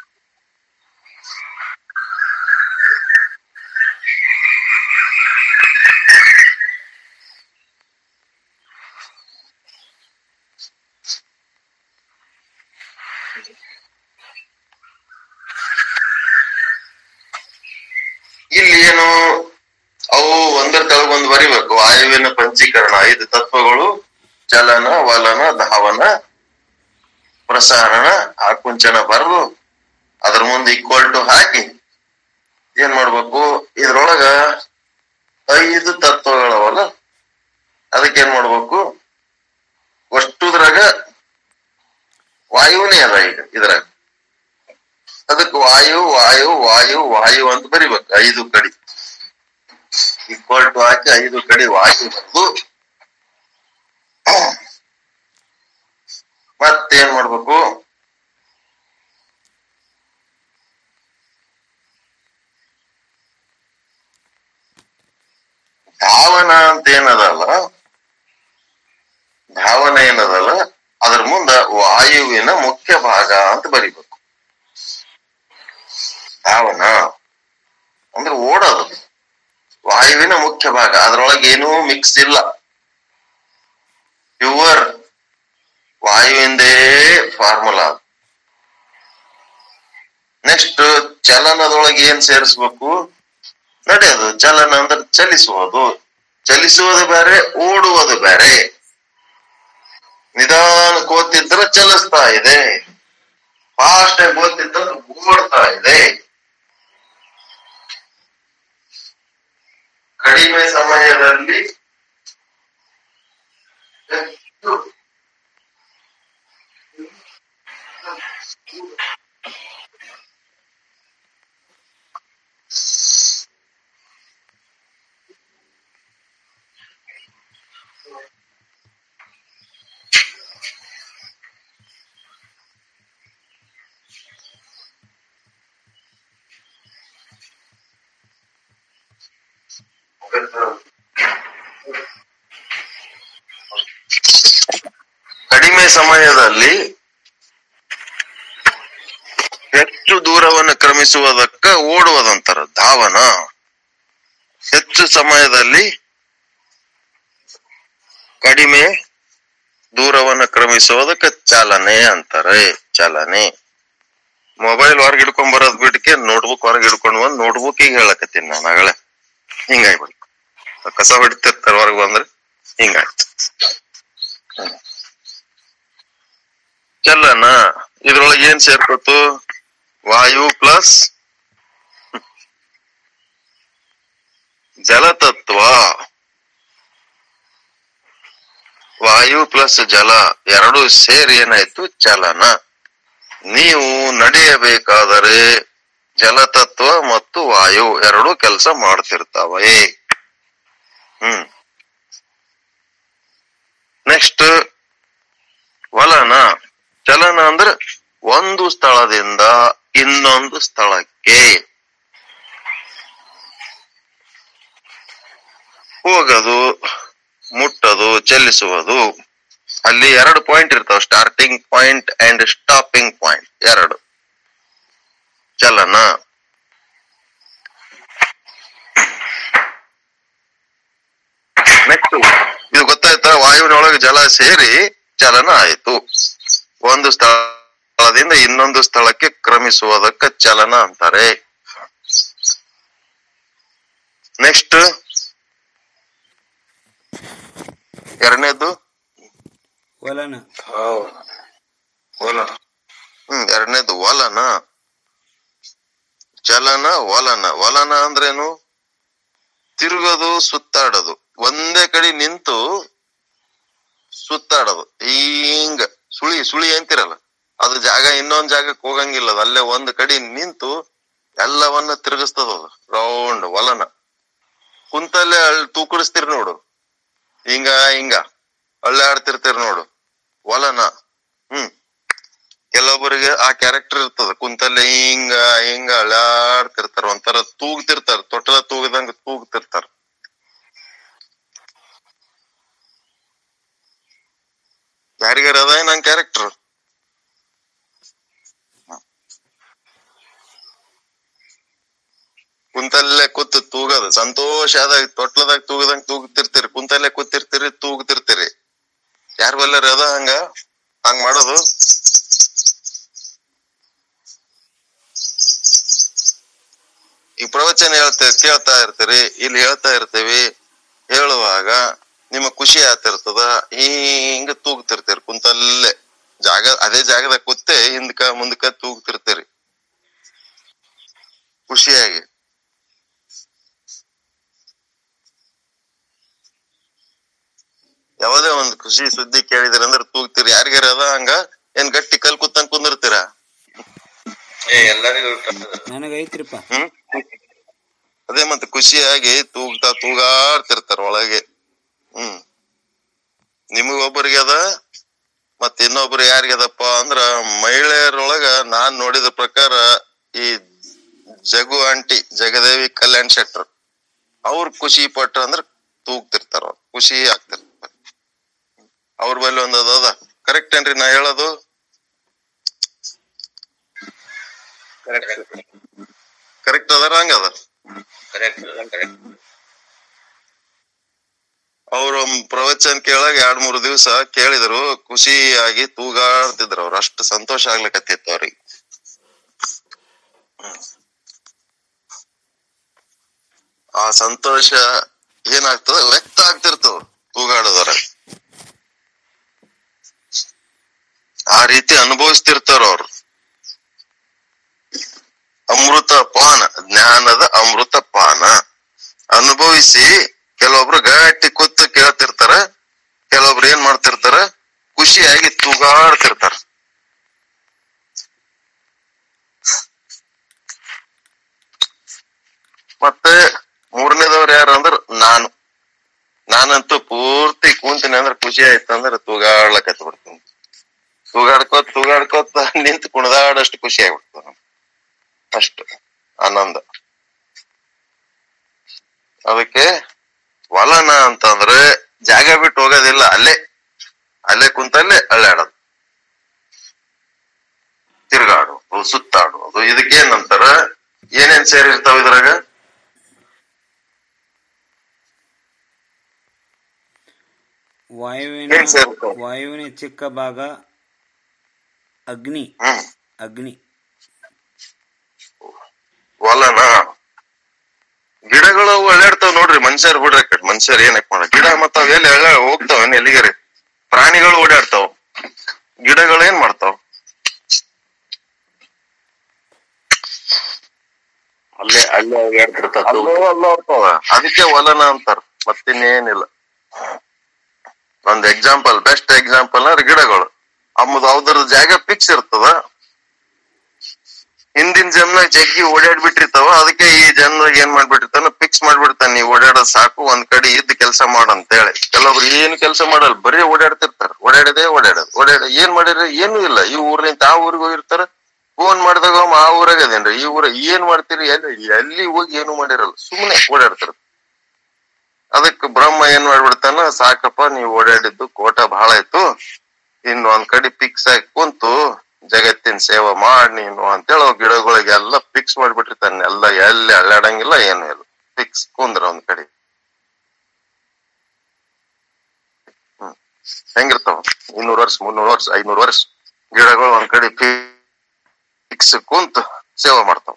Speaker 1: ಇಲ್ಲಿ ಏನು ಅವು ಒಂದರ ಕೆಳಗೆ ಒಂದು ಬರಿಬೇಕು ವಾಯುವಿನ ಪಂಚೀಕರಣ ಐದು ತತ್ವಗಳು ಚಲನ ವಲನ ಧಾವನ ಪ್ರಸಾರಣ ಆಕುಂಚನ ಬರೆದು ಅದ್ರ ಮುಂದೆ ಈಕ್ವಲ್ ಟು ಹಾಕಿ ಏನ್ ಮಾಡ್ಬೇಕು ಇದ್ರೊಳಗ ಐದು ತತ್ವಗಳವಲ್ಲ ಅದಕ್ಕೆ ಏನ್ ಮಾಡ್ಬೇಕು ಅಷ್ಟುದ್ರಾಗ ವಾಯುನೇ ಅದ ಈಗ ಇದ್ರಾಗ ಅದಕ್ಕೆ ವಾಯು ವಾಯು ವಾಯು ವಾಯು ಅಂತ ಬರಿಬೇಕು ಐದು ಕಡಿ ಈಕ್ವಲ್ ಟು ಹಾಕಿ ಐದು ಕಡಿ ವಾಯು ಬರೆದು ಮತ್ತೇನ್ ಮಾಡ್ಬೇಕು ಧಾವನ ಅಂತ ಏನದಲ್ಲ ಧಾವನ ಏನದಲ್ಲ ಅದ್ರ ಮುಂದ ವಾಯುವಿನ ಮುಖ್ಯ ಭಾಗ ಅಂತ ಬರಿಬೇಕು ಧಾವನ ಅಂದ್ರೆ ಓಡೋದು ವಾಯುವಿನ ಮುಖ್ಯ ಭಾಗ ಅದ್ರೊಳಗೆ ಏನೂ ಮಿಕ್ಸ್ ಇಲ್ಲ ಪ್ಯೂರ್ ವಾಯುವಿಂದೇ ಫಾರ್ಮುಲಾ ನೆಕ್ಸ್ಟ್ ಚಲನದೊಳಗೆ ಏನ್ ಸೇರಿಸ್ಬೇಕು ನಡೆಯೋದು ಚಲನ ಅಂದ್ರೆ ಚಲಿಸುವುದು ಚಲಿಸುವುದು ಬೇರೆ ಓಡುವುದು ಬೇರೆ ನಿಧಾನಕ್ಕೆ ಓದ್ತಿದ್ರೆ ಚಲಿಸ್ತಾ ಇದೆ ಫಾಸ್ಟ್ ಆಗಿ ಓದ್ತಿದ್ರೆ ಓಡ್ತಾ ಇದೆ ಕಡಿಮೆ ಸಮಯದಲ್ಲಿ ಹೆಚ್ಚು ಕಡಿಮೆ ಸಮಯದಲ್ಲಿ ಹೆಚ್ಚು ದೂರವನ್ನು ಕ್ರಮಿಸುವುದಕ್ಕ ಓಡುವುದಂತಾರ ಧಾವನ ಹೆಚ್ಚು ಸಮಯದಲ್ಲಿ ಕಡಿಮೆ ದೂರವನ್ನು ಕ್ರಮಿಸುವುದಕ್ಕೆ ಚಾಲನೆ ಅಂತಾರೆ ಚಾಲನೆ ಮೊಬೈಲ್ ಹೊರಗೆ ಹಿಡ್ಕೊಂಡ್ ಬರೋದ್ ಬಿಟ್ಟಕ್ಕೆ ನೋಟ್ಬುಕ್ ಹೊರಗೆ ಹಿಡ್ಕೊಂಡು ಬಂದ್ ನೋಟ್ಬುಕ್ಕಿಗೆ ಹೇಳಕತ್ತೀನಿ ನಾನು ಆಗಲೇ ಹಿಂಗಾಗ್ಬಿಡ್ತು ಕಸ ಹೊಡಿತಿರ್ತಾರ ಹೊರಗೆ ಬಂದ್ರೆ ಹಿಂಗಾಯ್ತು ಹ್ಮ್. ಚಲನ ಇದ್ರೊಳಗೆ ಏನ್ ಸೇರ್ಕೊತು ವಾಯು ಪ್ಲಸ್ ಜಲತತ್ವ ವಾಯು ಪ್ಲಸ್ ಜಲ ಎರಡು ಸೇರಿ ಏನಾಯ್ತು ಚಲನ ನೀವು ನಡೆಯಬೇಕಾದರೆ ಜಲತತ್ವ ಮತ್ತು ವಾಯು ಎರಡು ಕೆಲಸ ಮಾಡ್ತಿರ್ತಾವೆ ಹ್ಮ್ ನೆಕ್ಸ್ಟ್ ವಲನ ಚಲನ ಅಂದ್ರೆ ಒಂದು ಸ್ಥಳದಿಂದ ಇನ್ನೊಂದು ಸ್ಥಳಕ್ಕೆ ಹೋಗೋದು ಮುಟ್ಟೋದು ಚಲಿಸುವುದು ಅಲ್ಲಿ ಎರಡು ಪಾಯಿಂಟ್ ಇರ್ತಾವ starting point and stopping point ಎರಡು ಚಲನ ನೆಕ್ಸ್ಟ್ ಇದು ಗೊತ್ತಾಯ್ತಾ ವಾಯುವಿನೊಳಗೆ ಜಲ ಸೇರಿ ಚಲನ ಆಯಿತು ಒಂದು ಸ್ಥಳದಿಂದ ಇನ್ನೊಂದು ಸ್ಥಳಕ್ಕೆ ಕ್ರಮಿಸುವುದಕ್ಕೆ ಚಲನ ಅಂತಾರೆ ನೆಕ್ಸ್ಟ್ ಎರಡನೇದು
Speaker 5: ವಲನ
Speaker 1: ಹ್ಮ್ ಎರಡನೇದು ವಲನ ಚಲನ ವಲನ ವಲನ ಅಂದ್ರೇನು ತಿರುಗೋದು ಸುತ್ತಾಡೋದು ಒಂದೇ ಕಡೆ ನಿಂತು ಸುತ್ತಾಡೋದು ಹಿಂಗ ಸುಳಿ ಸುಳಿ ಅಂತಿರಲ್ಲ ಅದು ಜಾಗ ಇನ್ನೊಂದ್ ಜಾಗಕ್ಕೆ ಹೋಗಂಗಿಲ್ಲ ಅದು ಅಲ್ಲೇ ಒಂದ್ ಕಡೆ ನಿಂತು ಎಲ್ಲವನ್ನ ತಿರುಗಿಸ್ತದ ಅದು ರೌಂಡ್ ವಲನ ಕುಂತಲ್ಲೇ ಅಳ್ ತೂಕಡಿಸ್ತೀರಿ ನೋಡು ಹಿಂಗ ಹಿಂಗ ಅಳ್ಳಾಡ್ತಿರ್ತೀರಿ ನೋಡು ವಲನ ಹ್ಮ್ ಕೆಲವೊಬ್ಬರಿಗೆ ಆ ಕ್ಯಾರೆಕ್ಟರ್ ಇರ್ತದ ಕುಂತಲ್ಲೇ ಹಿಂಗ ಹಿಂಗ ಅಳ್ಳಾಡ್ತಿರ್ತಾರ ಒಂಥರ ತೂಗ್ತಿರ್ತಾರ ತೊಟ್ಟಲ ತೂಗದಂಗ ತೂಗ್ತಿರ್ತಾರ ಯಾರಿಗಾರ ಅದ ನನ್ ಕ್ಯಾರೆಕ್ಟರ್ ಕುಂತಲ್ಲೇ ಕೂತು ತೂಗದು ಸಂತೋಷ ಆದಾಗ ತೊಟ್ಲದಾಗ ತೂಗದಂಗ ತೂಗ್ತಿರ್ತೀರಿ ಕುಂತಲ್ಲೇ ಕೂತಿರ್ತೀರಿ ತೂಗ್ತಿರ್ತೀರಿ ಯಾರ್ ಬಲ್ಲರ ಅದ ಹಂಗ ಹಂಗ್ ಮಾಡೋದು ಈ ಪ್ರವಚನ ಹೇಳ್ತೇ ಕೇಳ್ತಾ ಇರ್ತೀರಿ ಇಲ್ಲಿ ಹೇಳ್ತಾ ಇರ್ತೀವಿ ಹೇಳುವಾಗ ನಿಮ್ಮ ಖುಷಿ ಆಗ್ತಿರ್ತದ ಹಿಂಗ ತೂಗ್ತಿರ್ತೀರಿ ಕುಂತಲ್ಲೇ ಜಾಗ ಅದೇ ಜಾಗದಾಗ ಕೂತೆ ಹಿಂದಕ ಮುಂದಕ ತೂಗ್ತಿರ್ತೀರಿ ಖುಷಿಯಾಗಿ ಯಾವುದೇ ಒಂದು ಖುಷಿ ಸುದ್ದಿ ಕೇಳಿದ್ರಿ ಅಂದ್ರೆ ತೂಗ್ತೀರಿ ಯಾರಿಗಾರ ಅದ ಹಂಗ ಏನ್ ಗಟ್ಟಿ ಕಲ್ ಕುತ್ತಂಗ್ ಕುಂದಿರ್ತೀರಾ
Speaker 2: ಏ ಎಲ್ಲರಿಗೂ
Speaker 5: ನನಗೈತ್ರಿಪ್ಪ
Speaker 1: ಹ್ಮ್ ಅದೇ ಮತ್ತೆ ಖುಷಿಯಾಗಿ ತೂಗ್ತಾ ತೂಗಾಡ್ತಿರ್ತಾರ ಒಳಗೆ ಹ್ಮ್ ನಿಮಗೊಬ್ಬರಿಗೆ ಅದ ಮತ್ ಇನ್ನೊಬ್ರು ಯಾರಿಗದಪ್ಪ ಅಂದ್ರ ಮಹಿಳೆಯರೊಳಗ ನಾನ್ ನೋಡಿದ ಪ್ರಕಾರ ಈ ಜಗು ಆಂಟಿ ಜಗದೇವಿ ಕಲ್ಯಾಣ್ ಶೆಟ್ರ್ ಅವ್ರ ಖುಷಿ ಪಟ್ರ ಅಂದ್ರ ತೂಗ್ತಿರ್ತಾರ ಅವ್ರು ಖುಷಿ ಆಗ್ತಿರ್ತಾರ ಅವ್ರ ಬಲ್ಲಿ ಒಂದ್ ಅದ ಅದ ಕರೆಕ್ಟ್ ಏನ್ರಿ ನಾ ಹೇಳೋದು ಕರೆಕ್ಟ್ ಅದಾರ ಹಂಗದ
Speaker 2: ಕರೆಕ್ಟ್ ಕರೆಕ್ಟ್
Speaker 1: ಅವ್ರ ಪ್ರವಚನ ಕೇಳಾಗ ಎರಡ್ ಮೂರ್ ದಿವ್ಸ ಕೇಳಿದ್ರು ಖುಷಿಯಾಗಿ ತೂಗಾಡ್ತಿದ್ರು ಅವ್ರು ಅಷ್ಟು ಸಂತೋಷ ಆಗ್ಲಿಕತ್ತಿತ್ತು ಅವ್ರಿಗೆ ಹ್ಮ್. ಆ ಸಂತೋಷ ಏನಾಗ್ತದ ವ್ಯಕ್ತ ಆಗ್ತಿರ್ತವ ತೂಗಾಡೋದ್ರ ಆ ರೀತಿ ಅನುಭವಿಸ್ತಿರ್ತಾರ ಅವ್ರು ಅಮೃತ ಪಾನ ಜ್ಞಾನದ ಅಮೃತ ಪಾನ ಅನುಭವಿಸಿ ಕೆಲವೊಬ್ರು ಗಟ್ಟಿ ಕೂತು ಕೇಳ್ತಿರ್ತಾರ ಕೆಲವೊಬ್ರು ಏನ್ ಮಾಡ್ತಿರ್ತಾರ ಖುಷಿಯಾಗಿ ತೂಗಾಡ್ತಿರ್ತಾರ ಮತ್ತೆ ಮೂರನೇದವ್ರು ಯಾರು ಅಂದ್ರ ನಾನು ನಾನಂತೂ ಪೂರ್ತಿ ಕೂಂತೀನಿ ಅಂದ್ರ ಖುಷಿ ಆಯ್ತು ಅಂದ್ರ ತೂಗಾಡ್ಲಕತ್ ಬಿಡ್ತೀನಿ ತೂಗಾಡ್ಕೋತ್ ತೂಗಾಡ್ಕೋತ ನಿಂತು ಕುಣದಾಡಷ್ಟು ಖುಷಿ ಆಗ್ಬಿಡ್ತದ ಅಷ್ಟು ಆನಂದ ಅದಕ್ಕೆ ಸೇರಿರ್ತಾವ ಇದ್ರಾಗ
Speaker 5: ವಾಯುವಿನ
Speaker 1: ಏನ್ ಸೇರ್ತಾವ?
Speaker 5: ವಾಯುವಿನ ಚಿಕ್ಕ ಭಾಗ ಅಗ್ನಿ
Speaker 1: ಹ್ಮ್
Speaker 5: ಅಗ್ನಿ
Speaker 1: ಹೊಲನ ಗಿಡಗಳು ಒಳ್ಳಾಡ್ತಾವ ನೋಡ್ರಿ ಮನುಷ್ಯರ್ ಬಿಡ್ರಿ ಕಟ್ ಮನುಷ್ಯರ್ ಏನಕ್ ಮಾಡ ಗಿಡ ಮತ್ತ ಅವ್ ಎಲ್ಲಿ ಎಳ್ಳ ಹೋಗ್ತಾವ ಏನ್ ಎಲ್ಲಿಗಾರಿ ಪ್ರಾಣಿಗಳು ಓಡಾಡ್ತಾವ ಗಿಡಗಳು ಏನ್ ಮಾಡ್ತಾವ
Speaker 3: ಅಲ್ಲೇ ಅಲ್ಲೇ ಹೇಳ್ತಿರ್ತಾವ
Speaker 1: ಅಲ್ಲೋ ಅಲ್ಲೋ ಹೋಗ್ತಾವ ಅದಕ್ಕೆ ಹೊಲನ ಅಂತಾರ ಮತ್ತಿನ್ನೇನಿಲ್ಲ ಒಂದ್ ಎಕ್ಸಾಂಪಲ್ ಬೆಸ್ಟ್ ಎಕ್ಸಾಂಪಲ್ ಅಂದ್ರೆ ಗಿಡಗಳು ಅಮ್ಮದು ಅವ್ರದ್ದು ಜಾಗ ಫಿಕ್ಸ್ ಇರ್ತದ ಹಿಂದಿನ ಜನ್ಮ ಜಗ್ಗಿ ಓಡಾಡ್ಬಿಟ್ಟಿರ್ತಾವ ಅದಕ್ಕೆ ಈ ಜನ್ಮದಾಗ ಏನ್ ಮಾಡ್ಬಿಟ್ಟಿರ್ತಾನ ಫಿಕ್ಸ್ ಮಾಡ್ಬಿಡ್ತಾನ ನೀವ್ ಓಡಾಡೋದ್ ಸಾಕು ಒಂದ್ ಕಡೆ ಇದ್ದ ಕೆಲಸ ಮಾಡಂತ ಹೇಳಿ ಕೆಲವೊಬ್ರು ಏನು ಕೆಲಸ ಮಾಡಲ್ಲ ಬರೀ ಓಡಾಡ್ತಿರ್ತಾರ ಓಡಾಡದೆ ಓಡಾಡೋದು ಓಡಾಡ ಏನ್ ಮಾಡಿರಿ ಏನೂ ಇಲ್ಲ ಈ ಊರ್ಲಿಂದ ಆ ಊರಿಗೆ ಹೋಗಿರ್ತಾರ ಫೋನ್ ಮಾಡಿದಾಗ ಒಮ್ಮೆ ಆ ಊರಾಗ ಅದೇನ್ರಿ ಈ ಊರ ಏನ್ ಮಾಡ್ತೀರಿ ಎಲ್ಲಿ ಎಲ್ಲಿ ಹೋಗಿ ಏನು ಮಾಡಿರಲ್ಲ ಸುಮ್ಮನೆ ಓಡಾಡ್ತಾರ ಅದಕ್ಕೆ ಬ್ರಹ್ಮ ಏನ್ ಮಾಡ್ಬಿಡ್ತಾನ ಸಾಕಪ್ಪ ನೀವ್ ಓಡಾಡಿದ್ದು ಕೋಟ ಬಹಳ ಆಯ್ತು ಇನ್ನು ಒಂದ್ ಕಡೆ ಫಿಕ್ಸ್ ಆಗಿ ಕುಂತು ಜಗತ್ತಿನ ಸೇವೆ ಮಾಡ್ ನೀನು ಅಂತೇಳಿ ಅವ್ ಗಿಡಗಳಿಗೆಲ್ಲ ಫಿಕ್ಸ್ ಮಾಡ್ಬಿಟ್ಟಿರ್ತಾನೆ ಎಲ್ಲ ಎಲ್ಲಿ ಅಳ್ಳಾಡಂಗಿಲ್ಲ ಏನು ಇಲ್ಲ ಫಿಕ್ಸ್ ಕುಂದ್ರ ಒಂದ್ ಕಡೆ ಹ್ಮ್ ಹೆಂಗಿರ್ತಾವ ಇನ್ನೂರ್ ವರ್ಷ ಮುನ್ನೂರ್ ವರ್ಷ ಐನೂರ್ ವರ್ಷ ಗಿಡಗಳು ಒಂದ್ ಕಡೆ ಫಿಕ್ಸ್ ಕುಂತು ಸೇವೆ ಮಾಡ್ತಾವ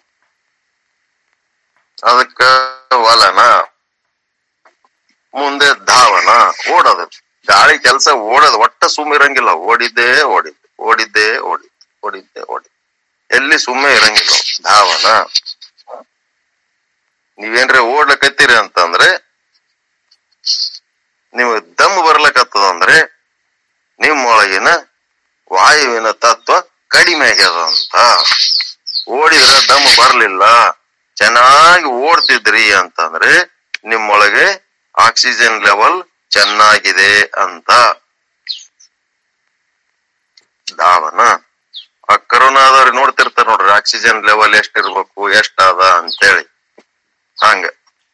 Speaker 1: ಅದಕ್ಕ ಹೊಲನ ಮುಂದೆ ಧಾವನ ಓಡೋದು ಗಾಳಿ ಕೆಲಸ ಓಡೋದು ಒಟ್ಟ ಸುಮ್ಮ ಇರಂಗಿಲ್ಲ ಓಡಿದ್ದೇ ಓಡಿದ್ದೆ ಓಡಿದ್ದೇ ಓಡಿದ್ದೆ ಓಡಿದ್ದೆ ಓಡಿ ಎಲ್ಲಿ ಸುಮ್ಮನೆ ಇರಂಗಿಲ್ಲ ಅವು. ಧಾವನ ನೀವೇನ್ರಿ ಓಡ್ಲಕತ್ತೀರಿ ಅಂತಂದ್ರೆ ನೀವು ದಮ್ ಬರ್ಲಕತ್ತದ ಅಂದ್ರೆ ನಿಮ್ಮೊಳಗಿನ ವಾಯುವಿನ ತತ್ವ ಕಡಿಮೆ ಆಗ್ಯದ ಅಂತ ಓಡಿದ್ರ ದಮ್ ಬರ್ಲಿಲ್ಲ ಚೆನ್ನಾಗಿ ಓಡ್ತಿದ್ರಿ ಅಂತಂದ್ರೆ ನಿಮ್ಮೊಳಗೆ ಆಕ್ಸಿಜನ್ ಲೆವೆಲ್ ಚೆನ್ನಾಗಿದೆ ಅಂತ ಧಾವನ ಆ ಕರೋನಾದವ್ರು ನೋಡ್ತಿರ್ತಾರ ನೋಡ್ರಿ ಆಕ್ಸಿಜನ್ ಲೆವೆಲ್ ಎಷ್ಟಿರ್ಬೇಕು ಎಷ್ಟದ ಅಂತೇಳಿ ಹಂಗ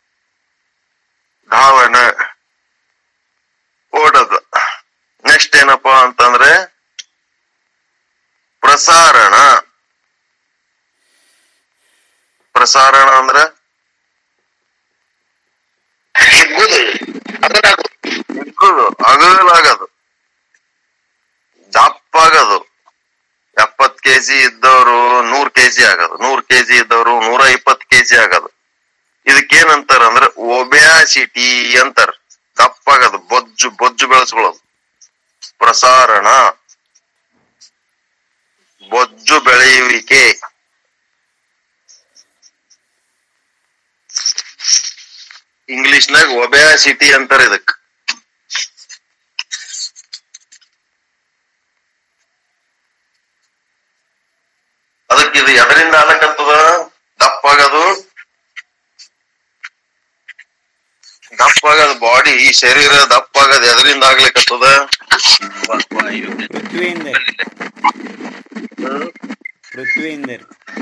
Speaker 1: ಧಾವನ ಓಡೋದು ನೆಕ್ಸ್ಟ್ ಏನಪ್ಪಾ ಅಂತಂದ್ರೆ ಪ್ರಸಾರಣ ಪ್ರಸಾರಣ ಅಂದ್ರ
Speaker 3: ಹಿಗ್ಗುದು ಅದನ್ನ
Speaker 1: ಹಿಗ್ಗುದು ಅಗಲಾಗದು ದಪ್ಪಾಗದು ಎಪ್ಪತ್ ಕೆಜಿ ಇದ್ದವರು ನೂರ್ ಕೆಜಿ ಆಗೋದು ನೂರ್ ಕೆಜಿ ಇದ್ದವರು ನೂರ ಇಪ್ಪತ್ ಕೆಜಿ ಆಗೋದು ಇದಕ್ಕೇನಂತಾರ ಅಂದ್ರೆ ಒಬ್ಯಾಸಿಟಿ ಅಂತಾರ ದಪ್ಪಾಗದು ಬೊಜ್ಜು ಬೊಜ್ಜು ಬೆಳೆಸ್ಕೊಳ್ಳೋದು ಪ್ರಸಾರಣ ಬೊಜ್ಜು ಬೆಳೆಯುವಿಕೆ ಇಂಗ್ಲಿಷ್ನಾಗ ಒಬ್ಯಾಸಿಟಿ ಅಂತಾರ ಇದಕ್ ಅದಕ್ಕೆ ಇದು ಎದರಿಂದ ಆಲಕತ್ತದ ದಪ್ಪಾಗದು ದಪ್ಪಾಗದ ಬಾಡಿ ಈ ಶರೀರ ದಪ್ಪಾಗದ ಎದರಿಂದ ಆಗ್ಲಿಕತ್ತದ
Speaker 5: ಪೃಥ್ವಿಯಿಂದ ಪೃಥ್ವಿಯಿಂದ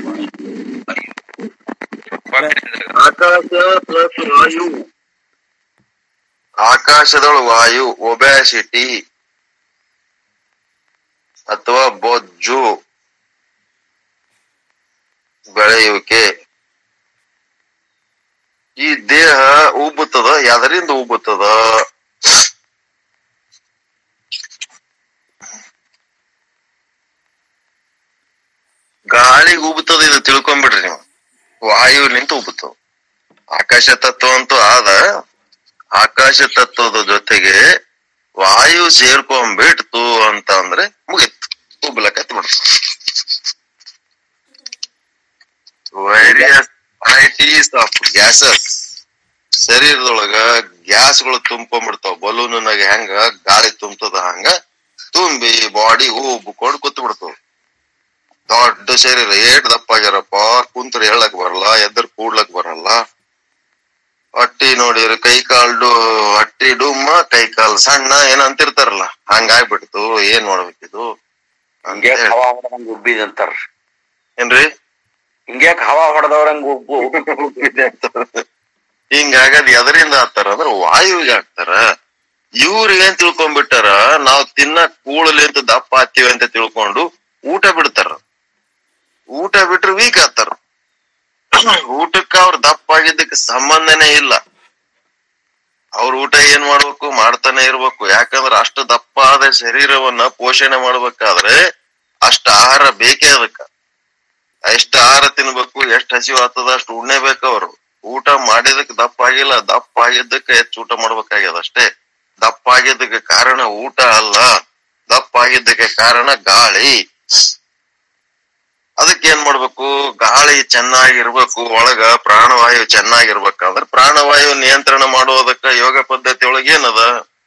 Speaker 1: ಆಕಾಶ ಪ್ಲಸ್ ವಾಯು ಆಕಾಶದೊಳು ವಾಯು ಒಬ್ಯಾಸಿಟಿ ಅಥವಾ ಬೊಜ್ಜು ಬೆಳೆಯುವಿಕೆ ಈ ದೇಹ ಉಬ್ಬುತ್ತದ ಯಾದರಿಂದ ಉಬ್ಬುತ್ತದ ಗಾಳಿಗೆ ಉಬ್ಬುತ್ತದ ಇದು ತಿಳ್ಕೊಂಬಿಡ್ರಿ ನೀವು ವಾಯುವಿನಿಂದ ಉಬ್ಬುತ್ತದ ಆಕಾಶ ತತ್ವ ಅಂತೂ ಆದ ಆಕಾಶ ತತ್ವದ ಜೊತೆಗೆ ವಾಯು ಸೇರ್ಕೊಂಡ್ಬಿಡ್ತು ಅಂತ ಅಂದ್ರೆ ಮುಗಿತ್ತು ಉಬ್ಲಕತ್ ಬಿಡ್ತು ವೇರಿಯಸ್ ವೆರೈಟೀಸ್ ಆಫ್ ಗ್ಯಾಸಸ್ ಶರೀರದೊಳಗ ಗ್ಯಾಸ್ಗಳು ತುಂಬ್ಕೊಂಡ್ಬಿಡ್ತಾವ ಬಲೂನ್ನಾಗ ಹೆಂಗ ಗಾಳಿ ತುಂಬತದ ಹಂಗ ತುಂಬಿ ಬಾಡಿ ಉಬ್ಕೊಂಡು ಕೂತ್ ಬಿಡ್ತಾವ ದೊಡ್ಡ ಶರೀರ ಏಟ್ ದಪ್ಪ ಆಗ್ಯಾರಪ್ಪ ಕುಂತ್ರ ಹೇಳಕ್ ಬರಲ್ಲ ಎದ್ರ ಕೂಡ್ಲಕ್ ಬರಲ್ಲ ಹೊಟ್ಟಿ ನೋಡಿದ್ರೆ ಕೈ ಕಾಲು ಹೊಟ್ಟಿ ಡುಮ್ಮ ಕೈ ಕಾಲ್ ಸಣ್ಣ ಏನ್ ಅಂತಿರ್ತಾರಲ್ಲ ಹಂಗಾಗ್ಬಿಡ್ತು ಏನ್ ಮಾಡ್ಬೇಕಿದು ಅಂತ
Speaker 3: ಹಿಂಗ್ಯಾಕ್
Speaker 1: ಹೇಳಿ.
Speaker 3: ಹವಾ ಹೊಡೆದಂಗ ಉಬ್ಬಿದಂತಾರ
Speaker 1: ಏನ್ರಿ
Speaker 3: ಹಿಂಗ್ಯಾಕ್ ಹವಾ ಹೊಡೆದವ್ರಂಗ ಉಬ್ಬು
Speaker 1: ಹಿಂಗಾಗದ್ ಎದರಿಂದ ಆಗ್ತಾರ ಅಂದ್ರ ವಾಯುವಿಗೆ ಆಗ್ತಾರ ಇವ್ರು ಏನ್ ತಿಳ್ಕೊಂಡ್ಬಿಟ್ಟಾರ ನಾವ್ ತಿನ್ನ ಕೂಳಲಿ ಅಂತ ದಪ್ಪ ಹಾಕ್ತಿವಿ ಅಂತ ತಿಳ್ಕೊಂಡು ಊಟ ಬಿಡ್ತಾರ ಊಟ ಬಿಟ್ರೆ ವೀಕ್ ಆಗ್ತಾರ ಊಟಕ್ಕ ಅವ್ರ ದಪ್ಪ ಆಗಿದ್ದಕ್ಕೆ ಸಂಬಂಧನೇ ಇಲ್ಲ ಅವ್ರ ಊಟ ಏನ್ ಮಾಡ್ಬೇಕು ಮಾಡ್ತಾನೆ ಇರ್ಬೇಕು ಯಾಕಂದ್ರ ಅಷ್ಟು ದಪ್ಪ ಆದ ಶರೀರವನ್ನ ಪೋಷಣೆ ಮಾಡ್ಬೇಕಾದ್ರೆ ಅಷ್ಟ ಆಹಾರ ಬೇಕೇ ಅದಕ್ಕ ಎಷ್ಟ ಆಹಾರ ತಿನ್ಬೇಕು ಎಷ್ಟ್ ಹಸಿವು ಆಗ್ತದ ಅಷ್ಟು ಉಣ್ಣೇಬೇಕು ಅವ್ರು ಊಟ ಮಾಡಿದಕ್ಕೆ ದಪ್ಪ ಆಗಿಲ್ಲ ದಪ್ಪ ಆಗಿದ್ದಕ್ಕೆ ಹೆಚ್ಚು ಊಟ ಮಾಡ್ಬೇಕಾಗ್ಯದ ಅಷ್ಟೇ ದಪ್ಪ ಆಗಿದ್ದಕ್ಕೆ ಕಾರಣ ಊಟ ಅಲ್ಲ ದಪ್ಪ ಆಗಿದ್ದಕ್ಕೆ ಕಾರಣ ಗಾಳಿ ಅದಕ್ಕೆ ಏನ್ ಮಾಡ್ಬೇಕು ಗಾಳಿ ಚೆನ್ನಾಗಿರ್ಬೇಕು ಒಳಗ ಪ್ರಾಣವಾಯು ಚೆನ್ನಾಗಿರ್ಬೇಕಂದ್ರ ಪ್ರಾಣವಾಯು ನಿಯಂತ್ರಣ ಮಾಡುವುದಕ್ಕ ಯೋಗ ಪದ್ಧತಿ ಒಳಗೆ ಏನದ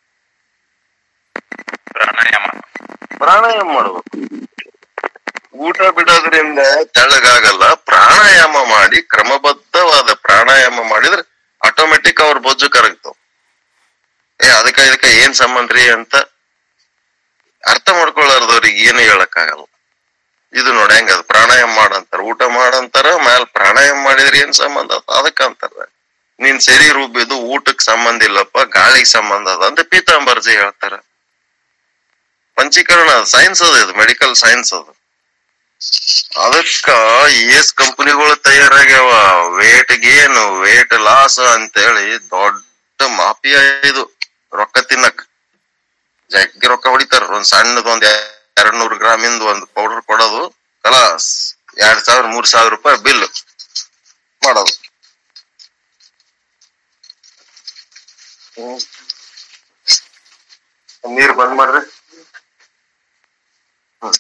Speaker 4: ಪ್ರಾಣಾಯಾಮ
Speaker 1: ಪ್ರಾಣಾಯಾಮ ಮಾಡ್ಬೇಕು ಊಟ ಬಿಡೋದ್ರಿಂದ ತೆಳ್ಳಗಾಗಲ್ಲ ಪ್ರಾಣಾಯಾಮ ಮಾಡಿ ಕ್ರಮಬದ್ಧವಾದ ಪ್ರಾಣಾಯಾಮ ಮಾಡಿದ್ರೆ ಆಟೋಮೆಟಿಕ್ ಅವ್ರ ಬೊಜ್ಜು ಕರಗ್ತಾವ ಏ ಅದಕ್ಕ ಇದಕ್ಕ ಏನ್ ಸಂಬಂಧ ರೀ ಅಂತ ಅರ್ಥ ಮಾಡ್ಕೊಳ್ಳಾರ್ದವ್ರಿಗೆ ಏನು ಹೇಳಕ್ಕಾಗಲ್ಲ ಇದು ನೋಡಿ ಹೆಂಗ ಅದು ಪ್ರಾಣಾಯಾಮ ಮಾಡಂತಾರ ಊಟ ಮಾಡಂತಾರ ಮ್ಯಾಲ ಪ್ರಾಣಾಯಾಮ ಮಾಡಿದ್ರೆ ಏನ್ ಸಂಬಂಧ ಅದ ಅದಕ್ಕ ಅಂತಾರ ನೀನ್ ಸರಿ ರುಬ್ಬಿದ್ದು ಊಟಕ್ ಸಂಬಂಧ ಇಲ್ಲಪ್ಪ ಗಾಳಿಗ್ ಸಂಬಂಧ ಅದ ಅಂತ ಪೀತಾಂಬರ್ಜಿ ಹೇಳ್ತಾರ ಪಂಚೀಕರಣ ಸೈನ್ಸ್ ಅದ ಇದು ಮೆಡಿಕಲ್ ಸೈನ್ಸ್ ಅದು ಅದಕ್ಕ ಏಸ್ ಕಂಪನಿಗಳು ತಯಾರಾಗ್ಯಾವ ವೇಟ್ ಗೇನ್ ವೇಟ್ ಲಾಸ್ ಅಂತೇಳಿ ದೊಡ್ಡ ಮಾಫಿಯಾ ಇದು ರೊಕ್ಕ ತಿನ್ನಕ್ ಜಗ್ಗಿ ರೊಕ್ಕ ಹೊಡಿತಾರ ಒಂದ್ ಸಣ್ಣದ ಒಂದ್ ಎರಡ್ ನೂರು ಗ್ರಾಮಿಂದ ಒಂದ್ ಪೌಡರ್ ಕೊಡೋದು ಕಲಾಸ್ ಎರಡ್ ಸಾವಿರ ಮೂರ್ ಸಾವಿರ ರೂಪಾಯಿ ಬಿಲ್ ಮಾಡೋದು ಹ್ಮ್. ನೀರ್ ಬಂದ್ ಮಾಡ್ರಿ ಹ್ಮ್.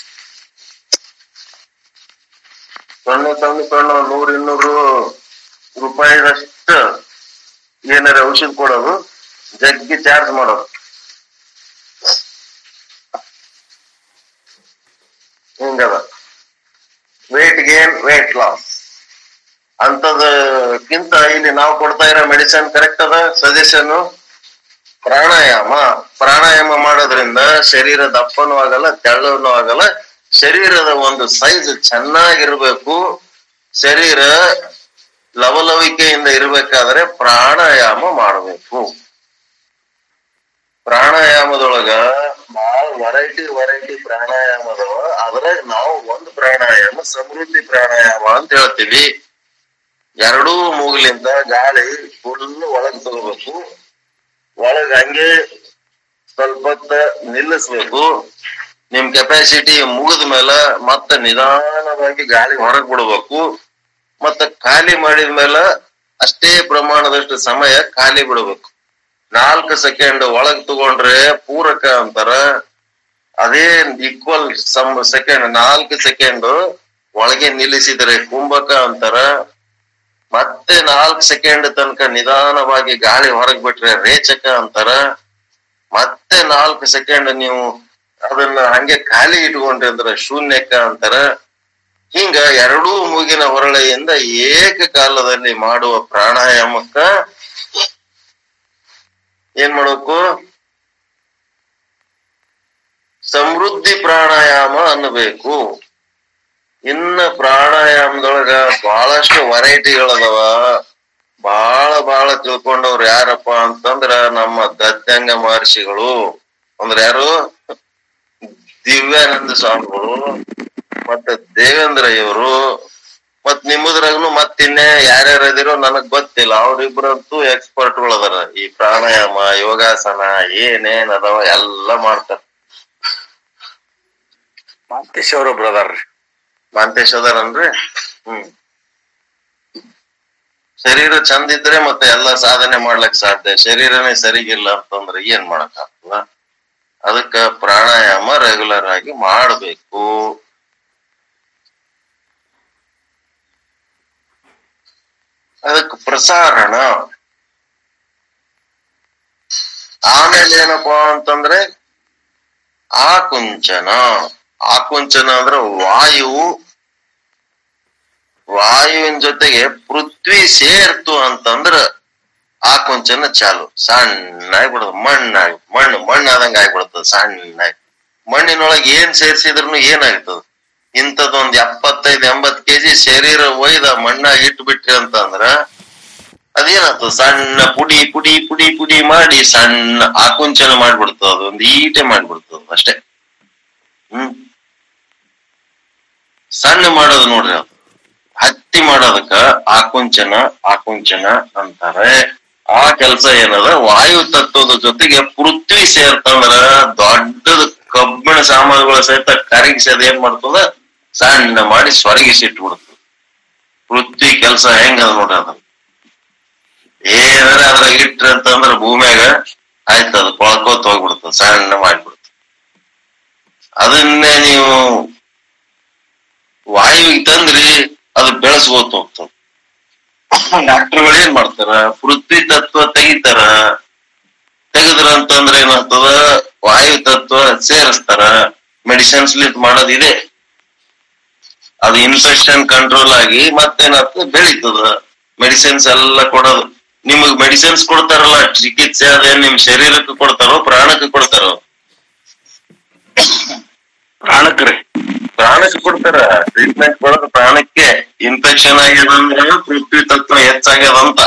Speaker 1: ಸೊನ್ನೆ ಸೊನ್ನೆ ಸೊನ್ನೆ ಒಂದ್ ನೂರ್ ಇನ್ನೂರು ರೂಪಾಯಿದಷ್ಟ ಏನಾರ ಔಷಧ ಕೊಡೋದು ಜಗ್ಗಿ ಚಾರ್ಜ್ ಮಾಡೋದು ಹಿಂಗದ ವೇಟ್ ಗೇನ್ ವೇಟ್ ಲಾಸ್ ಅಂತದಕ್ಕಿಂತ ಇಲ್ಲಿ ನಾವು ಕೊಡ್ತಾ ಇರೋ ಮೆಡಿಸಿನ್ ಕರೆಕ್ಟ್ ಅದ ಸಜೆಷನ್ ಪ್ರಾಣಾಯಾಮ ಪ್ರಾಣಾಯಾಮ ಮಾಡೋದ್ರಿಂದ ಶರೀರ ದಪ್ಪನೂ ಆಗಲ್ಲ ತೆಳ್ಳನೂ ಆಗಲ್ಲ ಶರೀರದ ಒಂದು ಸೈಜ್ ಚೆನ್ನಾಗಿರ್ಬೇಕು ಶರೀರ ಲವಲವಿಕೆಯಿಂದ ಇರ್ಬೇಕಾದ್ರೆ ಪ್ರಾಣಾಯಾಮ ಮಾಡಬೇಕು ಪ್ರಾಣಾಯಾಮದೊಳಗ ಬಹಳ ವೆರೈಟಿ ವೆರೈಟಿ ಪ್ರಾಣಾಯಾಮ ಅದಾವ ಅದ್ರಾಗ ನಾವು ಒಂದು ಪ್ರಾಣಾಯಾಮ ಸಮೃದ್ಧಿ ಪ್ರಾಣಾಯಾಮ ಅಂತ ಹೇಳ್ತೀವಿ ಎರಡೂ ಮೂಗ್ಲಿಂದ ಗಾಳಿ ಫುಲ್ ಒಳಗ್ ತಗೋಬೇಕು ಒಳಗ್ ಹಂಗೆ ಸ್ವಲ್ಪ ಹೊತ್ತ ನಿಲ್ಲಿಸ್ಬೇಕು ನಿಮ್ ಕೆಪಾಸಿಟಿ ಮುಗಿದ ಮೇಲೆ ಮತ್ತೆ ನಿಧಾನವಾಗಿ ಗಾಳಿ ಹೊರಗ್ ಬಿಡ್ಬೇಕು ಮತ್ತ ಖಾಲಿ ಮಾಡಿದ ಮೇಲೆ ಅಷ್ಟೇ ಪ್ರಮಾಣದಷ್ಟು ಸಮಯ ಖಾಲಿ ಬಿಡ್ಬೇಕು ನಾಲ್ಕು ಸೆಕೆಂಡ್ ಒಳಗ್ ತಗೊಂಡ್ರೆ ಪೂರಕ ಅಂತಾರ ಅದೇ ಈಕ್ವಲ್ ಸಮ್ ಸೆಕೆಂಡ್ ನಾಲ್ಕು ಸೆಕೆಂಡ್ ಒಳಗೆ ನಿಲ್ಲಿಸಿದರೆ ಕುಂಭಕ ಅಂತಾರ ಮತ್ತೆ ನಾಲ್ಕು ಸೆಕೆಂಡ್ ತನಕ ನಿಧಾನವಾಗಿ ಗಾಳಿ ಹೊರಗ್ ಬಿಟ್ರೆ ರೇಚಕ ಅಂತಾರ ಮತ್ತೆ ನಾಲ್ಕು ಸೆಕೆಂಡ್ ನೀವು ಅದನ್ನ ಹಂಗೆ ಖಾಲಿ ಇಟ್ಕೊಂಡ್ರಿ ಅಂದ್ರ ಶೂನ್ಯಕ ಅಂತಾರ ಹಿಂಗ ಎರಡೂ ಮೂಗಿನ ಹೊರಳೆಯಿಂದ ಏಕಕಾಲದಲ್ಲಿ ಮಾಡುವ ಪ್ರಾಣಾಯಾಮಕ್ಕ ಏನ್ ಮಾಡ್ಬೇಕು ಸಮೃದ್ಧಿ ಪ್ರಾಣಾಯಾಮ ಅನ್ನಬೇಕು ಇನ್ನ ಪ್ರಾಣಾಯಾಮದೊಳಗ ಬಹಳಷ್ಟು ವೆರೈಟಿಗಳದಾವ ಬಹಳ ಬಹಳ ತಿಳ್ಕೊಂಡವ್ರು ಯಾರಪ್ಪ ಅಂತಂದ್ರ ನಮ್ಮ ದತ್ತಂಗ ಮಹರ್ಷಿಗಳು ಅಂದ್ರ ಯಾರು ದಿವ್ಯಾನಂದ ಸ್ವಾಮಿಗಳು ಮತ್ತ ದೇವೇಂದ್ರ ಇವರು ಮತ್ ನಿಮ್ಮದ್ರಾಗನು ಮತ್ತಿನ್ನೆ ಯಾರ್ಯಾರು ಅದಿರೋ ನನಗ್ ಗೊತ್ತಿಲ್ಲ ಅವ್ರಿಬ್ರಂತೂ ಎಕ್ಸ್ಪರ್ಟ್ಗಳು ಅದಾರ ಈ ಪ್ರಾಣಾಯಾಮ ಯೋಗಾಸನ ಏನೇನ್ ಅದಾವ ಎಲ್ಲ ಮಾಡ್ತಾರ
Speaker 3: ಮಾಂತೇಶ್ ಅವರು ಬ್ರದರ್
Speaker 1: ಮಾಂತೇಶ್ ಅದಾರನ್ರಿ ಹ್ಮ್ ಶರೀರ ಚಂದ ಇದ್ರೆ ಮತ್ತೆ ಎಲ್ಲ ಸಾಧನೆ ಮಾಡ್ಲಕ್ ಸಾಧ್ಯ ಶರೀರನೇ ಸರಿಗಿಲ್ಲ ಅಂತಂದ್ರೆ ಏನ್ ಮಾಡಕ್ ಆಗ್ತದ ಅದಕ್ಕ ಪ್ರಾಣಾಯಾಮ ರೆಗ್ಯುಲರ್ ಆಗಿ ಮಾಡ್ಬೇಕು ಅದಕ್ಕೆ ಪ್ರಸಾರಣ ಆಮೇಲೆ ಏನಪ್ಪಾ ಅಂತಂದ್ರೆ ಆಕುಂಚನ ಆಕುಂಚನ ಅಂದ್ರೆ ವಾಯು ವಾಯುವಿನ ಜೊತೆಗೆ ಪೃಥ್ವಿ ಸೇರ್ತು ಅಂತಂದ್ರ ಆಕುಂಚನ ಚಾಲು ಸಣ್ಣ ಆಗ್ಬಿಡ್ತದ ಮಣ್ಣಾಗಿ ಮಣ್ಣು ಮಣ್ಣಾದಂಗ ಆಗ್ಬಿಡ್ತದ ಸಣ್ಣಾಗಿ ಮಣ್ಣಿನೊಳಗೆ ಏನ್ ಸೇರ್ಸಿದ್ರು ಏನಾಗ್ತದ ಇಂಥದೊಂದ್ ಎಪ್ಪತ್ತೈದ್ ಎಂಬತ್ ಕೆಜಿ ಶರೀರ ಒಯ್ದ ಮಣ್ಣಾಗಿ ಇಟ್ಬಿಟ್ರಿ ಅಂತಂದ್ರ ಅದೇನಾಗ್ತದ ಸಣ್ಣ ಪುಡಿ ಪುಡಿ ಪುಡಿ ಪುಡಿ ಮಾಡಿ ಸಣ್ಣ ಆಕುಂಚನ ಮಾಡ್ಬಿಡ್ತದ ಅದು ಒಂದು ಈಟೆ ಮಾಡ್ಬಿಡ್ತದ ಅಷ್ಟೇ ಹ್ಮ್ ಸಣ್ಣ ಮಾಡೋದು ನೋಡ್ರಿ ಅದು ಹತ್ತಿ ಮಾಡೋದಕ್ಕ ಆಕುಂಚನ ಆಕುಂಚನ ಅಂತಾರೆ ಆ ಕೆಲಸ ಏನದ ವಾಯು ತತ್ವದ ಜೊತೆಗೆ ಪೃಥ್ವಿ ಸೇರ್ತಂದ್ರ ದೊಡ್ಡದ ಕಬ್ಬಿಣ ಸಾಮಾನುಗಳ ಸಹಿತ ಕರಗಿಸಿ ಅದ ಏನ್ ಮಾಡ್ತದ ಸಣ್ಣ ಮಾಡಿ ಸ್ವರ್ಗಿಸಿ ಇಟ್ಬಿಡ್ತದ ಪೃಥ್ವಿ ಕೆಲಸ ಹೆಂಗದ ನೋಡ್ರಿ ಅದ ಏನಾರ ಅದ್ರಾಗ ಇಟ್ರಿ ಅಂತಂದ್ರ ಭೂಮ್ಯಾಗ ಆಯ್ತು ಅದು ಕೊಳ್ಕೋತ ಹೋಗ್ಬಿಡ್ತದ ಸಣ್ಣ ಮಾಡ್ಬಿಡ್ತದ ಅದನ್ನೇ ನೀವು ವಾಯುವಿಗೆ ತಂದ್ರಿ ಅದು ಬೆಳೆಸ್ಕೋತ ಹೋಗ್ತದ ಡಾಕ್ಟರ್ಗಳು ಏನ್ ಮಾಡ್ತಾರ ಪೃಥ್ವಿ ತತ್ವ ತೆಗಿತಾರ ತೆಗೆದ್ರ ಅಂತಂದ್ರೆ ಏನಾಗ್ತದ ವಾಯು ತತ್ವ ಸೇರಿಸ್ತಾರ ಮೆಡಿಸಿನ್ಸ್ ಲಿಂತ್ ಮಾಡೋದ್ ಇದೆ ಅದು ಇನ್ಫೆಕ್ಷನ್ ಕಂಟ್ರೋಲ್ ಆಗಿ ಮತ್ತೇನಾಗ್ತದ ಬೆಳೀತದ ಮೆಡಿಸಿನ್ಸ್ ಎಲ್ಲ ಕೊಡೋದು ನಿಮಗ್ ಮೆಡಿಸಿನ್ಸ್ ಕೊಡ್ತಾರಲ್ಲ ಚಿಕಿತ್ಸೆ ಅದೇನ್ ನಿಮ್ ಶರೀರಕ್ಕೆ ಕೊಡ್ತಾರೋ ಪ್ರಾಣಕ್ಕೆ ಕೊಡ್ತಾರೋ
Speaker 3: ಪ್ರಾಣಕ್ರಿ
Speaker 1: ಪ್ರಾಣಕ್ಕೆ ಕೊಡ್ತಾರ ಟ್ರೀಟ್ಮೆಂಟ್ ಕೊಡೋದು ಪ್ರಾಣಕ್ಕೆ ಇನ್ಫೆಕ್ಷನ್ ಆಗ್ಯದಂದ್ರ ಪೃಥ್ವಿ ತತ್ವ ಹೆಚ್ಚಾಗ್ಯದಂತ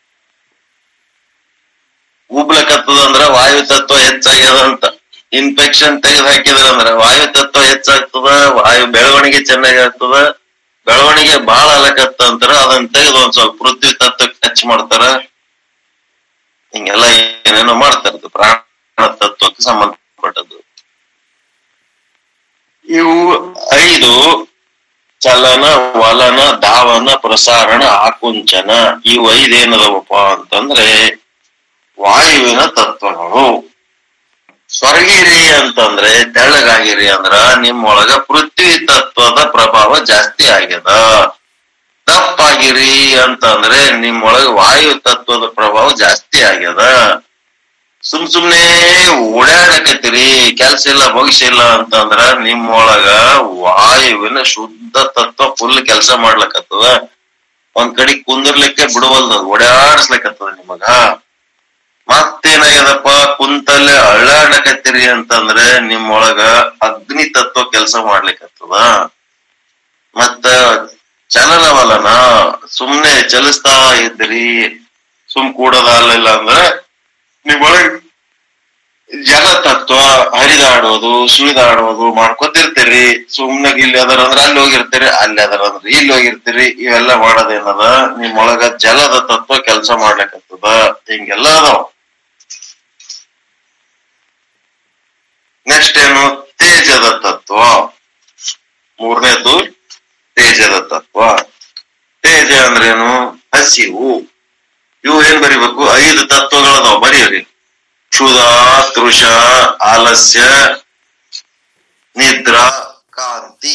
Speaker 1: ಉಬ್ಲಕತ್ತದಂದ್ರ ವಾಯು ತತ್ವ ಹೆಚ್ಚಾಗ್ಯದಂತ ಇನ್ಫೆಕ್ಷನ್ ತೆಗೆದು ಹಾಕಿದ್ರಂದ್ರ ವಾಯು ತತ್ವ ಹೆಚ್ಚಾಗ್ತದ ವಾಯು ಬೆಳವಣಿಗೆ ಚೆನ್ನಾಗಿ ಆಗ್ತದ ಬೆಳವಣಿಗೆ ಬಾಳ ಅಲಕತ್ತ ಅಂತಾರ ಅದನ್ನ ತೆಗೆದು ಒಂದ್ ಸ್ವಲ್ಪ ಪೃಥ್ವಿ ತತ್ವಕ್ಕೆ ಟಚ್ ಮಾಡ್ತಾರ ಹಿಂಗೆಲ್ಲ ಏನೇನೋ ಮಾಡ್ತಾರ ಇದು ಪ್ರಾಣ ತತ್ವಕ್ಕೆ ಸಂಬಂಧಪಟ್ಟದ್ದು ಇವು ಐದು ಚಲನ ವಲನ ಧಾವನ ಪ್ರಸಾರಣ ಆಕುಂಚನ ಇವು ಐದು ಏನದವಪ್ಪ ಅಂತಂದ್ರೆ ವಾಯುವಿನ ತತ್ವಗಳು ಸ್ವರ್ಗಿರಿ ಅಂತಂದ್ರೆ ತೆಳ್ಳಗಾಗಿರಿ ಅಂದ್ರ ನಿಮ್ಮೊಳಗ ಪೃಥ್ವಿ ತತ್ವದ ಪ್ರಭಾವ ಜಾಸ್ತಿ ಆಗ್ಯದ ದಪ್ಪಾಗಿರಿ ಅಂತಂದ್ರೆ ನಿಮ್ಮೊಳಗ ವಾಯು ತತ್ವದ ಪ್ರಭಾವ ಜಾಸ್ತಿ ಆಗ್ಯದ ಸುಮ್ ಸುಮ್ನೆ ಓಡಾಡಕತ್ತೀರಿ ಕೆಲ್ಸ ಇಲ್ಲ ಭವಿಷ್ಯ ಇಲ್ಲ ಅಂತಂದ್ರ ನಿಮ್ಮೊಳಗ ವಾಯುವಿನ ಶುದ್ಧ ತತ್ವ ಫುಲ್ ಕೆಲಸ ಮಾಡ್ಲಕತ್ತದ ಒಂದ್ ಕಡೆ ಕುಂದಿರ್ಲಿಕ್ಕೆ ಬಿಡವಲ್ದ ಓಡಾಡ್ಸ್ಲಿಕತ್ತದ ನಿಮಗ ಮತ್ತೇನಾಗ್ಯದಪ್ಪ ಕುಂತಲ್ಲೇ ಅಳ್ಳಾಡಕತ್ತೀರಿ ಅಂತಂದ್ರೆ ನಿಮ್ಮೊಳಗ ಅಗ್ನಿ ತತ್ವ ಕೆಲಸ ಮಾಡ್ಲಿಕತ್ತದ ಮತ್ತ ಚಲನವಲನ ಸುಮ್ನೆ ಚಲಿಸ್ತಾ ಇದ್ರಿ ಸುಮ್ ಕೂಡೋದಲ್ಲ ಅಂದ್ರೆ ನಿಮ್ಮೊಳಗ ಜಲ ತತ್ವ ಹರಿದಾಡೋದು ಸುಳಿದಾಡೋದು ಮಾಡ್ಕೊತಿರ್ತೀರಿ ಸುಮ್ನೆ ಇಲ್ಲಿ ಅದರ ಅಂದ್ರೆ ಅಲ್ಲಿ ಹೋಗಿರ್ತೀರಿ ಅಲ್ಲಿ ಅದರ ಅಂದ್ರೆ ಇಲ್ಲಿ ಹೋಗಿರ್ತೀರಿ ಇವೆಲ್ಲ ಮಾಡೋದೇನದ ನಿಮ್ಮೊಳಗ ಜಲದ ತತ್ವ ಕೆಲಸ ಮಾಡ್ಲಿಕತ್ತದ ಹಿಂಗೆಲ್ಲ ಅದಾವ ನೆಕ್ಸ್ಟ್ ಏನು ತೇಜದ ತತ್ವ ಮೂರನೇದು ತೇಜದ ತತ್ವ ತೇಜ ಅಂದ್ರೇನು ಹಸಿವು ಇವು ಏನ್ ಬರಿಬೇಕು ಐದು ತತ್ವಗಳದಾವ ಬರೀರಿ ಕ್ಷುಧ ತೃಷ ಆಲಸ್ಯ ನಿದ್ರಾ ಕಾಂತಿ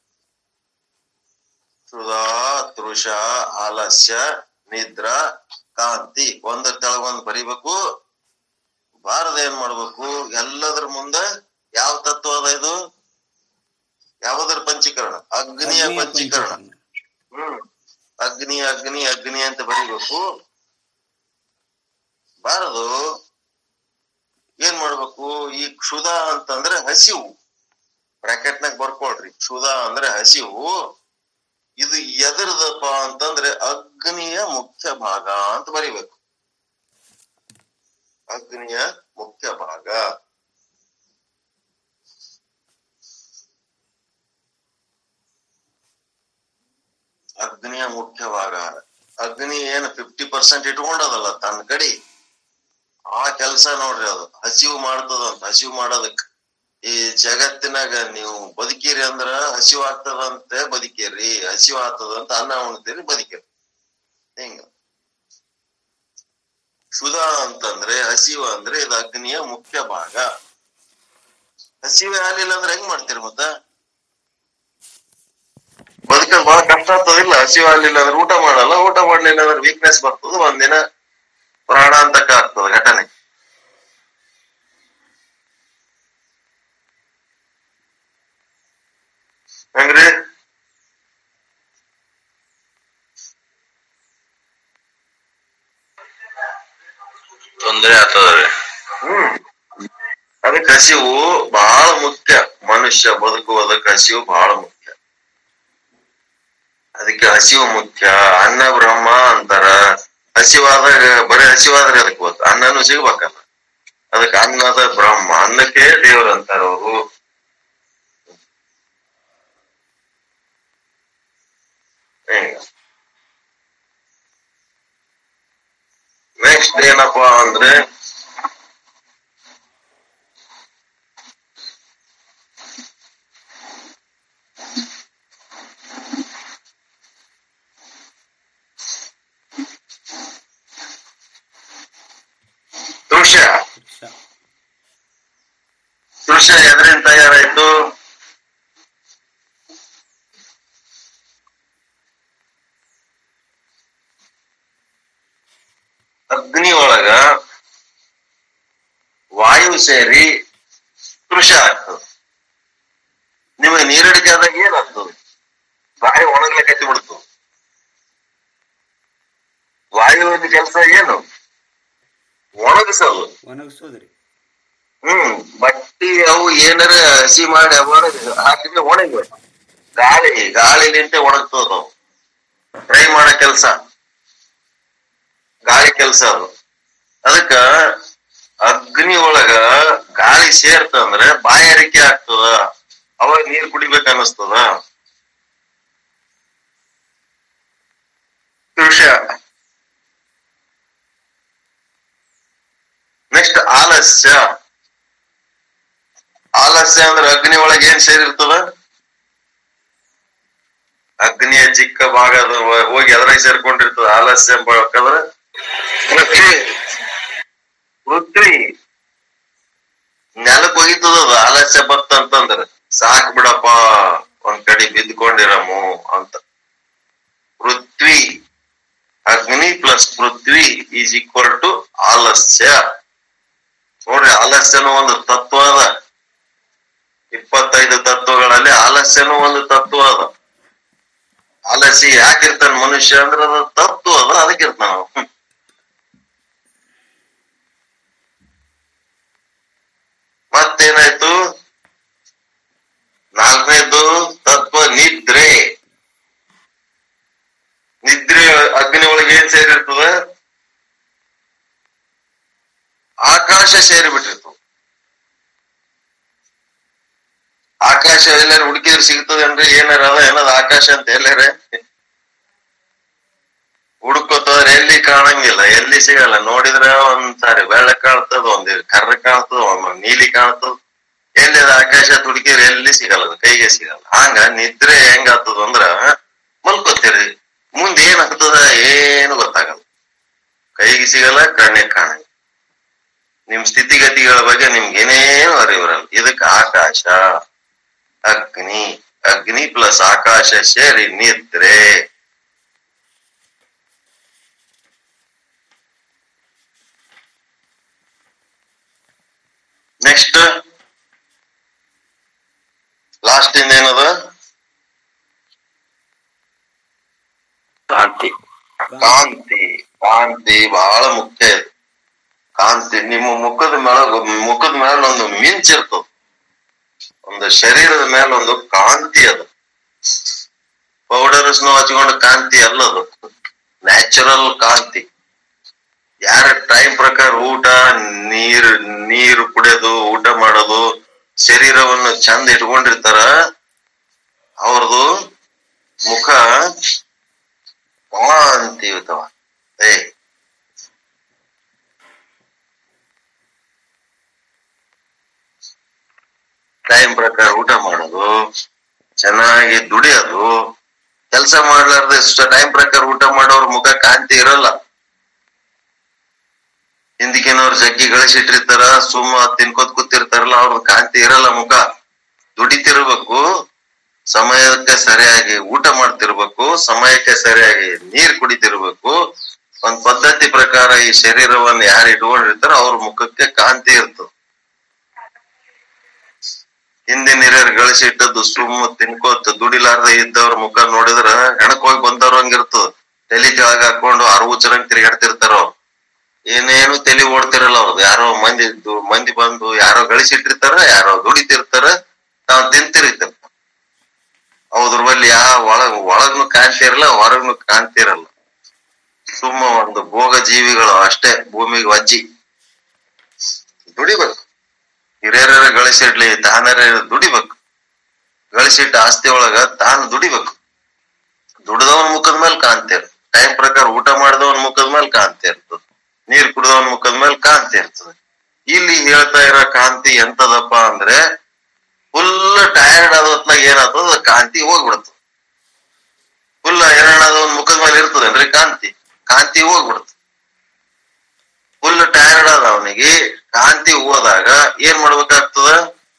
Speaker 1: ಕ್ಷುಧ ತೃಷ ಆಲಸ್ಯ ನಿದ್ರಾ ಕಾಂತಿ ಒಂದರ ತೆಳಗೊಂದ್ ಬರಿಬೇಕು ಬಾರದ ಏನ್ ಮಾಡ್ಬೇಕು ಎಲ್ಲದ್ರ ಮುಂದ ಯಾವ ತತ್ವ ಅದ ಇದು ಯಾವದರ ಪಂಚೀಕರಣ ಅಗ್ನಿಯ
Speaker 5: ಅಗ್ನಿಯ
Speaker 1: ಪಂಚೀಕರಣ
Speaker 5: ಪಂಚೀಕರಣ.
Speaker 1: ಹ್ಮ್ ಅಗ್ನಿ ಅಗ್ನಿ ಅಗ್ನಿ ಅಂತ ಬರೀಬೇಕು ಬಾರದು ಏನ್ ಮಾಡ್ಬೇಕು ಈ ಕ್ಷುಧ ಅಂತಂದ್ರೆ ಹಸಿವು ಬ್ರಾಕೆಟ್ ನಾಗ ಬರ್ಕೊಳ್ರಿ ಕ್ಷುಧ ಅಂದ್ರೆ ಹಸಿವು ಇದು ಎದರದಪ್ಪ ಅಂತಂದ್ರೆ ಅಗ್ನಿಯ ಮುಖ್ಯ ಭಾಗ ಅಂತ ಬರಿಬೇಕು ಅಗ್ನಿಯ ಮುಖ್ಯ ಭಾಗ ಅಗ್ನಿಯ ಮುಖ್ಯ ಭಾಗ ಅಗ್ನಿ ಏನ್ ಫಿಫ್ಟಿ ಪರ್ಸೆಂಟ್ ಇಟ್ಕೊಂಡದಲ್ಲ ತನ್ನ ಕಡೆ ಆ ಕೆಲಸ ನೋಡ್ರಿ ಅದು ಹಸಿವು ಮಾಡ್ತದಂತ ಹಸಿವು ಮಾಡೋದಕ್ ಈ ಜಗತ್ತಿನಾಗ ನೀವು ಬದುಕಿರಿ ಅಂದ್ರ ಹಸಿವು ಆಗ್ತದಂತೆ ಬದುಕಿರಿ ಹಸಿವು ಆಗ್ತದಂತ ಅನ್ನ ಉಣ್ತೀರಿ ಬದುಕಿರಿ ಹಿಂಗ ಕ್ಷುಧ ಅಂತಂದ್ರೆ ಹಸಿವು ಅಂದ್ರೆ ಇದು ಅಗ್ನಿಯ ಮುಖ್ಯ ಭಾಗ ಹಸಿವೆ ಆಗ್ಲಿಲ್ಲ ಅಂದ್ರೆ ಹೆಂಗ್ ಮಾಡ್ತೀರಿ ಮತ್ತ ಬದುಕೋದ್ ಬಹಳ ಕಷ್ಟ ಆಗ್ತದಿಲ್ಲ ಹಸಿವು ಆಗ್ಲಿಲ್ಲ ಅಂದ್ರೆ ಊಟ ಮಾಡಲ್ಲ ಊಟ ಮಾಡ್ಲಿಲ್ಲ ಅಂದ್ರೆ ವೀಕ್ನೆಸ್ ಬರ್ತದ ಒಂದಿನ ಪ್ರಾಣಾಂತಕ ಆಗ್ತದ ಘಟನೆ ಹೆಂಗ್ರಿ
Speaker 2: ತೊಂದ್ರೆ ಆಗ್ತದ್ರಿ
Speaker 1: ಹ್ಮ್ ಅದಕ್ಕೆ ಹಸಿವು ಬಹಳ ಮುಖ್ಯ ಮನುಷ್ಯ ಬದುಕುವುದಕ್ಕೆ ಹಸಿವು ಬಹಳ ಮುಖ್ಯ ಅದಕ್ಕೆ ಹಸಿವು ಮುಖ್ಯ ಅನ್ನ ಬ್ರಹ್ಮ ಅಂತಾರ ಹಸಿವಾದಾಗ ಬರೀ ಹಸಿವಾದ್ರೆ ಅದಕ್ಕೆ ಗೊತ್ತು ಅನ್ನನೂ ಸಿಗ್ಬೇಕಲ್ಲ ಅದಕ್ಕೆ ಅನ್ನದ ಬ್ರಹ್ಮ ಅನ್ನಕ್ಕೆ ದೇವ್ರು ಅಂತಾರ ಅವರು ಹಿಂಗ ನೆಕ್ಸ್ಟ್ ಏನಪ್ಪಾ ಅಂದ್ರೆ ದೃಶ್ಯ
Speaker 5: ವೃಕ್ಷ
Speaker 1: ದೃಶ್ಯ ಎದರಿಂದ ತಯಾರಾಯ್ತು ಅಗ್ನಿ ಒಳಗ ವಾಯು ಸೇರಿ ಕೃಷಿ ಆಗ್ತದೆ ನಿಮಗೆ ನೀರಡಿಕೆ ಆದಾಗ ಏನಾಗ್ತದೆ ಗಾಳಿ ಒಣಗ್ಲಿಕ್ಕೆ ಹತ್ತಿ ಬಿಡ್ತು ವಾಯುವಿನ ಕೆಲಸ ಏನು ಒಣಗಿಸೋದು
Speaker 5: ಒಣಗಿಸೋದ್ರಿ
Speaker 1: ಹ್ಮ್ ಬಟ್ಟಿ ಅವು ಏನಾರ ಹಸಿ ಮಾಡಿ ಅವಾರ ಹಾಕಿದ್ರೆ ಒಣಗಿ ಗಾಳಿ ಗಾಳಿಲಿಂತ ಒಣಗ್ತದ ಅವು ಫ್ರೈ ಮಾಡೋ ಕೆಲಸ ಗಾಳಿ ಕೆಲಸ ಅದು ಅದಕ್ಕ ಅಗ್ನಿ ಒಳಗ ಗಾಳಿ ಸೇರ್ತಂದ್ರೆ ಬಾಯಾರಿಕೆ ಆಗ್ತದ ಅವಾಗ ನೀರ್ ಕುಡಿಬೇಕು ಅನ್ನಿಸ್ತದ ದೃಶ್ಯ ನೆಕ್ಸ್ಟ್ ಆಲಸ್ಯ ಆಲಸ್ಯ ಅಂದ್ರೆ ಅಗ್ನಿ ಒಳಗೆ ಏನ್ ಸೇರಿರ್ತದ ಅಗ್ನಿಯ ಚಿಕ್ಕ ಭಾಗದ ಒ- ಹೋಗಿ ಎದ್ರಾಗ ಸೇರ್ಕೊಂಡಿರ್ತದ ಆಲಸ್ಯ ಎಂಬಕಂದ್ರ
Speaker 3: ಪೃಥ್ವಿ
Speaker 1: ಪೃಥ್ವಿ ನೆಲಕ್ ಹೋಗಿತದ ಅದು ಆಲಸ್ಯ ಬತ್ತಂತಂದ್ರ ಸಾಕ್ ಬಿಡಪ್ಪ ಒಂದ್ ಕಡೆ ಬಿದ್ಕೊಂಡಿರಮು ಅಂತ ಪೃಥ್ವಿ ಅಗ್ನಿ ಪ್ಲಸ್ ಪೃಥ್ವಿ ಈಸ್ ಈಕ್ವಲ್ ಟು ಆಲಸ್ಯ ನೋಡ್ರಿ ಆಲಸ್ಯನೂ ಒಂದು ತತ್ವ ಅದ ಇಪ್ಪತ್ತೈದು ತತ್ವಗಳಲ್ಲಿ ಆಲಸ್ಯನೂ ಒಂದು ತತ್ವ ಅದ ಆಲಸ್ಯ ಯಾಕಿರ್ತಾನ ಮನುಷ್ಯ ಅಂದ್ರೆ ಅದು ತತ್ವ ಅದ ಅದಕ್ಕಿರ್ತಾನ ಅವ. ಹ್ಮ್. ಮತ್ತೇನಾಯ್ತು ನಾಲ್ಕನೇದು ತತ್ವ ನಿದ್ರೆ ನಿದ್ರೆ ಅಗ್ನಿ ಒಳಗೆ ಏನ್ ಸೇರಿರ್ತದ ಆಕಾಶ ಸೇರಿಬಿಟ್ಟಿರ್ತದ ಆಕಾಶ ಎಲ್ಲಾರು ಹುಡುಕಿದ್ರೆ ಸಿಗ್ತದೇನ್ರಿ ಏನಾರ ಅದ ಏನದ ಆಕಾಶ ಅಂತ ಎಲ್ಲಾರ ಹುಡುಕೋತಂದ್ರೆ ಎಲ್ಲಿ ಕಾಣಂಗಿಲ್ಲ ಎಲ್ಲಿ ಸಿಗಲ್ಲ ನೋಡಿದ್ರೆ ಒಂದ್ಸಾರಿ ಬೆಳ್ಳ ಕಾಣ್ತದ ಒಂದ್ ಕರ್ರ ಕಾಣ್ತದ ಒಂದ್ ನೀಲಿ ಕಾಣ್ತದ ಎಲ್ಲಿ ಅದ ಆಕಾಶ ಹುಡುಕಿದ್ರೆ ಎಲ್ಲಿ ಸಿಗಲ್ಲ ಅದು ಕೈಗೆ ಸಿಗಲ್ಲ ಹಂಗ ನಿದ್ರೆ ಹೆಂಗ್ ಆಗ್ತದ ಅಂದ್ರ ಮಲ್ಕೋತೀರಿ ಮುಂದೆ ಏನ್ ಆಗ್ತದ ಏನು ಗೊತ್ತಾಗಲ್ಲ ಕೈಗೆ ಸಿಗಲ್ಲ ಕಣ್ಣಿಗೆ ಕಾಣಂಗಿಲ್ಲ ನಿಮ್ ಸ್ಥಿತಿಗತಿಗಳ ಬಗ್ಗೆ ನಿಮ್ಗೆ ಏನೇನು ಅರಿವಿರಲ್ಲ ಇದಕ್ಕೆ ಆಕಾಶ ಅಗ್ನಿ ಅಗ್ನಿ ಪ್ಲಸ್ ಆಕಾಶ ಸೇರಿ ನಿದ್ರೆ ನೆಕ್ಸ್ಟ್ ಲಾಸ್ಟ್ ಇಂದ ಏನದ
Speaker 2: ಕಾಂತಿ
Speaker 1: ಕಾಂತಿ ಕಾಂತಿ ಬಹಳ ಮುಖ್ಯ ಇದು ಕಾಂತಿ ನಿಮ್ಮ ಮುಖದ ಮೇಲೆ ಮುಖದ ಮೇಲೆ ಒಂದು ಮಿಂಚಿರ್ತದ ಒಂದು ಶರೀರದ ಮೇಲೆ ಒಂದು ಕಾಂತಿ ಅದು ಪೌಡರ್ಸ್ ಹಚ್ಕೊಂಡು ಕಾಂತಿ ಅಲ್ಲದು ನ್ಯಾಚುರಲ್ ಕಾಂತಿ ಯಾರ ಟೈಮ್ ಪ್ರಕಾರ ಊಟ ನೀರ್ ನೀರು ಕುಡಿಯೋದು ಊಟ ಮಾಡೋದು ಶರೀರವನ್ನು ಚಂದ ಇಟ್ಕೊಂಡಿರ್ತಾರ ಅವ್ರದು ಮುಖ ಕಾಂತಿಯುತವ ಏ ಟೈಮ್ ಪ್ರಕಾರ ಊಟ ಮಾಡೋದು ಚೆನ್ನಾಗಿ ದುಡಿಯೋದು ಕೆಲಸ ಮಾಡ್ಲಾರ್ದೆ ಟೈಮ್ ಪ್ರಕಾರ ಊಟ ಮಾಡೋರ್ ಮುಖ ಕಾಂತಿ ಇರಲ್ಲ ಹಿಂದಿಕಿನವ್ರು ಜಗ್ಗಿ ಗಳಿಸಿಟ್ಟಿರ್ತಾರ ಸುಮ್ಮ ತಿನ್ಕೋತ್ ಕೂತಿರ್ತಾರಲ್ಲ ಅವ್ರದ್ದು ಕಾಂತಿ ಇರಲ್ಲ ಮುಖ ದುಡಿತಿರ್ಬೇಕು ಸಮಯಕ್ಕೆ ಸರಿಯಾಗಿ ಊಟ ಮಾಡ್ತಿರ್ಬೇಕು ಸಮಯಕ್ಕೆ ಸರಿಯಾಗಿ ನೀರ್ ಕುಡಿತಿರ್ಬೇಕು ಒಂದ್ ಪದ್ಧತಿ ಪ್ರಕಾರ ಈ ಶರೀರವನ್ನು ಯಾರು ಇಟ್ಕೊಂಡಿರ್ತಾರೋ ಅವ್ರ ಮುಖಕ್ಕೆ ಕಾಂತಿ ಇರ್ತದೆ ಹಿಂದಿನ ಹಿರಿಯರು ಗಳಿಸಿಟ್ಟದ್ದು ಸುಮ್ಮ ತಿನ್ಕೋತ ದುಡಿಲಾರ್ದೆ ಇದ್ದವ್ರ ಮುಖ ನೋಡಿದ್ರ ಹೆಣಕ್ ಹೋಗಿ ಬಂದವ್ರ ಹಂಗಿರ್ತದ ತಲೆ ಕೆಳಗ ಹಾಕೊಂಡು ಅರ್ವುಚರಂಗ್ ತಿರುಗಾಡ್ತಿರ್ತಾರ ಅವ್ರು ಏನೇನು ತಲೆ ಓಡ್ತಿರಲ್ಲ ಅವ್ರದ್ದು ಯಾರೋ ಮಂದಿ ದು- ಮಂದಿ ಬಂದು ಯಾರೋ ಗಳಿಸಿಟ್ಟಿರ್ತಾರ ಯಾರೋ ದುಡಿತಿರ್ತಾರ ತಾವ್ ತಿಂತಿರ್ತಾರ ಅವ್ದ್ರ ಬಲ್ಲಿ ಯಾವ ಒಳಗ್ ಒಳಗ್ನು ಕಾಂತಿ ಇರಲ್ಲ ಹೊರಗ್ನು ಕಾಂತಿ ಇರಲ್ಲ ಸುಮ್ಮ ಒಂದು ಭೋಗ ಜೀವಿಗಳು ಅಷ್ಟೇ ಭೂಮಿಗೆ ವಜ್ಜಿ ದುಡಿಬೇಕು ಹಿರಿಯರ ಗಳಿಸಿಡ್ಲಿ ತಾನರ ದುಡಿಬೇಕು ಗಳಿಸಿಟ್ಟ ಆಸ್ತಿ ಒಳಗ ತಾನು ದುಡಿಬೇಕು ದುಡ್ದವನ್ ಮುಖದ ಮೇಲೆ ಕಾಂತಿ ಇರ್ತದೆ ಟೈಮ್ ಪ್ರಕಾರ ಊಟ ಮಾಡಿದವನ್ ಮುಖದ ಮೇಲೆ ಕಾಂತಿ ಇರ್ತದೆ ನೀರ್ ಕುಡ್ದವನ್ ಮುಖದ ಮೇಲೆ ಕಾಂತಿ ಇರ್ತದೆ ಇಲ್ಲಿ ಹೇಳ್ತಾ ಇರೋ ಕಾಂತಿ ಎಂತದಪ್ಪ ಅಂದ್ರೆ ಫುಲ್ ಟಯರ್ಡ್ ಆದ ಹೊತ್ನಾಗ ಏನಾಗ್ತದ ಕಾಂತಿ ಹೋಗ್ಬಿಡ್ತದೆ ಫುಲ್ ಹೈರಾಣ ಆದವನ್ ಮುಖದ ಮೇಲೆ ಇರ್ತದೇನ್ರಿ ಕಾಂತಿ ಕಾಂತಿ ಹೋಗ್ಬಿಡ್ತದೆ ಫುಲ್ ಟಯರ್ಡ್ ಆದ ಅವನಿಗೆ ಕಾಂತಿ ಹೋದಾಗ ಏನ್ ಮಾಡ್ಬೇಕಾಗ್ತದ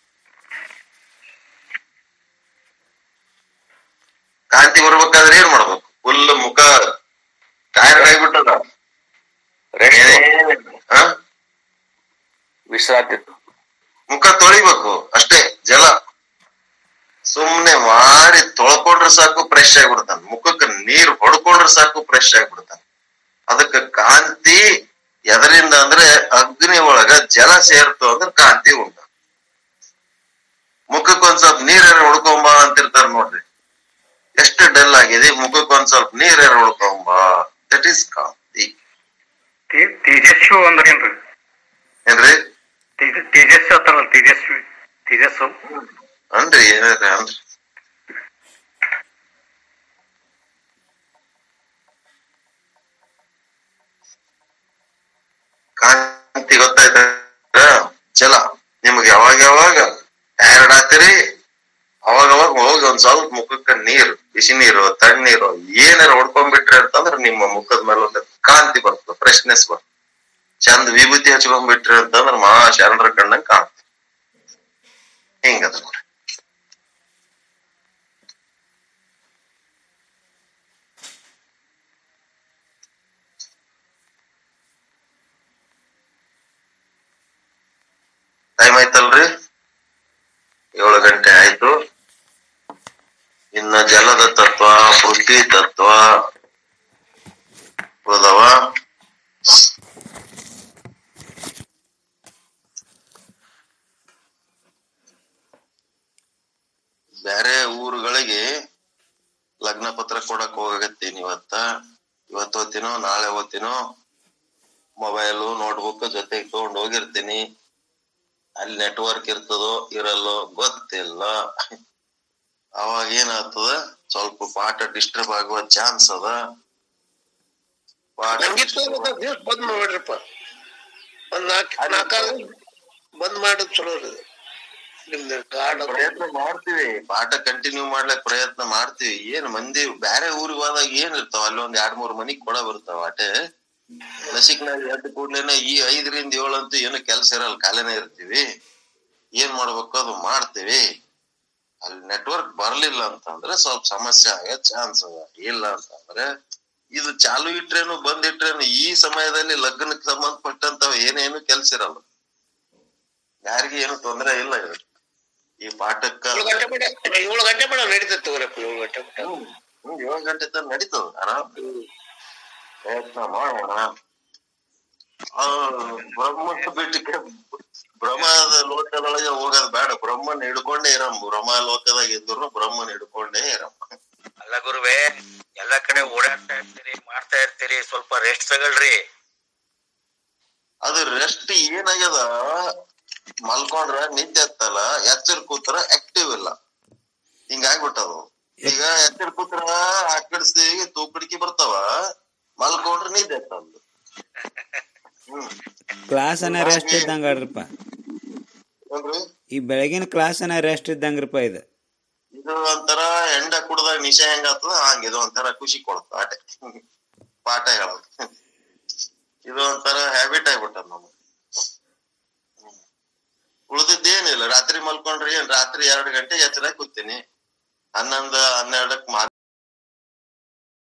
Speaker 1: ಕಾಂತಿ ಬರ್ಬೇಕಾದ್ರೆ ಏನ್ ಮಾಡ್ಬೇಕು ಫುಲ್ ಮುಖ ಟಯರ್ಡ್ ಆಗಿಬಿಟ್ಟದ ಹ?
Speaker 3: ವಿಶ್ರಾಂತಿ
Speaker 1: ಮುಖ ತೊಳಿಬೇಕು ಅಷ್ಟೇ ಜಲ ಸುಮ್ನೆ ಮಾಡಿ ತೊಳ್ಕೊಂಡ್ರೆ ಸಾಕು ಫ್ರೆಶ್ ಆಗ್ಬಿಡ್ತಾನ ಮುಖಕ್ಕೆ ನೀರ್ ಹೊಡ್ಕೊಂಡ್ರೆ ಸಾಕು ಫ್ರೆಶ್ ಆಗ್ಬಿಡ್ತಾನ ಅದಕ್ಕ ಕಾಂತಿ ಎದರಿಂದ ಅಂದ್ರೆ ಅಗ್ನಿ ಒಳಗ ಜಲ ಸೇರ್ತು ಅಂದ್ರೆ ಕಾಂತಿ ಉಂಟ ಮುಖಕ್ಕೆ ಒಂದ್ ಸ್ವಲ್ಪ ನೀರ್ ಹೊಡ್ಕೊಂಬ ಅಂತಿರ್ತಾರ ನೋಡ್ರಿ ಎಷ್ಟು ಡಲ್ ಆಗಿದೆ ಮುಖಕ್ಕೆ ಒಂದ್ ಸ್ವಲ್ಪ ನೀರ್ ಹೊಡ್ಕೊಂಬ ದಟ್ ಈಸ್ ಕಾಂತಿ
Speaker 6: ತೇ- ತೇಜಸ್ವಿ ಅಂದ್ರೇನ್ರಿ
Speaker 1: ಏನ್ರಿ
Speaker 6: ತೇಜ ತೇಜಸ್ವಿ ಅಂತಾರಲ್ಲ ತೇಜಸ್ವಿ ತೇಜಸ್ಸು
Speaker 1: ಅನ್ರಿ ಏನಾರ ಅನ್ರಿ ಕಾಂತಿ ಗೊತ್ತಾಯ್ತ ಜಲ ನಿಮ್ಗೆ ಯಾವಾಗ ಯಾವಾಗ ಟಯರ್ಡ್ ಆತಿರಿ ಅವಾಗ ಅವಾಗ ಹೋಗಿ ಒಂದ್ ಸ್ವಲ್ಪ ಮುಖಕ್ಕೆ ನೀರು ಬಿಸಿ ನೀರು ತಣ್ಣೀರು ಏನಾರ ಹೊಡ್ಕೊಂಡ್ಬಿಟ್ರಿ ಅಂತಂದ್ರ ನಿಮ್ಮ ಮುಖದ ಮೇಲೆ ಒಂದು ಕಾಂತಿ ಬರ್ತದೆ ಫ್ರೆಶ್ನೆಸ್ ಬರ್ತದೆ ಚಂದ ವಿಭೂತಿ ಹಚ್ಕೊಂಡ್ಬಿಟ್ರಿ ಅಂತಂದ್ರ ಮಹಾ ಶರಣರ ಕಣ್ಣಂಗ್ ಕಾಣ್ತದೆ ಹಿಂಗದ ನೋಡ್ರಿ ಟೈಮ್ ಆಯ್ತಲ್ರಿ ಏಳು ಗಂಟೆ ಆಯ್ತು ಇನ್ನ ಜಲದ ತತ್ವ ಪೃಥ್ವಿ ತತ್ವ ಉಳ್ದವ ಬೇರೆ ಊರುಗಳಿಗೆ ಲಗ್ನ ಪತ್ರ ಕೊಡಕ್ ಹೋಗತ್ತೀನಿ ಇವತ್ತ ಇವತ್ತು ಓದ್ತೀನೋ ನಾಳೆ ಓದ್ತೀನೋ ಮೊಬೈಲು ನೋಟ್ಬುಕ್ ಜೊತೆಗೆ ತಗೊಂಡ್ ಹೋಗಿರ್ತೀನಿ ಅಲ್ಲಿ ನೆಟ್ವರ್ಕ್ ಇರ್ತದೋ ಇರಲ್ಲೋ ಗೊತ್ತಿಲ್ಲ ಅವಾಗ ಏನಾಗ್ತದ ಸ್ವಲ್ಪ ಪಾಠ ಡಿಸ್ಟರ್ಬ್ ಆಗುವ ಚಾನ್ಸ್ ಅದ ಪಾಠ
Speaker 3: ನಂಗಿತ್ತು ದಿವ್ಸ ಬಂದ್ ಮಾಡ್ರಿಪ್ಪ ಒಂದ್ ನಾಲ್ಕ್ ನಾಲ್ಕಾರು ಬಂದ್ ಮಾಡೋದ್ ಚಲೋ ರೀ ನಿಮ್ದು ಗಾಡ್
Speaker 1: ಪ್ರಯತ್ನ ಮಾಡ್ತೀವಿ ಪಾಠ ಕಂಟಿನ್ಯೂ ಮಾಡ್ಲಿಕ್ ಪ್ರಯತ್ನ ಮಾಡ್ತೀವಿ ಏನ್ ಮಂದಿ ಬ್ಯಾರೆ ಊರಿಗೆ ಹೋದಾಗ ಏನ್ ಇರ್ತಾವ ಅಲ್ಲಿ ಒಂದ್ ಎರಡ್ ಮೂರ್ ಮನಿಗ್ ಕೊಡ ಬರ್ತಾವ ಆಟೆ ನಸಿಕ್ನಾಗ ಎದ್ದು ಕೂಡ್ಲೇನೆ ಈ ಐದರಿಂದ ಏಳು ಅಂತೂ ಏನು ಕೆಲ್ಸ ಇರಲ್ಲ ಕಾಲೇನೆ ಇರ್ತೀವಿ ಏನ್ ಮಾಡ್ಬೇಕು ಅದು ಮಾಡ್ತೀವಿ ಅಲ್ಲಿ ನೆಟ್ವರ್ಕ್ ಬರ್ಲಿಲ್ಲ ಅಂತಂದ್ರೆ ಸ್ವಲ್ಪ ಸಮಸ್ಯೆ ಆಗೋ ಚಾನ್ಸ್ ಅದ ಇಲ್ಲ ಅಂತಂದ್ರೆ ಇದು ಚಾಲು ಇಟ್ರೇನು ಬಂದ್ ಇಟ್ರೇನು ಈ ಸಮಯದಲ್ಲಿ ಲಗ್ನಕ್ಕೆ ಸಂಬಂಧಪಟ್ಟಂತವ ಏನೇನು ಕೆಲ್ಸ ಇರಲ್ಲ ಯಾರಿಗೆ ಏನು ತೊಂದರೆ ಇಲ್ಲ ಇದು ಈ ಪಾಠಕ್ಕ
Speaker 3: ಏಳು ಗಂಟೆ ಬಿಡ ಏಳು ಗಂಟೆ ಬಿಡ ನಡೀತೈತೆ ತಗೋರಪ್ಪ ಏಳು ಗಂಟೆ ಬಿಟ್ಟ
Speaker 1: ಹ್ಮ್, ಹ್ಮ್, ಏಳು ಗಂಟೆ ತನಕ ನಡೀತದ ಆರಾಮ್ ಪ್ರಯತ್ನ ಮಾಡೋಣ ಆ, ಬ್ರಹ್ಮನ ಬಿಟ್ಟು ಬ್ರಹ್ಮದ ಲೋಕದೊಳಗೆ ಹೋಗೋದ್ ಬೇಡ ಬ್ರಹ್ಮನ್ ಹಿಡ್ಕೊಂಡೇ ಇರಮ್ ಬ್ರಹ್ಮ ಲೋಕದಾಗ ಇದ್ರು ಬ್ರಹ್ಮನ್ ಹಿಡ್ಕೊಂಡೇ ಇರಮ್
Speaker 2: ಅಲ್ಲ ಗುರುವೆ ಎಲ್ಲಾ ಕಡೆ ಓಡಾಡ್ತಾ ಇರ್ತೀರಿ ಮಾಡ್ತಾ ಇರ್ತೀರಿ ಸ್ವಲ್ಪ ರೆಸ್ಟ್ ತಗೊಳ್ರಿ
Speaker 1: ಅದು ರೆಸ್ಟ್ ಏನಾಗ್ಯದ ಮಲ್ಕೊಂಡ್ರ ನಿದ್ದೆ ಹತ್ತಲ್ಲ ಎಚ್ಚರ ಕೂತ್ರ ಆಕ್ಟಿವ್ ಇಲ್ಲ ಹಿಂಗಾಗ್ಬಿಟ್ಟದು ಈಗ ಎಚ್ಚರ ಕೂತ್ರ ಆಕಡಿಸಿ ತೂಕಡಿಕೆ ಬರ್ತಾವ ಮಲ್ಕೊಂಡ್ರ ನಿದ್ದೆ ಹತ್ತಲ್ಲ ಹ್ಮ್
Speaker 5: ಕ್ಲಾಸ್ ಅನ್ನ ರೆಸ್ಟ್ ಇದ್ದಂಗ ಆಡ್ರಪ್ಪ
Speaker 1: ಏನ್ರಿ
Speaker 5: ಈ ಬೆಳಗಿನ ಕ್ಲಾಸ್ ಅನ್ನ ರೆಸ್ಟ್ ಇದ್ದಂಗ್ರಪ್ಪ ಇದು
Speaker 1: ಇದು ಒಂಥರ ಎಂಡ ಕುಡ್ದಾಗ ನಿಶೆ ಹೆಂಗ ಆಗ್ತದ ಹಂಗ ಇದು ಒಂಥರ ಖುಷಿ ಕೊಡುತ್ತ ಆಟೆ ಪಾಠ ಹೇಳೋದು ಇದು ಒಂಥರ ಹ್ಯಾಬಿಟ್ ಆಗ್ಬಿಟ್ಟದ ನಮ್ಗೆ ಉಳ್ದಿದ್ದೇನಿಲ್ಲ ರಾತ್ರಿ ಮಲ್ಕೊಂಡ್ರಿ ಏನ್ ರಾತ್ರಿ ಎರಡ್ ಗಂಟೆ ಎಚ್ಚರ